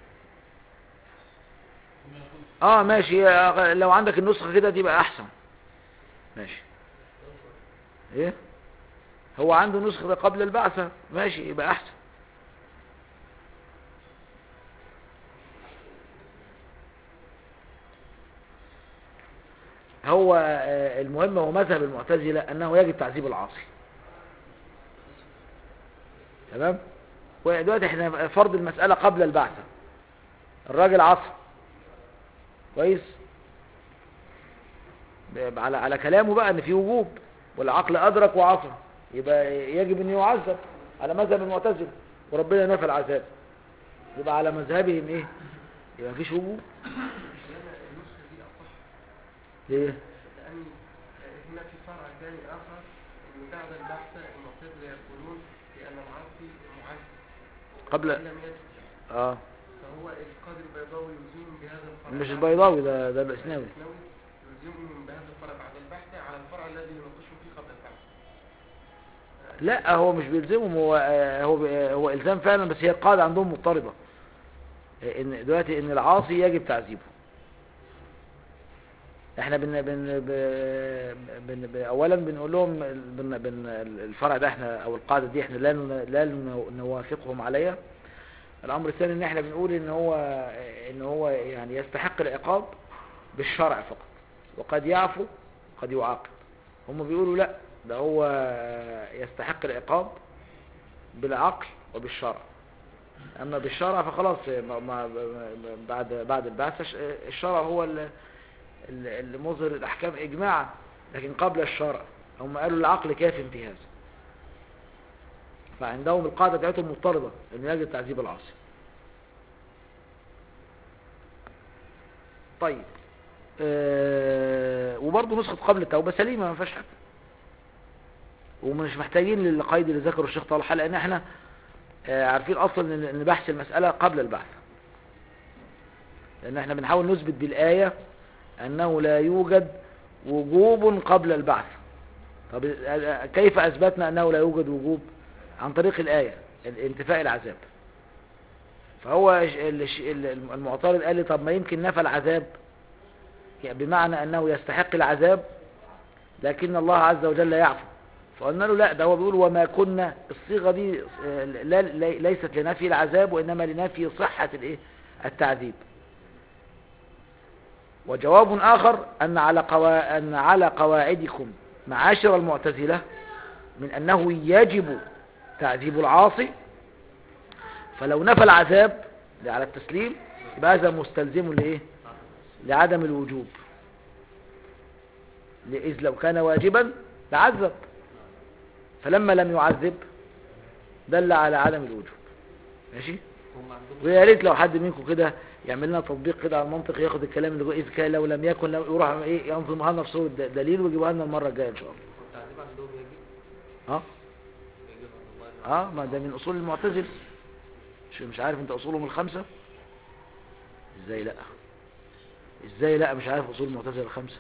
ثم يقول اه ماشي يا- لو عندك النسخة كده تبقى احسن ماشي ايه هو عنده نسخة قبل البعثة ماشي يبقى احسن هو آه، المهم هو مذهب المعتزلة انه يجب تعذيب العاصي تمام ودلوقتي احنا فرض المسألة قبل البعثة الراجل عصى كويس ب- على على كلامه بقى ان في وجوب والعقل ادرك وعصى يبقى يجب ان يعذب على مذهب المعتزله وربنا نفى العذاب يبقى على مذهبهم ايه يبقى مفيش وجوب لأن النسخة دي أصح ليه لأن هنا في فرع ثاني آخر أن بعد البحث المعتزلة يقولون بأن العاصي معذب قبل وإن لم يتب اه فهو القاضي البيضاوي يلزمهم بهذا الفرع مش البيضاوي ده ده الاسناوي الإسناوي يلزمهم بهذا الفرع بعد البحث على الفرع الذي يناقشهم فيه قبل البحث لا هو مش بيلزمهم هو آه، هو آه، هو الزام فعلا بس هي القاعده عندهم مضطربه آه، ان دلوقتي ان العاصي يجب تعذيبه احنا بن بن ب- بن ب- اولا بنقول لهم بن بن الفرع ده احنا او القاعده دي احنا لا نن- لا نن- نوافقهم عليها الامر الثاني ان احنا بنقول ان هو ان هو يعني يستحق العقاب بالشرع فقط وقد يعفو قد يعاقب هم بيقولوا لا ده هو يستحق العقاب بالعقل وبالشرع اما بالشرع فخلاص ما- ما- بعد بعد البعث الشرع هو ال- ال- اللي مظهر الاحكام اجماعا لكن قبل الشرع هم قالوا العقل كافي في هذا فعندهم القاعده بتاعتهم مضطرده انه يجب تعذيب العاصي طيب آه وبرضه نسخه قبل التوبه سليمه ما فيهاش حاجه ومش محتاجين للقيد اللي ذكره الشيخ طلحه لان احنا آه، عارفين اصلا ان إن بحث المساله قبل البحث لان احنا بنحاول نثبت بالايه انه لا يوجد وجوب قبل البعث طب آه، كيف اثبتنا انه لا يوجد وجوب عن طريق الايه انتفاء العذاب فهو ش- ال- ش- ال- المعترض قال لي طب ما يمكن نفى العذاب يعني بمعنى انه يستحق العذاب لكن الله عز وجل يعفو فقلنا له لا ده هو بيقول وما كنا الصيغة دي آه، لا لي- ليست لنفي العذاب وإنما لنفي صحة الإيه التعذيب وجواب آخر أن على قوا... أن على قواعدكم معاشر المعتزلة من أنه يجب تعذيب العاصي فلو نفى العذاب على التسليم يبقى هذا مستلزم لإيه لعدم الوجوب إذ لو كان واجبا لعذب فلما لم يعذب دل على عدم الوجوب ماشي هم عندهم ويا ريت لو حد منكم كده يعمل لنا تطبيق كده على المنطق ياخد الكلام اللي جوه اذ كان لو لم يكن لو يروح ايه ينظمها لنا في صوره د- دليل ويجيبها لنا المره الجايه ان شاء الله التعذيب عندهم يجب اه يجب عند الله اه ما ده من اصول المعتزل مش مش عارف انت اصولهم الخمسه ازاي لا ازاي لا مش عارف اصول المعتزله الخمسه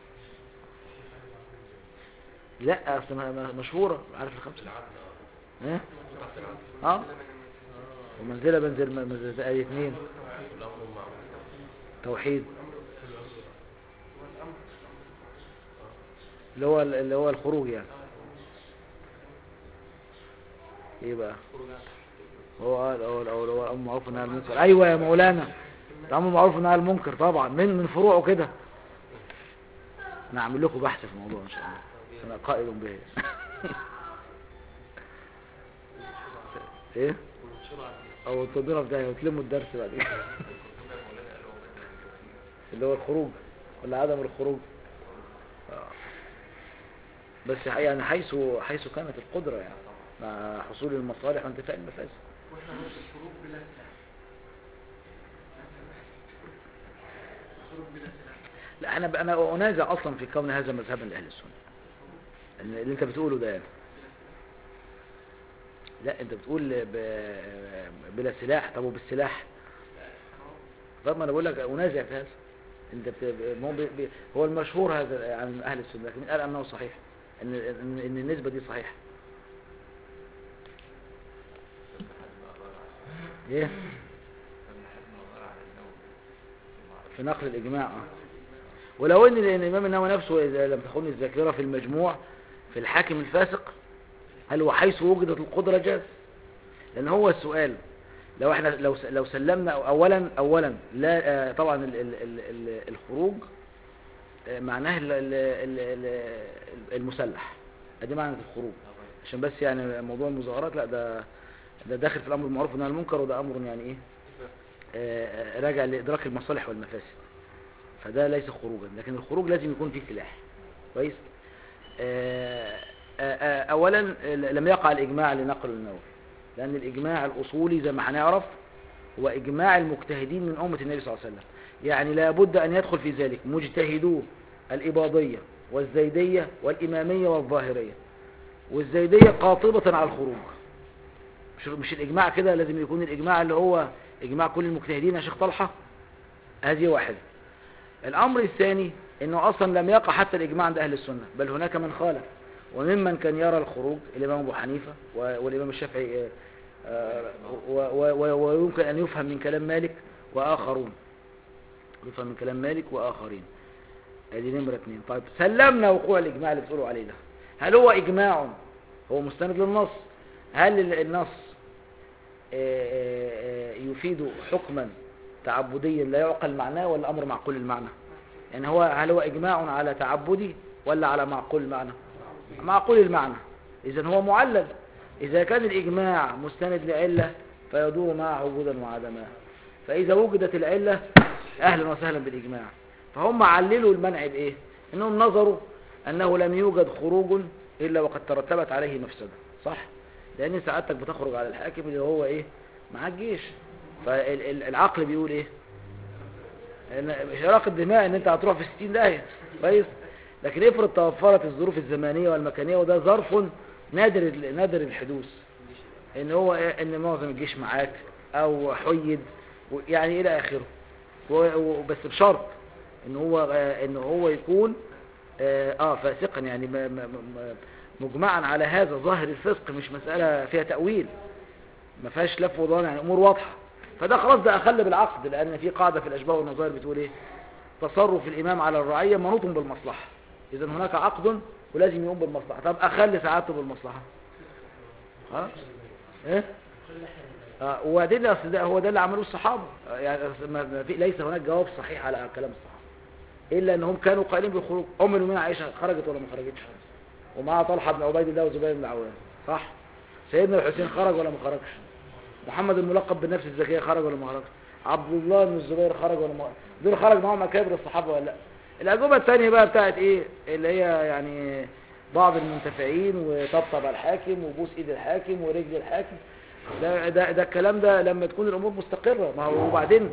لا اصل ما- ما- مشهوره عارف الخمسه ها اه ومنزله بنزل منزله ايه اثنين الأمر معروف توحيد اللي هو اللي هو الخروج يعني ايه بقى هو قال هو هو هو الامر معروف والنهي عن المنكر ايوه يا مولانا الامر معروف والنهي عن المنكر طبعا من من فروعه كده انا اعمل لكم بحث في الموضوع ان شاء الله انا قائل به ايه وننشره على او تودونا في داهيه وتلموا الدرس بعد كده اللي هو الخروج ولا عدم الخروج آه. بس يعني حيث حيث كانت القدرة يعني مع حصول المصالح وانتفاء المفاسد واحنا نقول الخروج بلا سلاح الخروج بلا سلاح لا انا انا انازع اصلا في كون هذا مذهبا لاهل السنه إن اللي انت بتقوله ده يعني لا انت بتقول ب... بلا سلاح طب وبالسلاح طب ما انا بقول لك انازع في هذا انت بت... ما هو, ب... ب... هو المشهور هذا عن اهل السنه لكن قال انه صحيح ان ان, إن النسبه دي صحيحه ايه في نقل الاجماع اه ولو ان الامام النووي نفسه اذا لم تخن الذاكره في المجموع في الحاكم الفاسق هل هو حيث وجدت القدره جاز لان هو السؤال لو احنا لو س- لو سلمنا اولا اولا لا آه، طبعا ال ال ال ال الخروج آه، معناه ال ال ال ال المسلح ادي معنى الخروج عشان بس يعني موضوع المظاهرات لا ده ده داخل في الامر المعروف والنهي عن المنكر وده امر يعني ايه آه، آه، راجع لادراك المصالح والمفاسد فده ليس خروجا لكن الخروج لازم يكون فيه سلاح كويس آه، آه، آه، اولا آه، لم يقع الاجماع لنقل النووي لان الاجماع الاصولي زي ما هنعرف هو اجماع المجتهدين من امه النبي صلى الله عليه وسلم يعني لابد ان يدخل في ذلك مجتهدو الاباضيه والزيديه والاماميه والظاهريه والزيديه قاطبه على الخروج مش مش الاجماع كده لازم يكون الاجماع اللي هو اجماع كل المجتهدين يا شيخ طلحه هذه واحده الامر الثاني انه اصلا لم يقع حتى الاجماع عند اهل السنه بل هناك من خالف وممن كان يرى الخروج الامام ابو حنيفه و- والامام الشافعي آه، آه، و- و- و- ويمكن ان يفهم من كلام مالك واخرون يفهم من كلام مالك واخرين ادي نمره اثنين طيب سلمنا وقوع الاجماع اللي بتقولوا عليه ده هل هو اجماع هو مستند للنص هل ال- النص آه، آه، آه، يفيد حكما تعبديا لا يعقل معناه ولا امر معقول المعنى يعني هو هل هو اجماع على تعبدي ولا على معقول المعنى معقول المعنى اذا هو معلل اذا كان الاجماع مستند لعله فيدور معه وجودا وعدما فاذا وجدت العله اهلا وسهلا بالاجماع فهم عللوا المنع بايه انهم نظروا انه لم يوجد خروج الا وقد ترتبت عليه مفسده صح لان سعادتك بتخرج على الحاكم اللي هو ايه مع الجيش فالعقل بيقول ايه إن- مش علاقة دماء ان انت هتروح في 60 داهية كويس لكن افرض توفرت الظروف الزمانية والمكانية وده ظرف نادر نادر الحدوث ان هو إيه؟ ان معظم الجيش معاك او حيد و- يعني الى اخره و- و- بس بشرط ان هو آه، ان هو يكون اه آه، فاسقا يعني م- م- م- مجمعا على هذا ظاهر الفسق مش مسألة فيها تأويل ما فيهاش لف ودوران يعني امور واضحه فده خلاص ده اخل بالعقد لان في قاعده في الاشباه والنظائر بتقول ايه تصرف الامام على الرعيه منوط بالمصلحه اذا هناك عقد ولازم يقوم بالمصلحة طب اخلي سعادته بالمصلحة ها ايه اه وبعدين اصل ده هو ده اللي عملوه الصحابة آه، يعني أصل ما ما في ليس هناك جواب صحيح على كلام الصحابة الا انهم كانوا قائلين بالخروج ام المؤمنين عائشة خرجت ولا ما خرجتش ومعها طلحة بن عبيد الله وزبير بن العوام صح سيدنا الحسين خرج ولا ما خرجش محمد الملقب بالنفس الزكية خرج ولا ما خرجش عبد الله بن الزبير خرج ولا ما دول خرج معاهم اكابر الصحابة ولا لا الأجوبة الثانية بقى بتاعت ايه اللي هي يعني بعض المنتفعين وطبطب على الحاكم وبوس ايد الحاكم ورجل الحاكم ده ده ده الكلام ده لما تكون الامور مستقرة ما هو وبعدين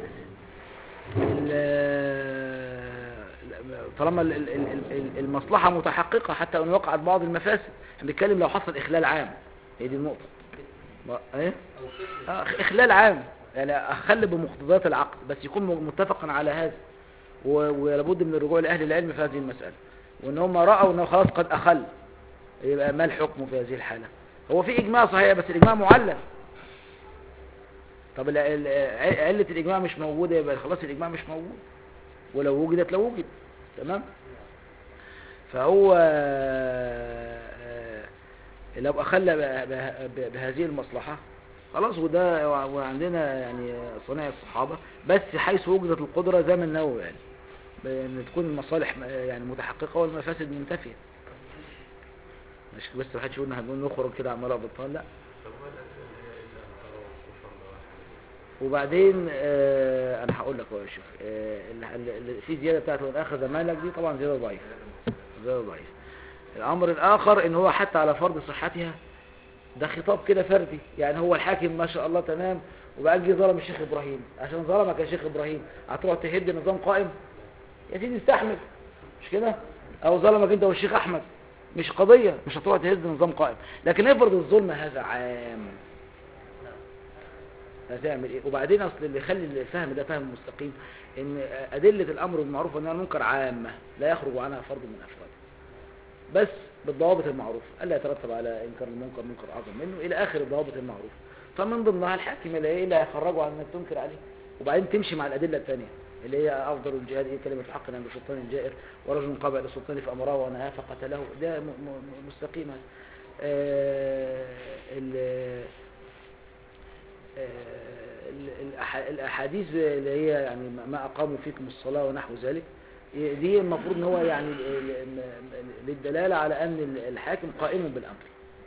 ال- طالما ال- ال- ال- ال- المصلحة متحققة حتى وان وقعت بعض المفاسد احنا بنتكلم لو حصل اخلال عام هي دي النقطة ما- ايه او فتنة آه، اخلال عام يعني اخل بمقتضيات العقد بس يكون متفقا على هذا و- ولابد من الرجوع لاهل العلم في هذه المساله وان هم راوا انه خلاص قد اخل يبقى ما الحكم في هذه الحاله هو في اجماع صحيح بس الاجماع معلل طب ال- ال- ع- عله الاجماع مش موجوده يبقى خلاص الاجماع مش موجود ولو وجدت لو وجد تمام فهو آه، لو أخل ب- ب- ب- بهذه المصلحة خلاص وده وعندنا يعني صناع الصحابة بس حيث وجدت القدرة زي ما النووي يعني بأن تكون المصالح م- يعني متحققة والمفاسد منتفية مش بس ما حدش يقول إن هنقول نخرج كده عمال بطال لا طب هو الأدلة اللي هي إلا أن تروا كفرا بواحد وبعدين آه انا هقول لك يا شوف آه ال- ال- في زياده بتاعت وان اخذ مالك دي طبعا زياده ضعيفه زياده ضعيفه الامر الاخر ان هو حتى على فرض صحتها ده خطاب كده فردي يعني هو الحاكم ما شاء الله تمام وبقى جه ظلم الشيخ ابراهيم عشان ظلمك يا شيخ ابراهيم هتروح تهد نظام قائم يا سيدي استحمل مش كده او ظلمك انت والشيخ احمد مش قضيه مش هتروح تهد نظام قائم لكن افرض الظلم هذا عام هتعمل ايه وبعدين اصل اللي يخلي الفهم ده فهم مستقيم ان ادله الامر بالمعروف والنهي عن المنكر عامه لا يخرج عنها فرد من افراده بس بالضوابط المعروفه الا يترتب على انكار المنكر منكر اعظم منه الى اخر الضوابط المعروفه فمن ضمنها الحاكم اللي ايه اللي هيخرجه عن انك تنكر عليه وبعدين تمشي مع الادله الثانيه اللي هي افضل الجهاد ايه كلمه الحق عند سلطان جائر ورجل قابع للسلطان فامره ونهاه فقتله ده م- م- مستقيم هذا. آه ال- ال- الأح- الأحاديث اللي هي يعني ما أقاموا فيكم الصلاة ونحو ذلك دي المفروض ان هو يعني ال- ال- للدلالة على أن الحاكم قائم بالأمر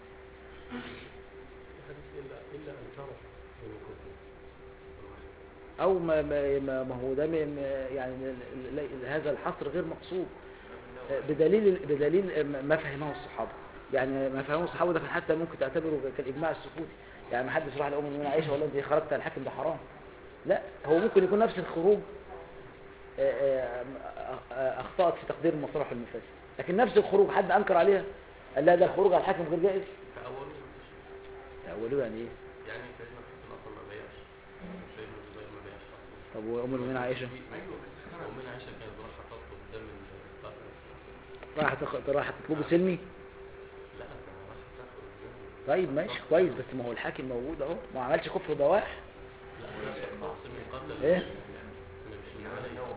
الحديث إلا إلا أن تروا من كفر أو ما, ما, ما ما هو ده م- م- يعني ال- ال- هذا الحصر غير مقصود بدليل بدليل ما فهمه الصحابة يعني ما فهمه الصحابة ده كان حتى ممكن تعتبره كالإجماع السكوتي يعني ما حدش راح لأم المؤمنين عائشة ولا أنت خرجت على الحاكم ده حرام لا هو ممكن يكون نفس الخروج آه، آه، آه، أخطأت في تقدير المصالح والمفاسد لكن نفس الخروج حد أنكر عليها قال لا ده الخروج على الحاكم غير جائز فأولوا أولوه يعني إيه يعني سيدنا الحسن أصلا ما بيعش سيدنا الزبير ما بيعش أصلا طب وأم المؤمنين عائشة أيوه بس ومن عائشة كانت رايحة تطلب دم القتل راحت تخ- راحت تطلبه سلمي لا كان رايحة تاخد الدم طيب ماشي كويس بس ما هو الحاكم موجود اهو ما عملش كفر بواح لا لا تقسم القتل ايه مش العملية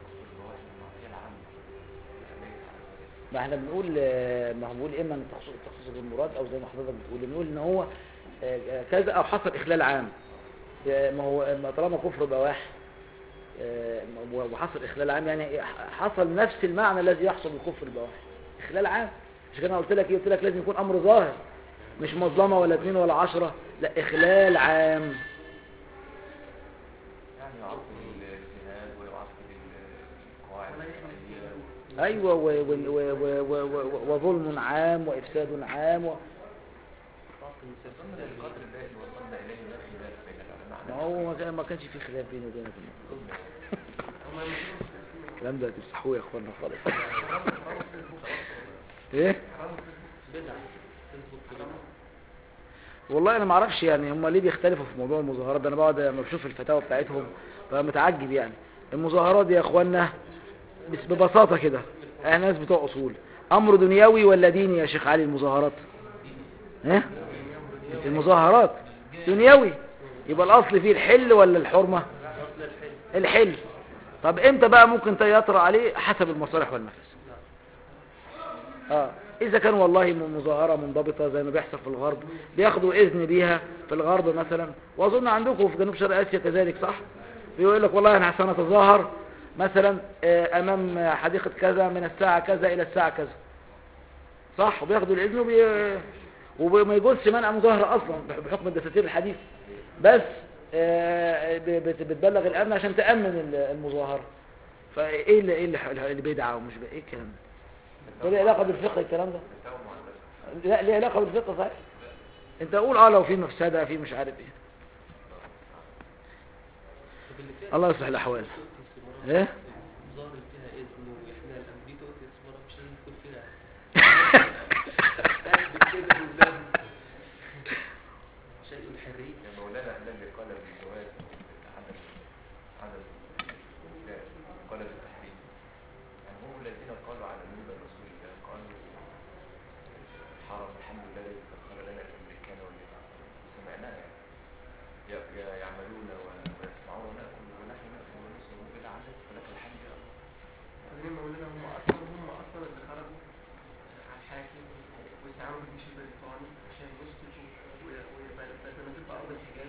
ما احنا بنقول آه، ما هو بنقول اما ان تخصص التخصص بالمراد او زي ما حضرتك بتقول بنقول ان هو آه، آه، كذا او حصل اخلال عام آه، ما هو ما طالما كفر بواح آه، وحصل اخلال عام يعني إيه؟ حصل نفس المعنى الذي يحصل بالكفر البواح اخلال عام مش كده انا قلت لك ايه قلت لك لازم يكون امر ظاهر مش مظلمه ولا اثنين ولا عشرة لا اخلال عام يعني يعطل الاجتهاد ويعطل القواعد الشرعية ايوه و- و- و- و- و- و- وظلم عام وافساد عام و... ضمن القدر الذي وصلنا اليه لا خلاف بين العلماء ما هو ما كان- ما كانش في خلاف بيني وبينك في الموضوع. الكلام ده تمسحوه يا اخوانا خالص ايه بدعة فيسبوك بدعة والله انا ما اعرفش يعني هم ليه بيختلفوا في موضوع المظاهرات ده انا بقعد لما بشوف الفتاوى بتاعتهم ببقى متعجب يعني المظاهرات دي يا اخوانا بس ببساطه كده احنا ناس بتوع اصول امر دنيوي ولا ديني يا شيخ علي المظاهرات ها المظاهرات دنيوي يبقى الاصل فيه الحل ولا الحرمه أصل الحلم الحل طب امتى بقى ممكن يطرأ عليه حسب المصالح والمفاسد اه إذا كان والله م- مظاهرة منضبطة زي ما بيحصل في الغرب بياخدوا إذن بيها في الغرب مثلا وأظن عندكم في جنوب شرق آسيا كذلك صح بيقول لك والله أنا سنتظاهر مثلا آه، أمام حديقة كذا من الساعة كذا إلى الساعة كذا صح وبياخدوا الإذن وبي... وما يجوزش منع مظاهرة أصلا بحكم الدساتير الحديث بس آه، ب- بت- بتبلغ الأمن عشان تأمن ال- المظاهرة فإيه اللي إيه اللي اللي بدعة ومش بقى إيه الكلام ده؟ ده ليه علاقة بالفقه الكلام ده؟ لا ليه علاقة بالفقه صحيح؟ أنت قول أه لو في مفسدة في مش عارف إيه طب اللي فيها الله يصلح الأحوال استثمارات، إيه؟ ظاهر فيها إذن وإحنا الأمريكا والاستثمارات مش لازم يكون فيها أهل كده ولازم شيء الحرية يا مولانا الذي قال بالجواز عدم عدم الإسلام قال بالتحريم يعني هم الذين قالوا على منبر رسول الله قالوا حرم الحمد لله الذي سخر لنا الامريكان واليابان سمعناها يعني ي- ي- يعملون و- ويسمعون وناكل ونحن ناكل ونسر بلا عدد فلك الحمد يا الله بعدين مولانا هم اصلا هم اصلا اللي خرجوا على الحاكم واستعانوا بالجيش البريطاني عشان يسقطوا وبدنا تبقى ارض الحجاز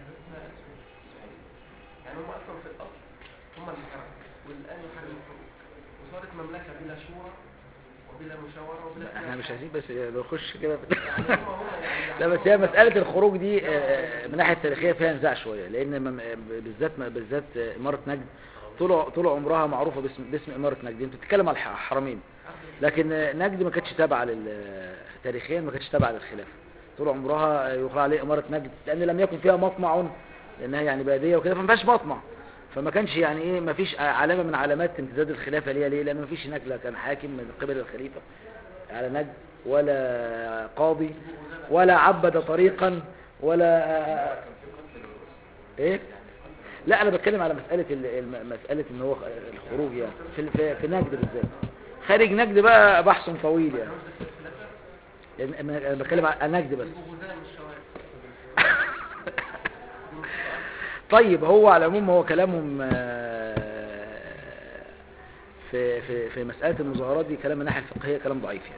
يعني هم اصلا في الاصل هم اللي خرجوا والان يحرموا الخروج وصارت مملكه بلا شورى وبلا مشاوره وبلا احنا مش عايزين بس نخش كده في يعني هم هم يعني لا بس هي مسألة الخروج دي آه، من ناحية تاريخية فيها نزاع شوية لأن مم- بالذات بالذات آه، إمارة نجد طول طول عمرها معروفة باسم باسم إمارة نجد أنت بتتكلم على الحرمين لكن آه، نجد ما كانتش تابعة لل تاريخيا ما كانتش تابعة للخلافة طول عمرها يقال عليه إمارة نجد لأن لم يكن فيها مطمع لأنها يعني بادية وكده فما فيهاش مطمع فما كانش يعني ايه ما فيش علامة من علامات امتداد الخلافة ليها ليه لأن ما فيش هناك لا كان حاكم من قبل الخليفة على نجد ولا قاضي ولا عبد طريقا ولا ايه لا انا بتكلم على مسألة ال- الم- مسألة ان هو الخروج يعني في, في, في نجد بالذات خارج نجد بقى بحث طويل يعني لان انا أنا بتكلم على نجد بس غزاة من الشوارع طيب هو على العموم هو كلامهم آه، في في في مسألة المظاهرات دي كلام من الناحية الفقهية كلام ضعيف يعني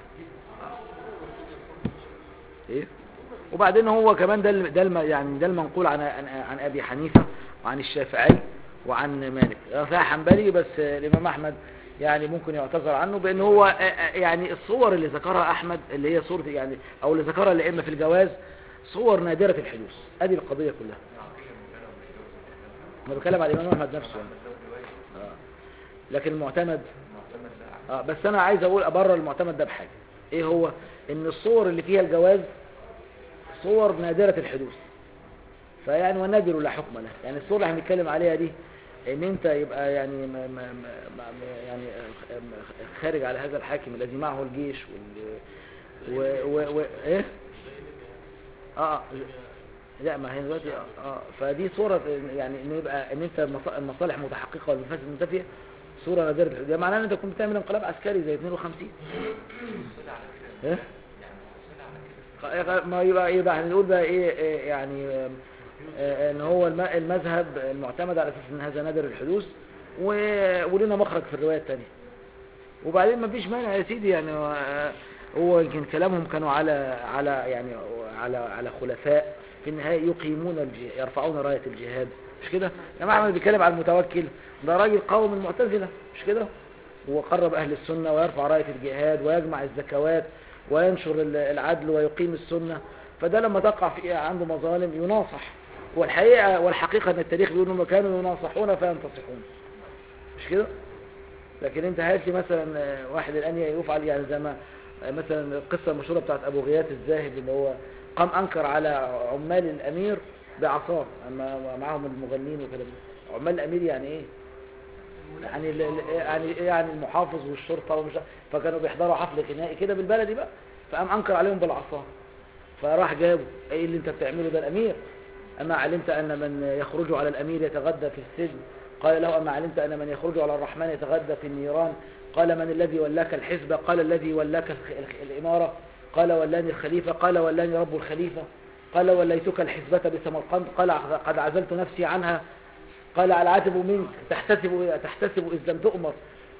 ايه وبعدين هو كمان ده الم- ده الم- يعني ده المنقول عن عن عن ابي حنيفة وعن الشافعي وعن مالك فيها حنبلي بس آه، الامام احمد يعني ممكن يعتذر عنه بان هو آه، آه، يعني الصور اللي ذكرها احمد اللي هي صورة يعني او اللي ذكرها الائمه في الجواز صور نادرة الحدوث ادي القضية كلها انا بتكلم على الامام احمد نفسه يعني. آه. لكن المعتمد آه بس انا عايز اقول ابرر المعتمد ده بحاجه ايه هو ان الصور اللي فيها الجواز صور نادره الحدوث فيعني والنادر لا حكم له يعني الصور اللي احنا بنتكلم عليها دي ان انت يبقى يعني ما ما ما ما- يعني آه، خارج على هذا الحاكم الذي معه الجيش وال و و و ايه اه لا ما هي دلوقتي اه آه، فدي صورة يعني ان يبقى ان انت المص- المصالح متحققة والمفاسد منتفية صورة نادرة الحدوث ده معناه ان انت كنت بتعمل انقلاب عسكري زي 52 ايه خ- ما يبقى يبقى هنقول بقى ايه إيه يعني آم، آه، ان هو الم- المذهب المعتمد على اساس ان هذا نادر الحدوث و- ولنا مخرج في الرواية الثانية وبعدين ما فيش مانع يا سيدي يعني آه، هو يمكن كلامهم كانوا على على يعني على على خلفاء في النهاية يقيمون الجهاد يرفعون راية الجهاد مش كده لما احمد بيتكلم على المتوكل ده راجل قوم المعتزلة مش كده وقرب اهل السنة ويرفع راية الجهاد ويجمع الزكوات وينشر ال- العدل ويقيم السنة فده لما تقع في عنده مظالم يناصح والحقيقة والحقيقة ان التاريخ بيقول انهم كانوا يناصحون فينتصحون مش كده لكن انت هات لي مثلا آه، واحد الان يفعل يعني زي ما آه، مثلا القصه المشهوره بتاعت ابو غياث الزاهد اللي هو قام انكر على عمال الامير بعصاه اما معاهم المغنين وكده عمال الامير يعني ايه يعني ال- ال- يعني إيه يعني المحافظ والشرطه ومش عارف- فكانوا بيحضروا حفل غنائي كده بالبلدي بقى فقام انكر عليهم بالعصا فراح جابه ايه اللي انت بتعمله ده الامير اما علمت ان من يخرج على الامير يتغدى في السجن قال له اما علمت ان من يخرج على الرحمن يتغدى في النيران قال من الذي ولاك الحزب قال الذي ولاك الخ- الخ- الاماره قال ولاني الخليفه قال ولاني رب الخليفه قال وليتك الحزبة بسمرقند قال قد عزلت نفسي عنها قال العاتب منك تحتسب تحتسب إذ لم تؤمر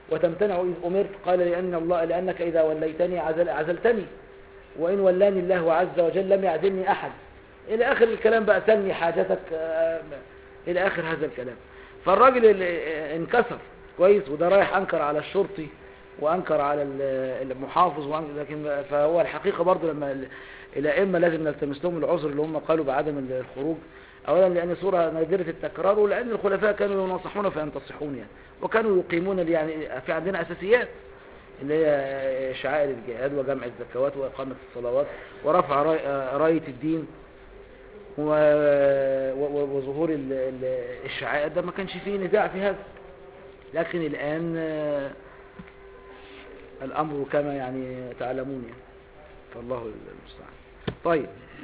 وتمتنع إذ أمرت قال لأن الله لأنك إذا وليتني عزل عزلتني وإن ولاني الله عز وجل لم يعزلني أحد إلى آخر الكلام بقى سلني حاجتك آه، إلى آخر هذا الكلام فالراجل اللي انكسر كويس وده رايح أنكر على الشرطي وأنكر على ال- المحافظ وأنكر لكن فهو الحقيقة برضه لما ال- الأئمة لازم نلتمس لهم العذر اللي هم قالوا بعدم الخروج أولا لأن صورة نادرة التكرار ولأن الخلفاء كانوا ينصحون فينتصحون يعني وكانوا يقيمون يعني في عندنا أساسيات اللي هي شعائر الجهاد وجمع الزكوات وإقامة الصلوات ورفع راي- راية الدين و- و- وظهور ال- ال- الشعائر ده ما كانش فيه نزاع في هذا لكن الآن آه، الأمر كما يعني تعلمون يعني فالله المستعان طيب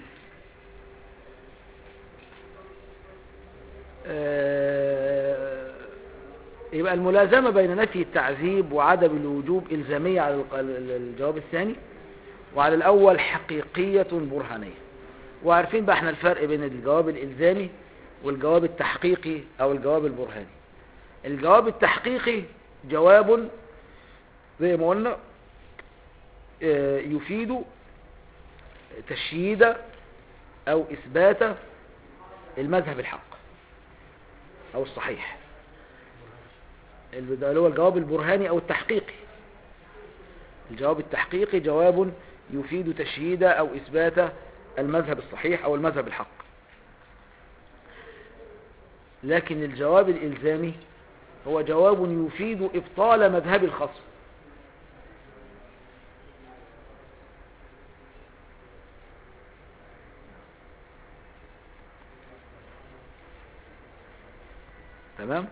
آه، يبقى الملازمة بين نفي التعذيب وعدم الوجوب إلزامية على الق- ال- الجواب الثاني وعلى الأول حقيقية برهانية وعارفين بقى احنا الفرق بين الجواب الإلزامي والجواب التحقيقي أو الجواب البرهاني الجواب التحقيقي جواب زي ما قلنا آه، يفيد تشييد أو إثبات المذهب الحق أو الصحيح اللي هو الجواب البرهاني أو التحقيقي الجواب التحقيقي جواب يفيد تشييد أو إثبات المذهب الصحيح أو المذهب الحق لكن الجواب الإلزامي هو جواب يفيد إبطال مذهب الخصم تمام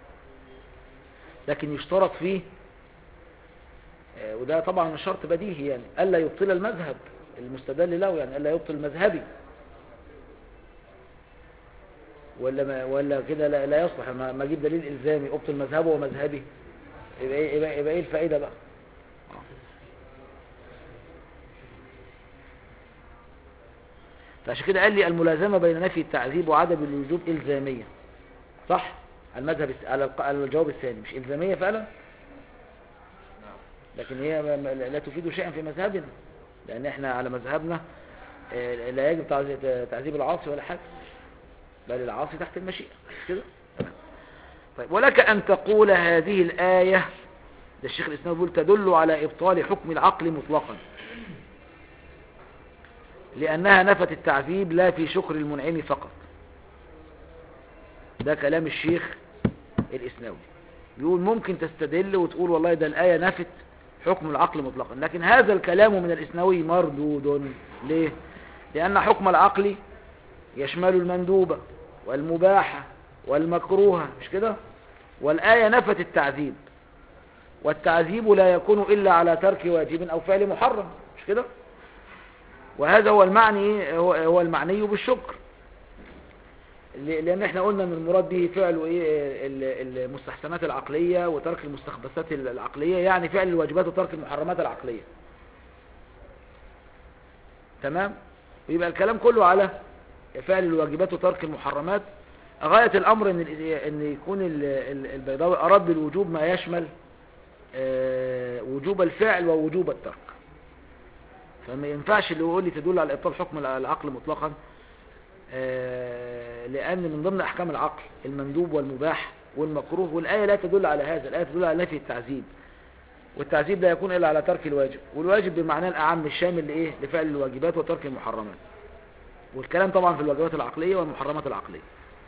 لكن يشترط فيه آه، وده طبعا شرط بديهي يعني ألا يبطل المذهب المستدل له يعني ألا يبطل مذهبي ولا ما ولا كده لا, لا يصلح ما ما اجيب دليل الزامي ابطل مذهبه ومذهبي يبقى ايه يبقى, يبقى ايه الفائده بقى آه. فعشان كده قال لي الملازمه بين نفي التعذيب وعدم الوجوب الزاميه صح على المذهب الس- على الق- على الجواب الثاني مش الزاميه فعلا لكن هي ما- ما- لا تفيد شيئا في مذهبنا لان احنا على مذهبنا آه، لا يجب تعذيب- تعذيب العاصي ولا حاجه بل العاصي تحت المشيئة مش كده تمام. طيب ولك أن تقول هذه الآية ده الشيخ الإسلام بيقول تدل على إبطال حكم العقل مطلقا لأنها نفت التعذيب لا في شكر المنعم فقط ده كلام الشيخ الإسناوي بيقول ممكن تستدل وتقول والله ده الآية نفت حكم العقل مطلقا لكن هذا الكلام من الإسناوي مردود ليه؟ لأن حكم العقل يشمل المندوبة والمباحة والمكروهة مش كده والآية نفت التعذيب والتعذيب لا يكون إلا على ترك واجب أو فعل محرم مش كده وهذا هو المعني هو, هو المعني بالشكر ل- لأن احنا قلنا ان المراد به فعل ايه ال- المستحسنات العقلية وترك المستخبثات العقلية يعني فعل الواجبات وترك المحرمات العقلية تمام ويبقى الكلام كله على فعل الواجبات وترك المحرمات غاية الأمر إن, إن يكون ال- ال- البيضاوي أراد بالوجوب ما يشمل آه، وجوب الفعل ووجوب الترك فما ينفعش اللي يقول لي تدل على إبطال حكم العقل مطلقا آه، لأن من ضمن أحكام العقل المندوب والمباح والمكروه والآية لا تدل على هذا الآية تدل على نفي التعذيب والتعذيب لا يكون إلا على ترك الواجب والواجب بمعناه الأعم الشامل لإيه لفعل الواجبات وترك المحرمات والكلام طبعا في الواجبات العقلية والمحرمات العقلية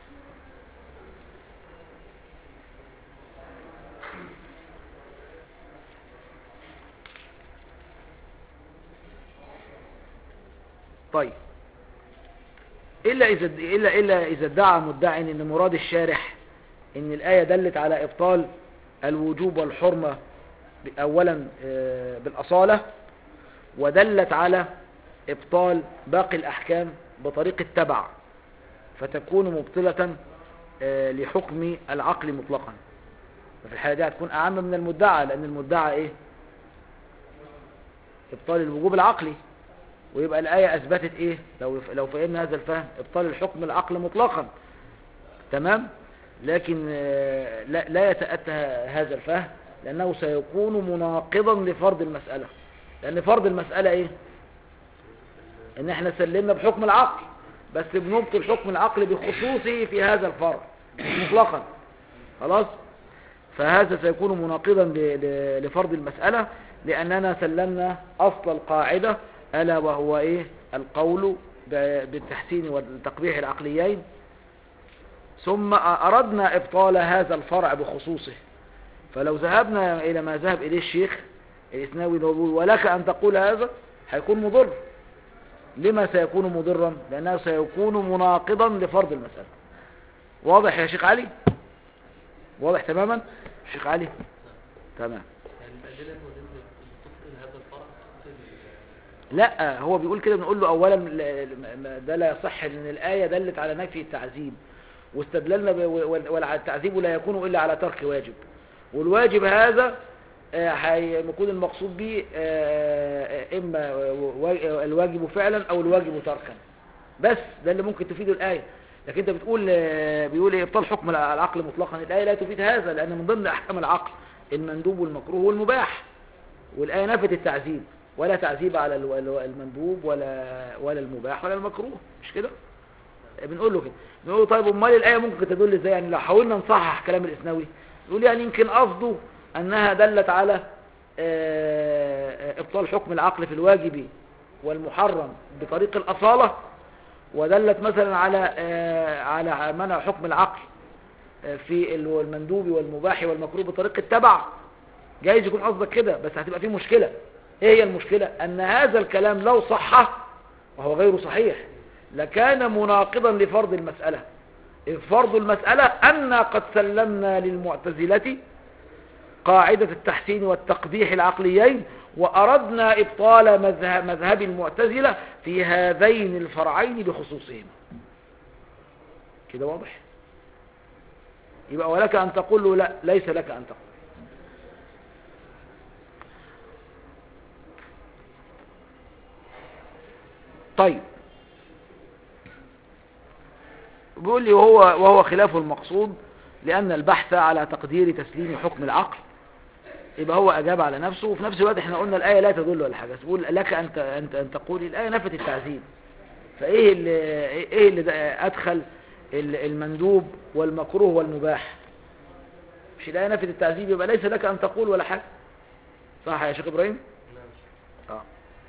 طيب إلا إذا إلا إلا إذا ادعى مدعي إن مراد الشارح إن الآية دلت على إبطال الوجوب والحرمة أولا آه، بالأصالة ودلت على إبطال باقي الأحكام بطريق التبع فتكون مبطلة آه، لحكم العقل مطلقا ففي الحالة دي هتكون أعم من المدعى لأن المدعى إيه إبطال الوجوب العقلي ويبقى الآية أثبتت إيه لو لو فهمنا هذا الفهم إبطال الحكم العقل مطلقا تمام لكن آه، لا, لا يتأتى هذا الفهم لأنه سيكون مناقضا لفرض المسألة لأن فرض المسألة إيه إن إحنا سلمنا بحكم العقل بس بنبطل حكم العقل بخصوصه في هذا الفرع مش مطلقا خلاص فهذا سيكون مناقضا ل- ل- لفرض المسألة لأننا سلمنا أصل القاعدة ألا وهو إيه القول ب- بالتحسين والتقبيح العقليين ثم أردنا إبطال هذا الفرع بخصوصه فلو ذهبنا إلى ما ذهب إليه الشيخ الإسناوي اللي هو بيقول ولك أن تقول هذا هيكون مضر لما سيكون مضرا لأنه سيكون مناقضا لفرض المسألة واضح يا شيخ علي واضح تماما شيخ علي تمام يعني الأدلة المدلة اللي تبطل هذا الفرع تبطل لا هو بيقول كده بنقول له اولا ل- ل- ده لا يصح ان الايه دلت على نفي التعذيب واستدللنا ب- وال- والتعذيب لا يكون الا على ترك واجب والواجب هذا آه، هيكون المقصود به آه، اما وا- الواجب فعلا او الواجب تركا بس ده اللي ممكن تفيده الايه لكن انت بتقول آه، بيقول إيه ابطال حكم الع- العقل مطلقا الايه لا تفيد هذا لان من ضمن احكام العقل المندوب والمكروه والمباح والآية نفت التعذيب ولا تعذيب على الو- الو- المندوب ولا ولا المباح ولا المكروه مش كده بنقول له كده بنقول له طيب امال الآية ممكن تدل ازاي يعني لو حاولنا نصحح كلام الإسناوي يقول يعني يمكن قصده أنها دلت على آه، آه، إبطال حكم العقل في الواجب والمحرم بطريق الأصالة ودلت مثلا على آه، على منع حكم العقل آه، في ال- المندوب والمباح والمكروه بطريق التبع جايز يكون قصدك كده بس هتبقى فيه مشكلة ايه هي المشكلة ان هذا الكلام لو صح وهو غير صحيح لكان مناقضا لفرض المسألة إذ فرض المسألة أن قد سلمنا للمعتزلة قاعدة التحسين والتقبيح العقليين وأردنا إبطال مذهب, مذهب المعتزلة في هذين الفرعين بخصوصهما كده واضح يبقى ولك أن تقول له لا ليس لك أن تقول طيب بيقول لي وهو, وهو خلاف المقصود لأن البحث على تقدير تسليم حكم العقل يبقى هو أجاب على نفسه وفي نفس الوقت احنا قلنا الآية لا تدل على حاجة بيقول لك أنت, أنت, أن تقول الآية نفت التعذيب فإيه اللي, إيه اللي ده أدخل ال- المندوب والمكروه والمباح مش الآية نفت التعذيب يبقى ليس لك أن تقول ولا حاجة صح يا شيخ إبراهيم نعم اه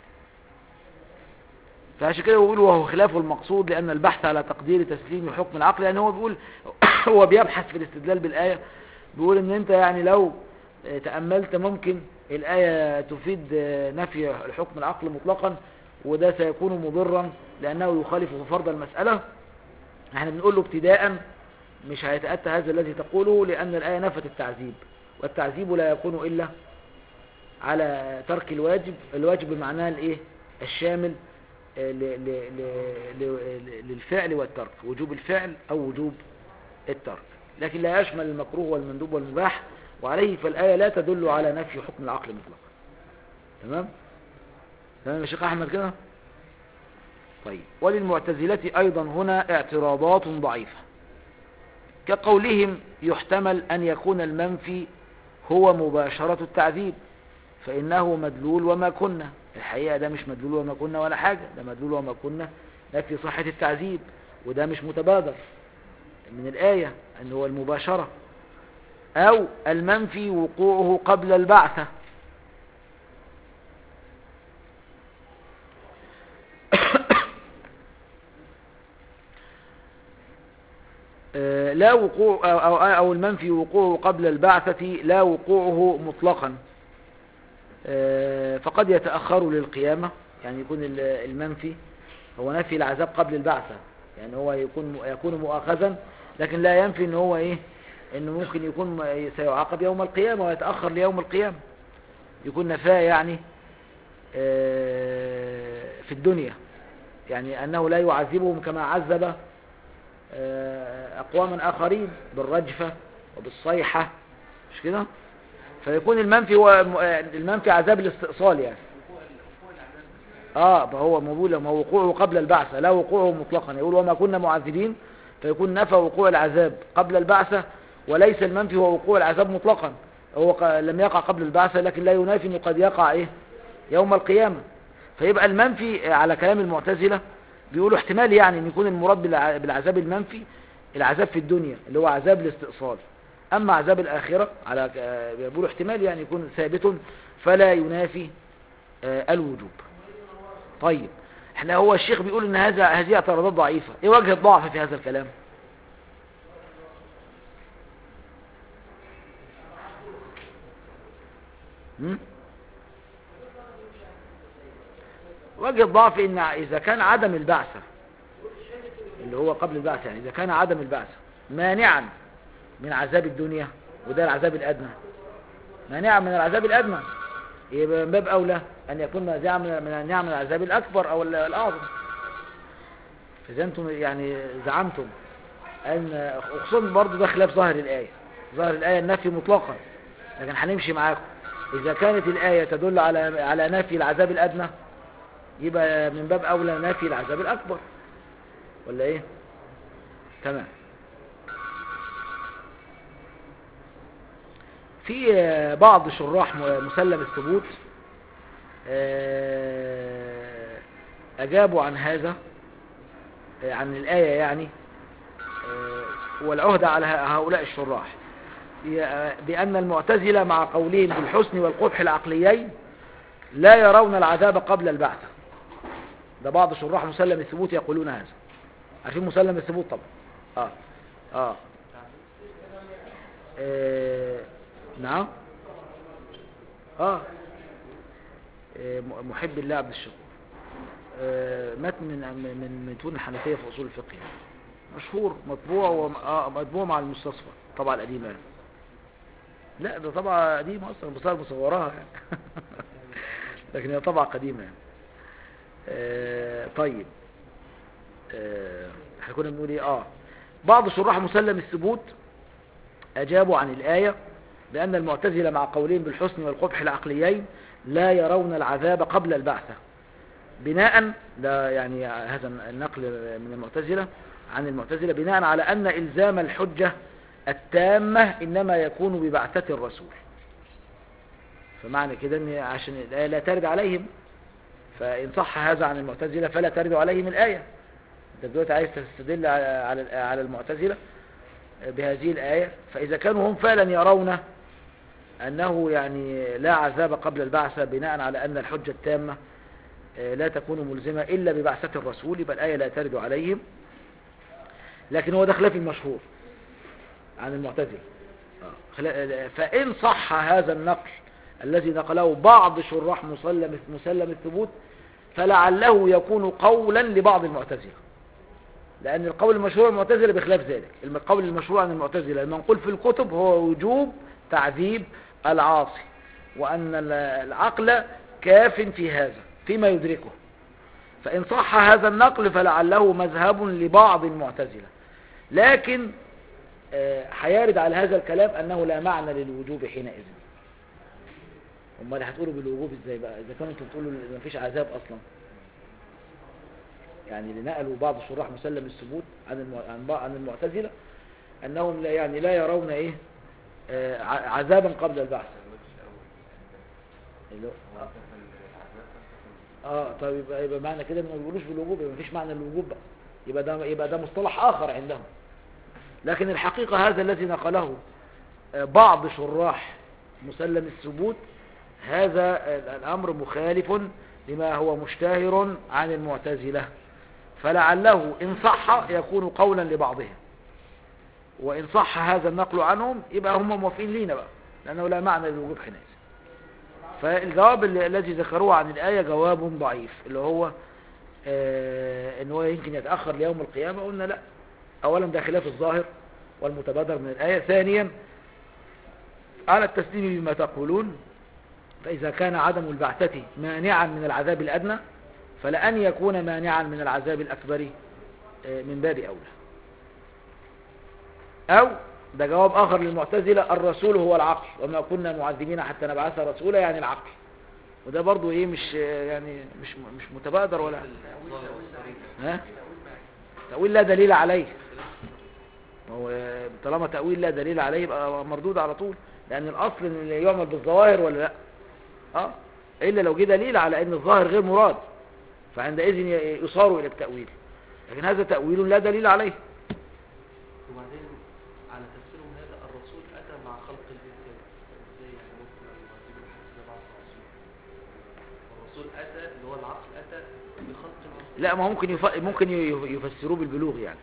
فعشان كده بيقول وهو خلاف المقصود لأن البحث على تقدير تسليم حكم العقل يعني هو بيقول هو بيبحث في الاستدلال بالآية بيقول ان انت يعني لو آه، تأملت ممكن الآية تفيد آه، نفي الحكم العقل مطلقا وده سيكون مضرا لأنه يخالف فرض المسألة احنا بنقول له ابتداء مش هيتأتى هذا الذي تقوله لأن الآية نفت التعذيب والتعذيب لا يكون إلا على ترك الواجب الواجب بمعناه الايه الشامل آه، ل- ل- ل- ل- للفعل والترك وجوب الفعل او وجوب الترك لكن لا يشمل المكروه والمندوب والمباح وعليه فالآية لا تدل على نفي حكم العقل مطلقا تمام تمام يا شيخ احمد كده طيب وللمعتزلة ايضا هنا اعتراضات ضعيفة كقولهم يحتمل ان يكون المنفي هو مباشرة التعذيب فإنه مدلول وما كنا الحقيقة ده مش مدلول وما كنا ولا حاجة ده مدلول وما كنا نفي صحة التعذيب وده مش متبادر من الآية أن هو المباشرة أو المنفي وقوعه قبل البعثة آه، لا وقوع أو, أو, أو المنفي وقوعه قبل البعثة لا وقوعه مطلقا آه، فقد يتأخر للقيامة يعني يكون ال- المنفي هو نفي العذاب قبل البعثة يعني هو يكون يكون مؤاخذا لكن لا ينفي ان هو ايه انه ممكن يكون م- سيعاقب يوم القيامة ويتأخر ليوم القيامة يكون نفاه يعني آه، في الدنيا يعني انه لا يعذبهم كما عذب آه، اقواما اخرين بالرجفة وبالصيحة مش كده فيكون المنفي هو م- آه، المنفي عذاب الاستئصال يعني اه فهو مبول ما هو وقوعه قبل البعثة لا وقوعه مطلقا يقول وما كنا معذبين فيكون نفى وقوع العذاب قبل البعثة وليس المنفي هو وقوع العذاب مطلقا هو ق- لم يقع قبل البعثة لكن لا ينافي انه قد يقع ايه يوم القيامة فيبقى المنفي على كلام المعتزلة بيقولوا احتمال يعني ان يكون المراد بالع- بالعذاب المنفي العذاب في الدنيا اللي هو عذاب الاستئصال اما عذاب الاخرة على آه، بيقولوا احتمال يعني يكون ثابت فلا ينافي آه، الوجوب طيب احنا هو الشيخ بيقول ان هذا هذه اعتراضات ضعيفة ايه وجه الضعف في هذا الكلام هم؟ وجه الضعف ان اذا كان عدم البعثة اللي هو قبل البعث يعني اذا كان عدم البعثة مانعا من عذاب الدنيا وده العذاب الادنى مانعا من العذاب الادنى يبقى من باب اولى ان يكون مانعا من من النعم من العذاب الاكبر او ال- الاعظم فاذا انتم يعني زعمتم ان خصوصا برضه ده خلاف ظاهر الايه ظاهر الايه النفي مطلقا لكن هنمشي معاكم اذا كانت الايه تدل على على نفي العذاب الادنى يبقى من باب اولى نفي العذاب الاكبر ولا ايه تمام في آه، بعض شراح م- مسلم الثبوت آه، أجابوا عن هذا آه، عن الآية يعني آه، والعهدة على ه- هؤلاء الشراح ي- آه، بأن المعتزلة مع قولهم بالحسن والقبح العقليين لا يرون العذاب قبل البعثة ده بعض شراح مسلم الثبوت يقولون هذا عارفين مسلم الثبوت طبعا اه اه, آه. نعم اه آه، م- محب الله عبد الشكور آه، مات من من من متون الحنفيه في اصول الفقه يعني. مشهور مطبوع وم... آه مطبوع مع المستصفى طبعا القديمه يعني. لا ده طبعا قديمه اصلا بصار مصوراها يعني. لكن هي طبعا قديمه يعني. آه طيب آه، احنا كنا بنقول ايه اه بعض شراح مسلم الثبوت اجابوا عن الايه بان المعتزله مع قولهم بالحسن والقبح العقليين لا يرون العذاب قبل البعثه بناء ده يعني هذا النقل من المعتزله عن المعتزله بناء على ان الزام الحجه التامه انما يكون ببعثه الرسول فمعنى كده ان عشان الايه لا ترد عليهم فان صح هذا عن المعتزله فلا ترد عليهم الايه انت دلوقتي عايز تستدل على على على المعتزله بهذه الايه فاذا كانوا هم فعلا يرون انه يعني لا عذاب قبل البعثه بناء على ان الحجه التامه آه، لا تكون ملزمه الا ببعثه الرسول يبقى الايه لا ترد عليهم لكن هو ده خلاف المشهور عن المعتزله آه، خلا- فان صح هذا النقل الذي نقله بعض شراح مسلم مسلم الثبوت فلعله يكون قولا لبعض المعتزلة لأن القول المشهور عن المعتزلة بخلاف ذلك القول المشهور عن المعتزلة المنقول في الكتب هو وجوب تعذيب العاصي وأن ال- العقل كاف في هذا فيما يدركه فإن صح هذا النقل فلعله مذهب لبعض المعتزلة لكن آه، هيرد على هذا الكلام أنه لا معنى للوجوب حينئذ امال هتقولوا بالوجوب ازاي بقى اذا كنتوا بتقولوا ان مفيش عذاب اصلا يعني اللي نقلوا بعض شراح مسلم الثبوت عن الم... عن بعض عن المعتزله انهم لا يعني لا يرون ايه آه ع- عذابا قبل البعث اللي هو- اه طيب يبقى, يبقى معنى كده إنه ما بيقولوش بالوجوب يبقى مفيش معنى للوجوب بقى يبقى ده يبقى ده مصطلح اخر عندهم لكن الحقيقه هذا الذي نقله آه، بعض شراح مسلم الثبوت هذا الأمر مخالف لما هو مشتهر عن المعتزلة فلعله إن صح يكون قولا لبعضهم وإن صح هذا النقل عنهم يبقى هم موافقين لينا بقى لأنه لا معنى للوجوب حينئذ فالجواب اللي- الذي ذكروه عن الآية جواب ضعيف اللي هو آه ان هو يمكن يتأخر ليوم القيامة قلنا لا أولا ده خلاف الظاهر والمتبادر من الآية ثانيا على التسليم بما تقولون فإذا كان عدم البعثة مانعا من العذاب الأدنى فلأن يكون مانعا من العذاب الأكبر آه، من باب أولى أو ده جواب آخر للمعتزلة الرسول هو العقل وما كنا معذبين حتى نبعث رسولا يعني العقل وده برضو ايه مش آه، يعني مش مش متبادر ولا ها تأويل لا دليل عليه ما هو آه، طالما تأويل لا دليل عليه يبقى مردود على طول لان الاصل ان اللي يعمل بالظواهر ولا لا اه الا لو جه دليل على ان الظاهر غير مراد فعندئذ ي- يصار الى التاويل لكن هذا تاويل لا دليل عليه وبعدين على تفسيرهم هذا الرسول أتى مع خلق الإنسان إزاي يعني ممكن أن يجيب الحديث ده بعد الرسول الرسول أتى اللي هو العقل أتى بخلق الإنسان لا ما هو ممكن يف... ممكن ي- يفسروه بالبلوغ يعني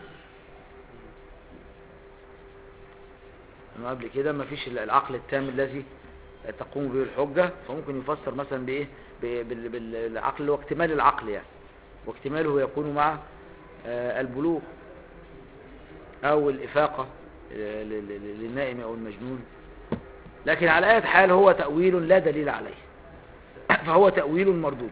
انه قبل كده ما فيش ال- العقل التام الذي تقوم به الحجة فممكن يفسر مثلا بايه ب- بال- بالعقل اللي هو اكتمال العقل يعني واكتماله يكون مع آه، البلوغ او الافاقة آه، ل- ل- للنائم او المجنون لكن على اي حال هو تأويل لا دليل عليه فهو تأويل مردود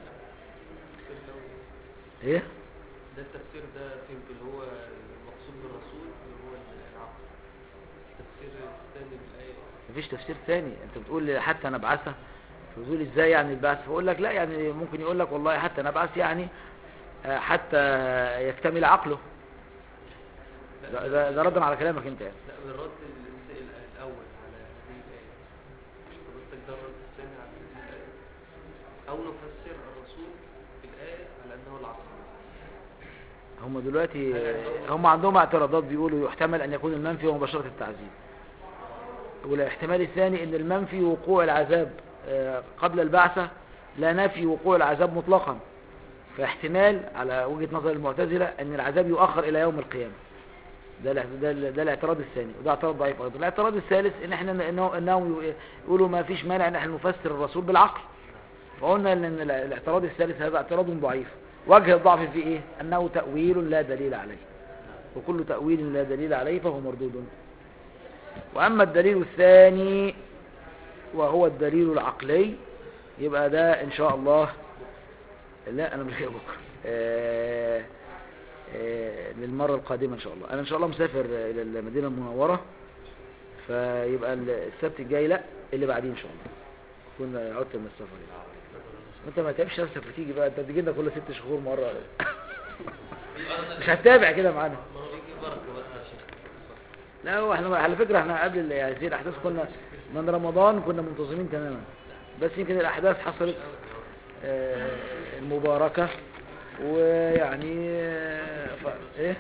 ايه ده التفسير ده فهمت اللي هو المقصود بالرسول اللي هو العقل التفسير الثاني بالآية مفيش تفسير ثاني انت بتقول حتى نبعثه بتقول ازاي يعني البعث فاقول لك لا يعني ممكن يقول لك والله حتى نبعث يعني آه، حتى يكتمل عقله ده, ده, ده ردا على كلامك انت يعني لا من رد السائل الأول على هذه الآية مش حضرتك ده الرد الثاني على هذه الآية أو نفسر الرسول بالآية على أنه العقل هم دلوقتي آه، هم عندهم اعتراضات بيقولوا يحتمل ان يكون المنفي هو مباشرة التعذيب والاحتمال الثاني ان المنفي وقوع العذاب آه، قبل البعثة لا نفي وقوع العذاب مطلقا فاحتمال على وجهة نظر المعتزلة ان العذاب يؤخر الى يوم القيامة ده الاعت- ده, ال- ده الاعتراض الثاني وده اعتراض ضعيف ايضا الاعتراض الثالث ان احنا انه انهم يقولوا ما فيش مانع ان احنا نفسر الرسول بالعقل فقلنا ان ال- الاعتراض الثالث هذا اعتراض ضعيف وجه الضعف فيه ايه انه تأويل لا دليل عليه وكل تأويل لا دليل عليه فهو مردود واما الدليل الثاني وهو الدليل العقلي يبقى ده ان شاء الله لا انا مش جاي بكره آه، آه، للمره القادمه ان شاء الله انا ان شاء الله مسافر الى المدينه المنوره فيبقى السبت الجاي لا اللي بعديه ان شاء الله كنا عدت من السفر يعني. انت ما تعبش نفسك وتيجي بقى انت بتجي لنا كل ست شهور مره مش هتتابع كده معانا ما هو يجي بركة بس يا شيخ لا هو احنا على فكره احنا قبل ال- هذه الاحداث كنا من رمضان كنا منتظمين تماما بس يمكن الاحداث حصلت آه، المباركه ويعني آه، ف... ايه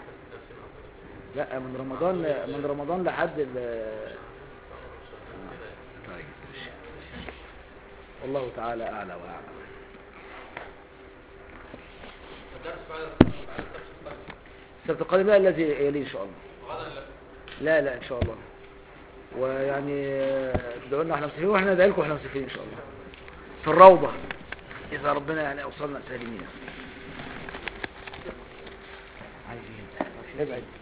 لا من رمضان من رمضان لحد ال طيب ماشي. والله تعالى اعلى واعلم الدرس بعد الدرس القادم السبت القادم لا الذي يليه ان شاء الله غدا لا لا لا ان شاء الله ويعني آه، ادعوا لنا احنا مسافرين واحنا ندعي لكم واحنا مسافرين ان شاء الله في الروضه اذا ربنا يعني اوصلنا سالمين عايزين ابعد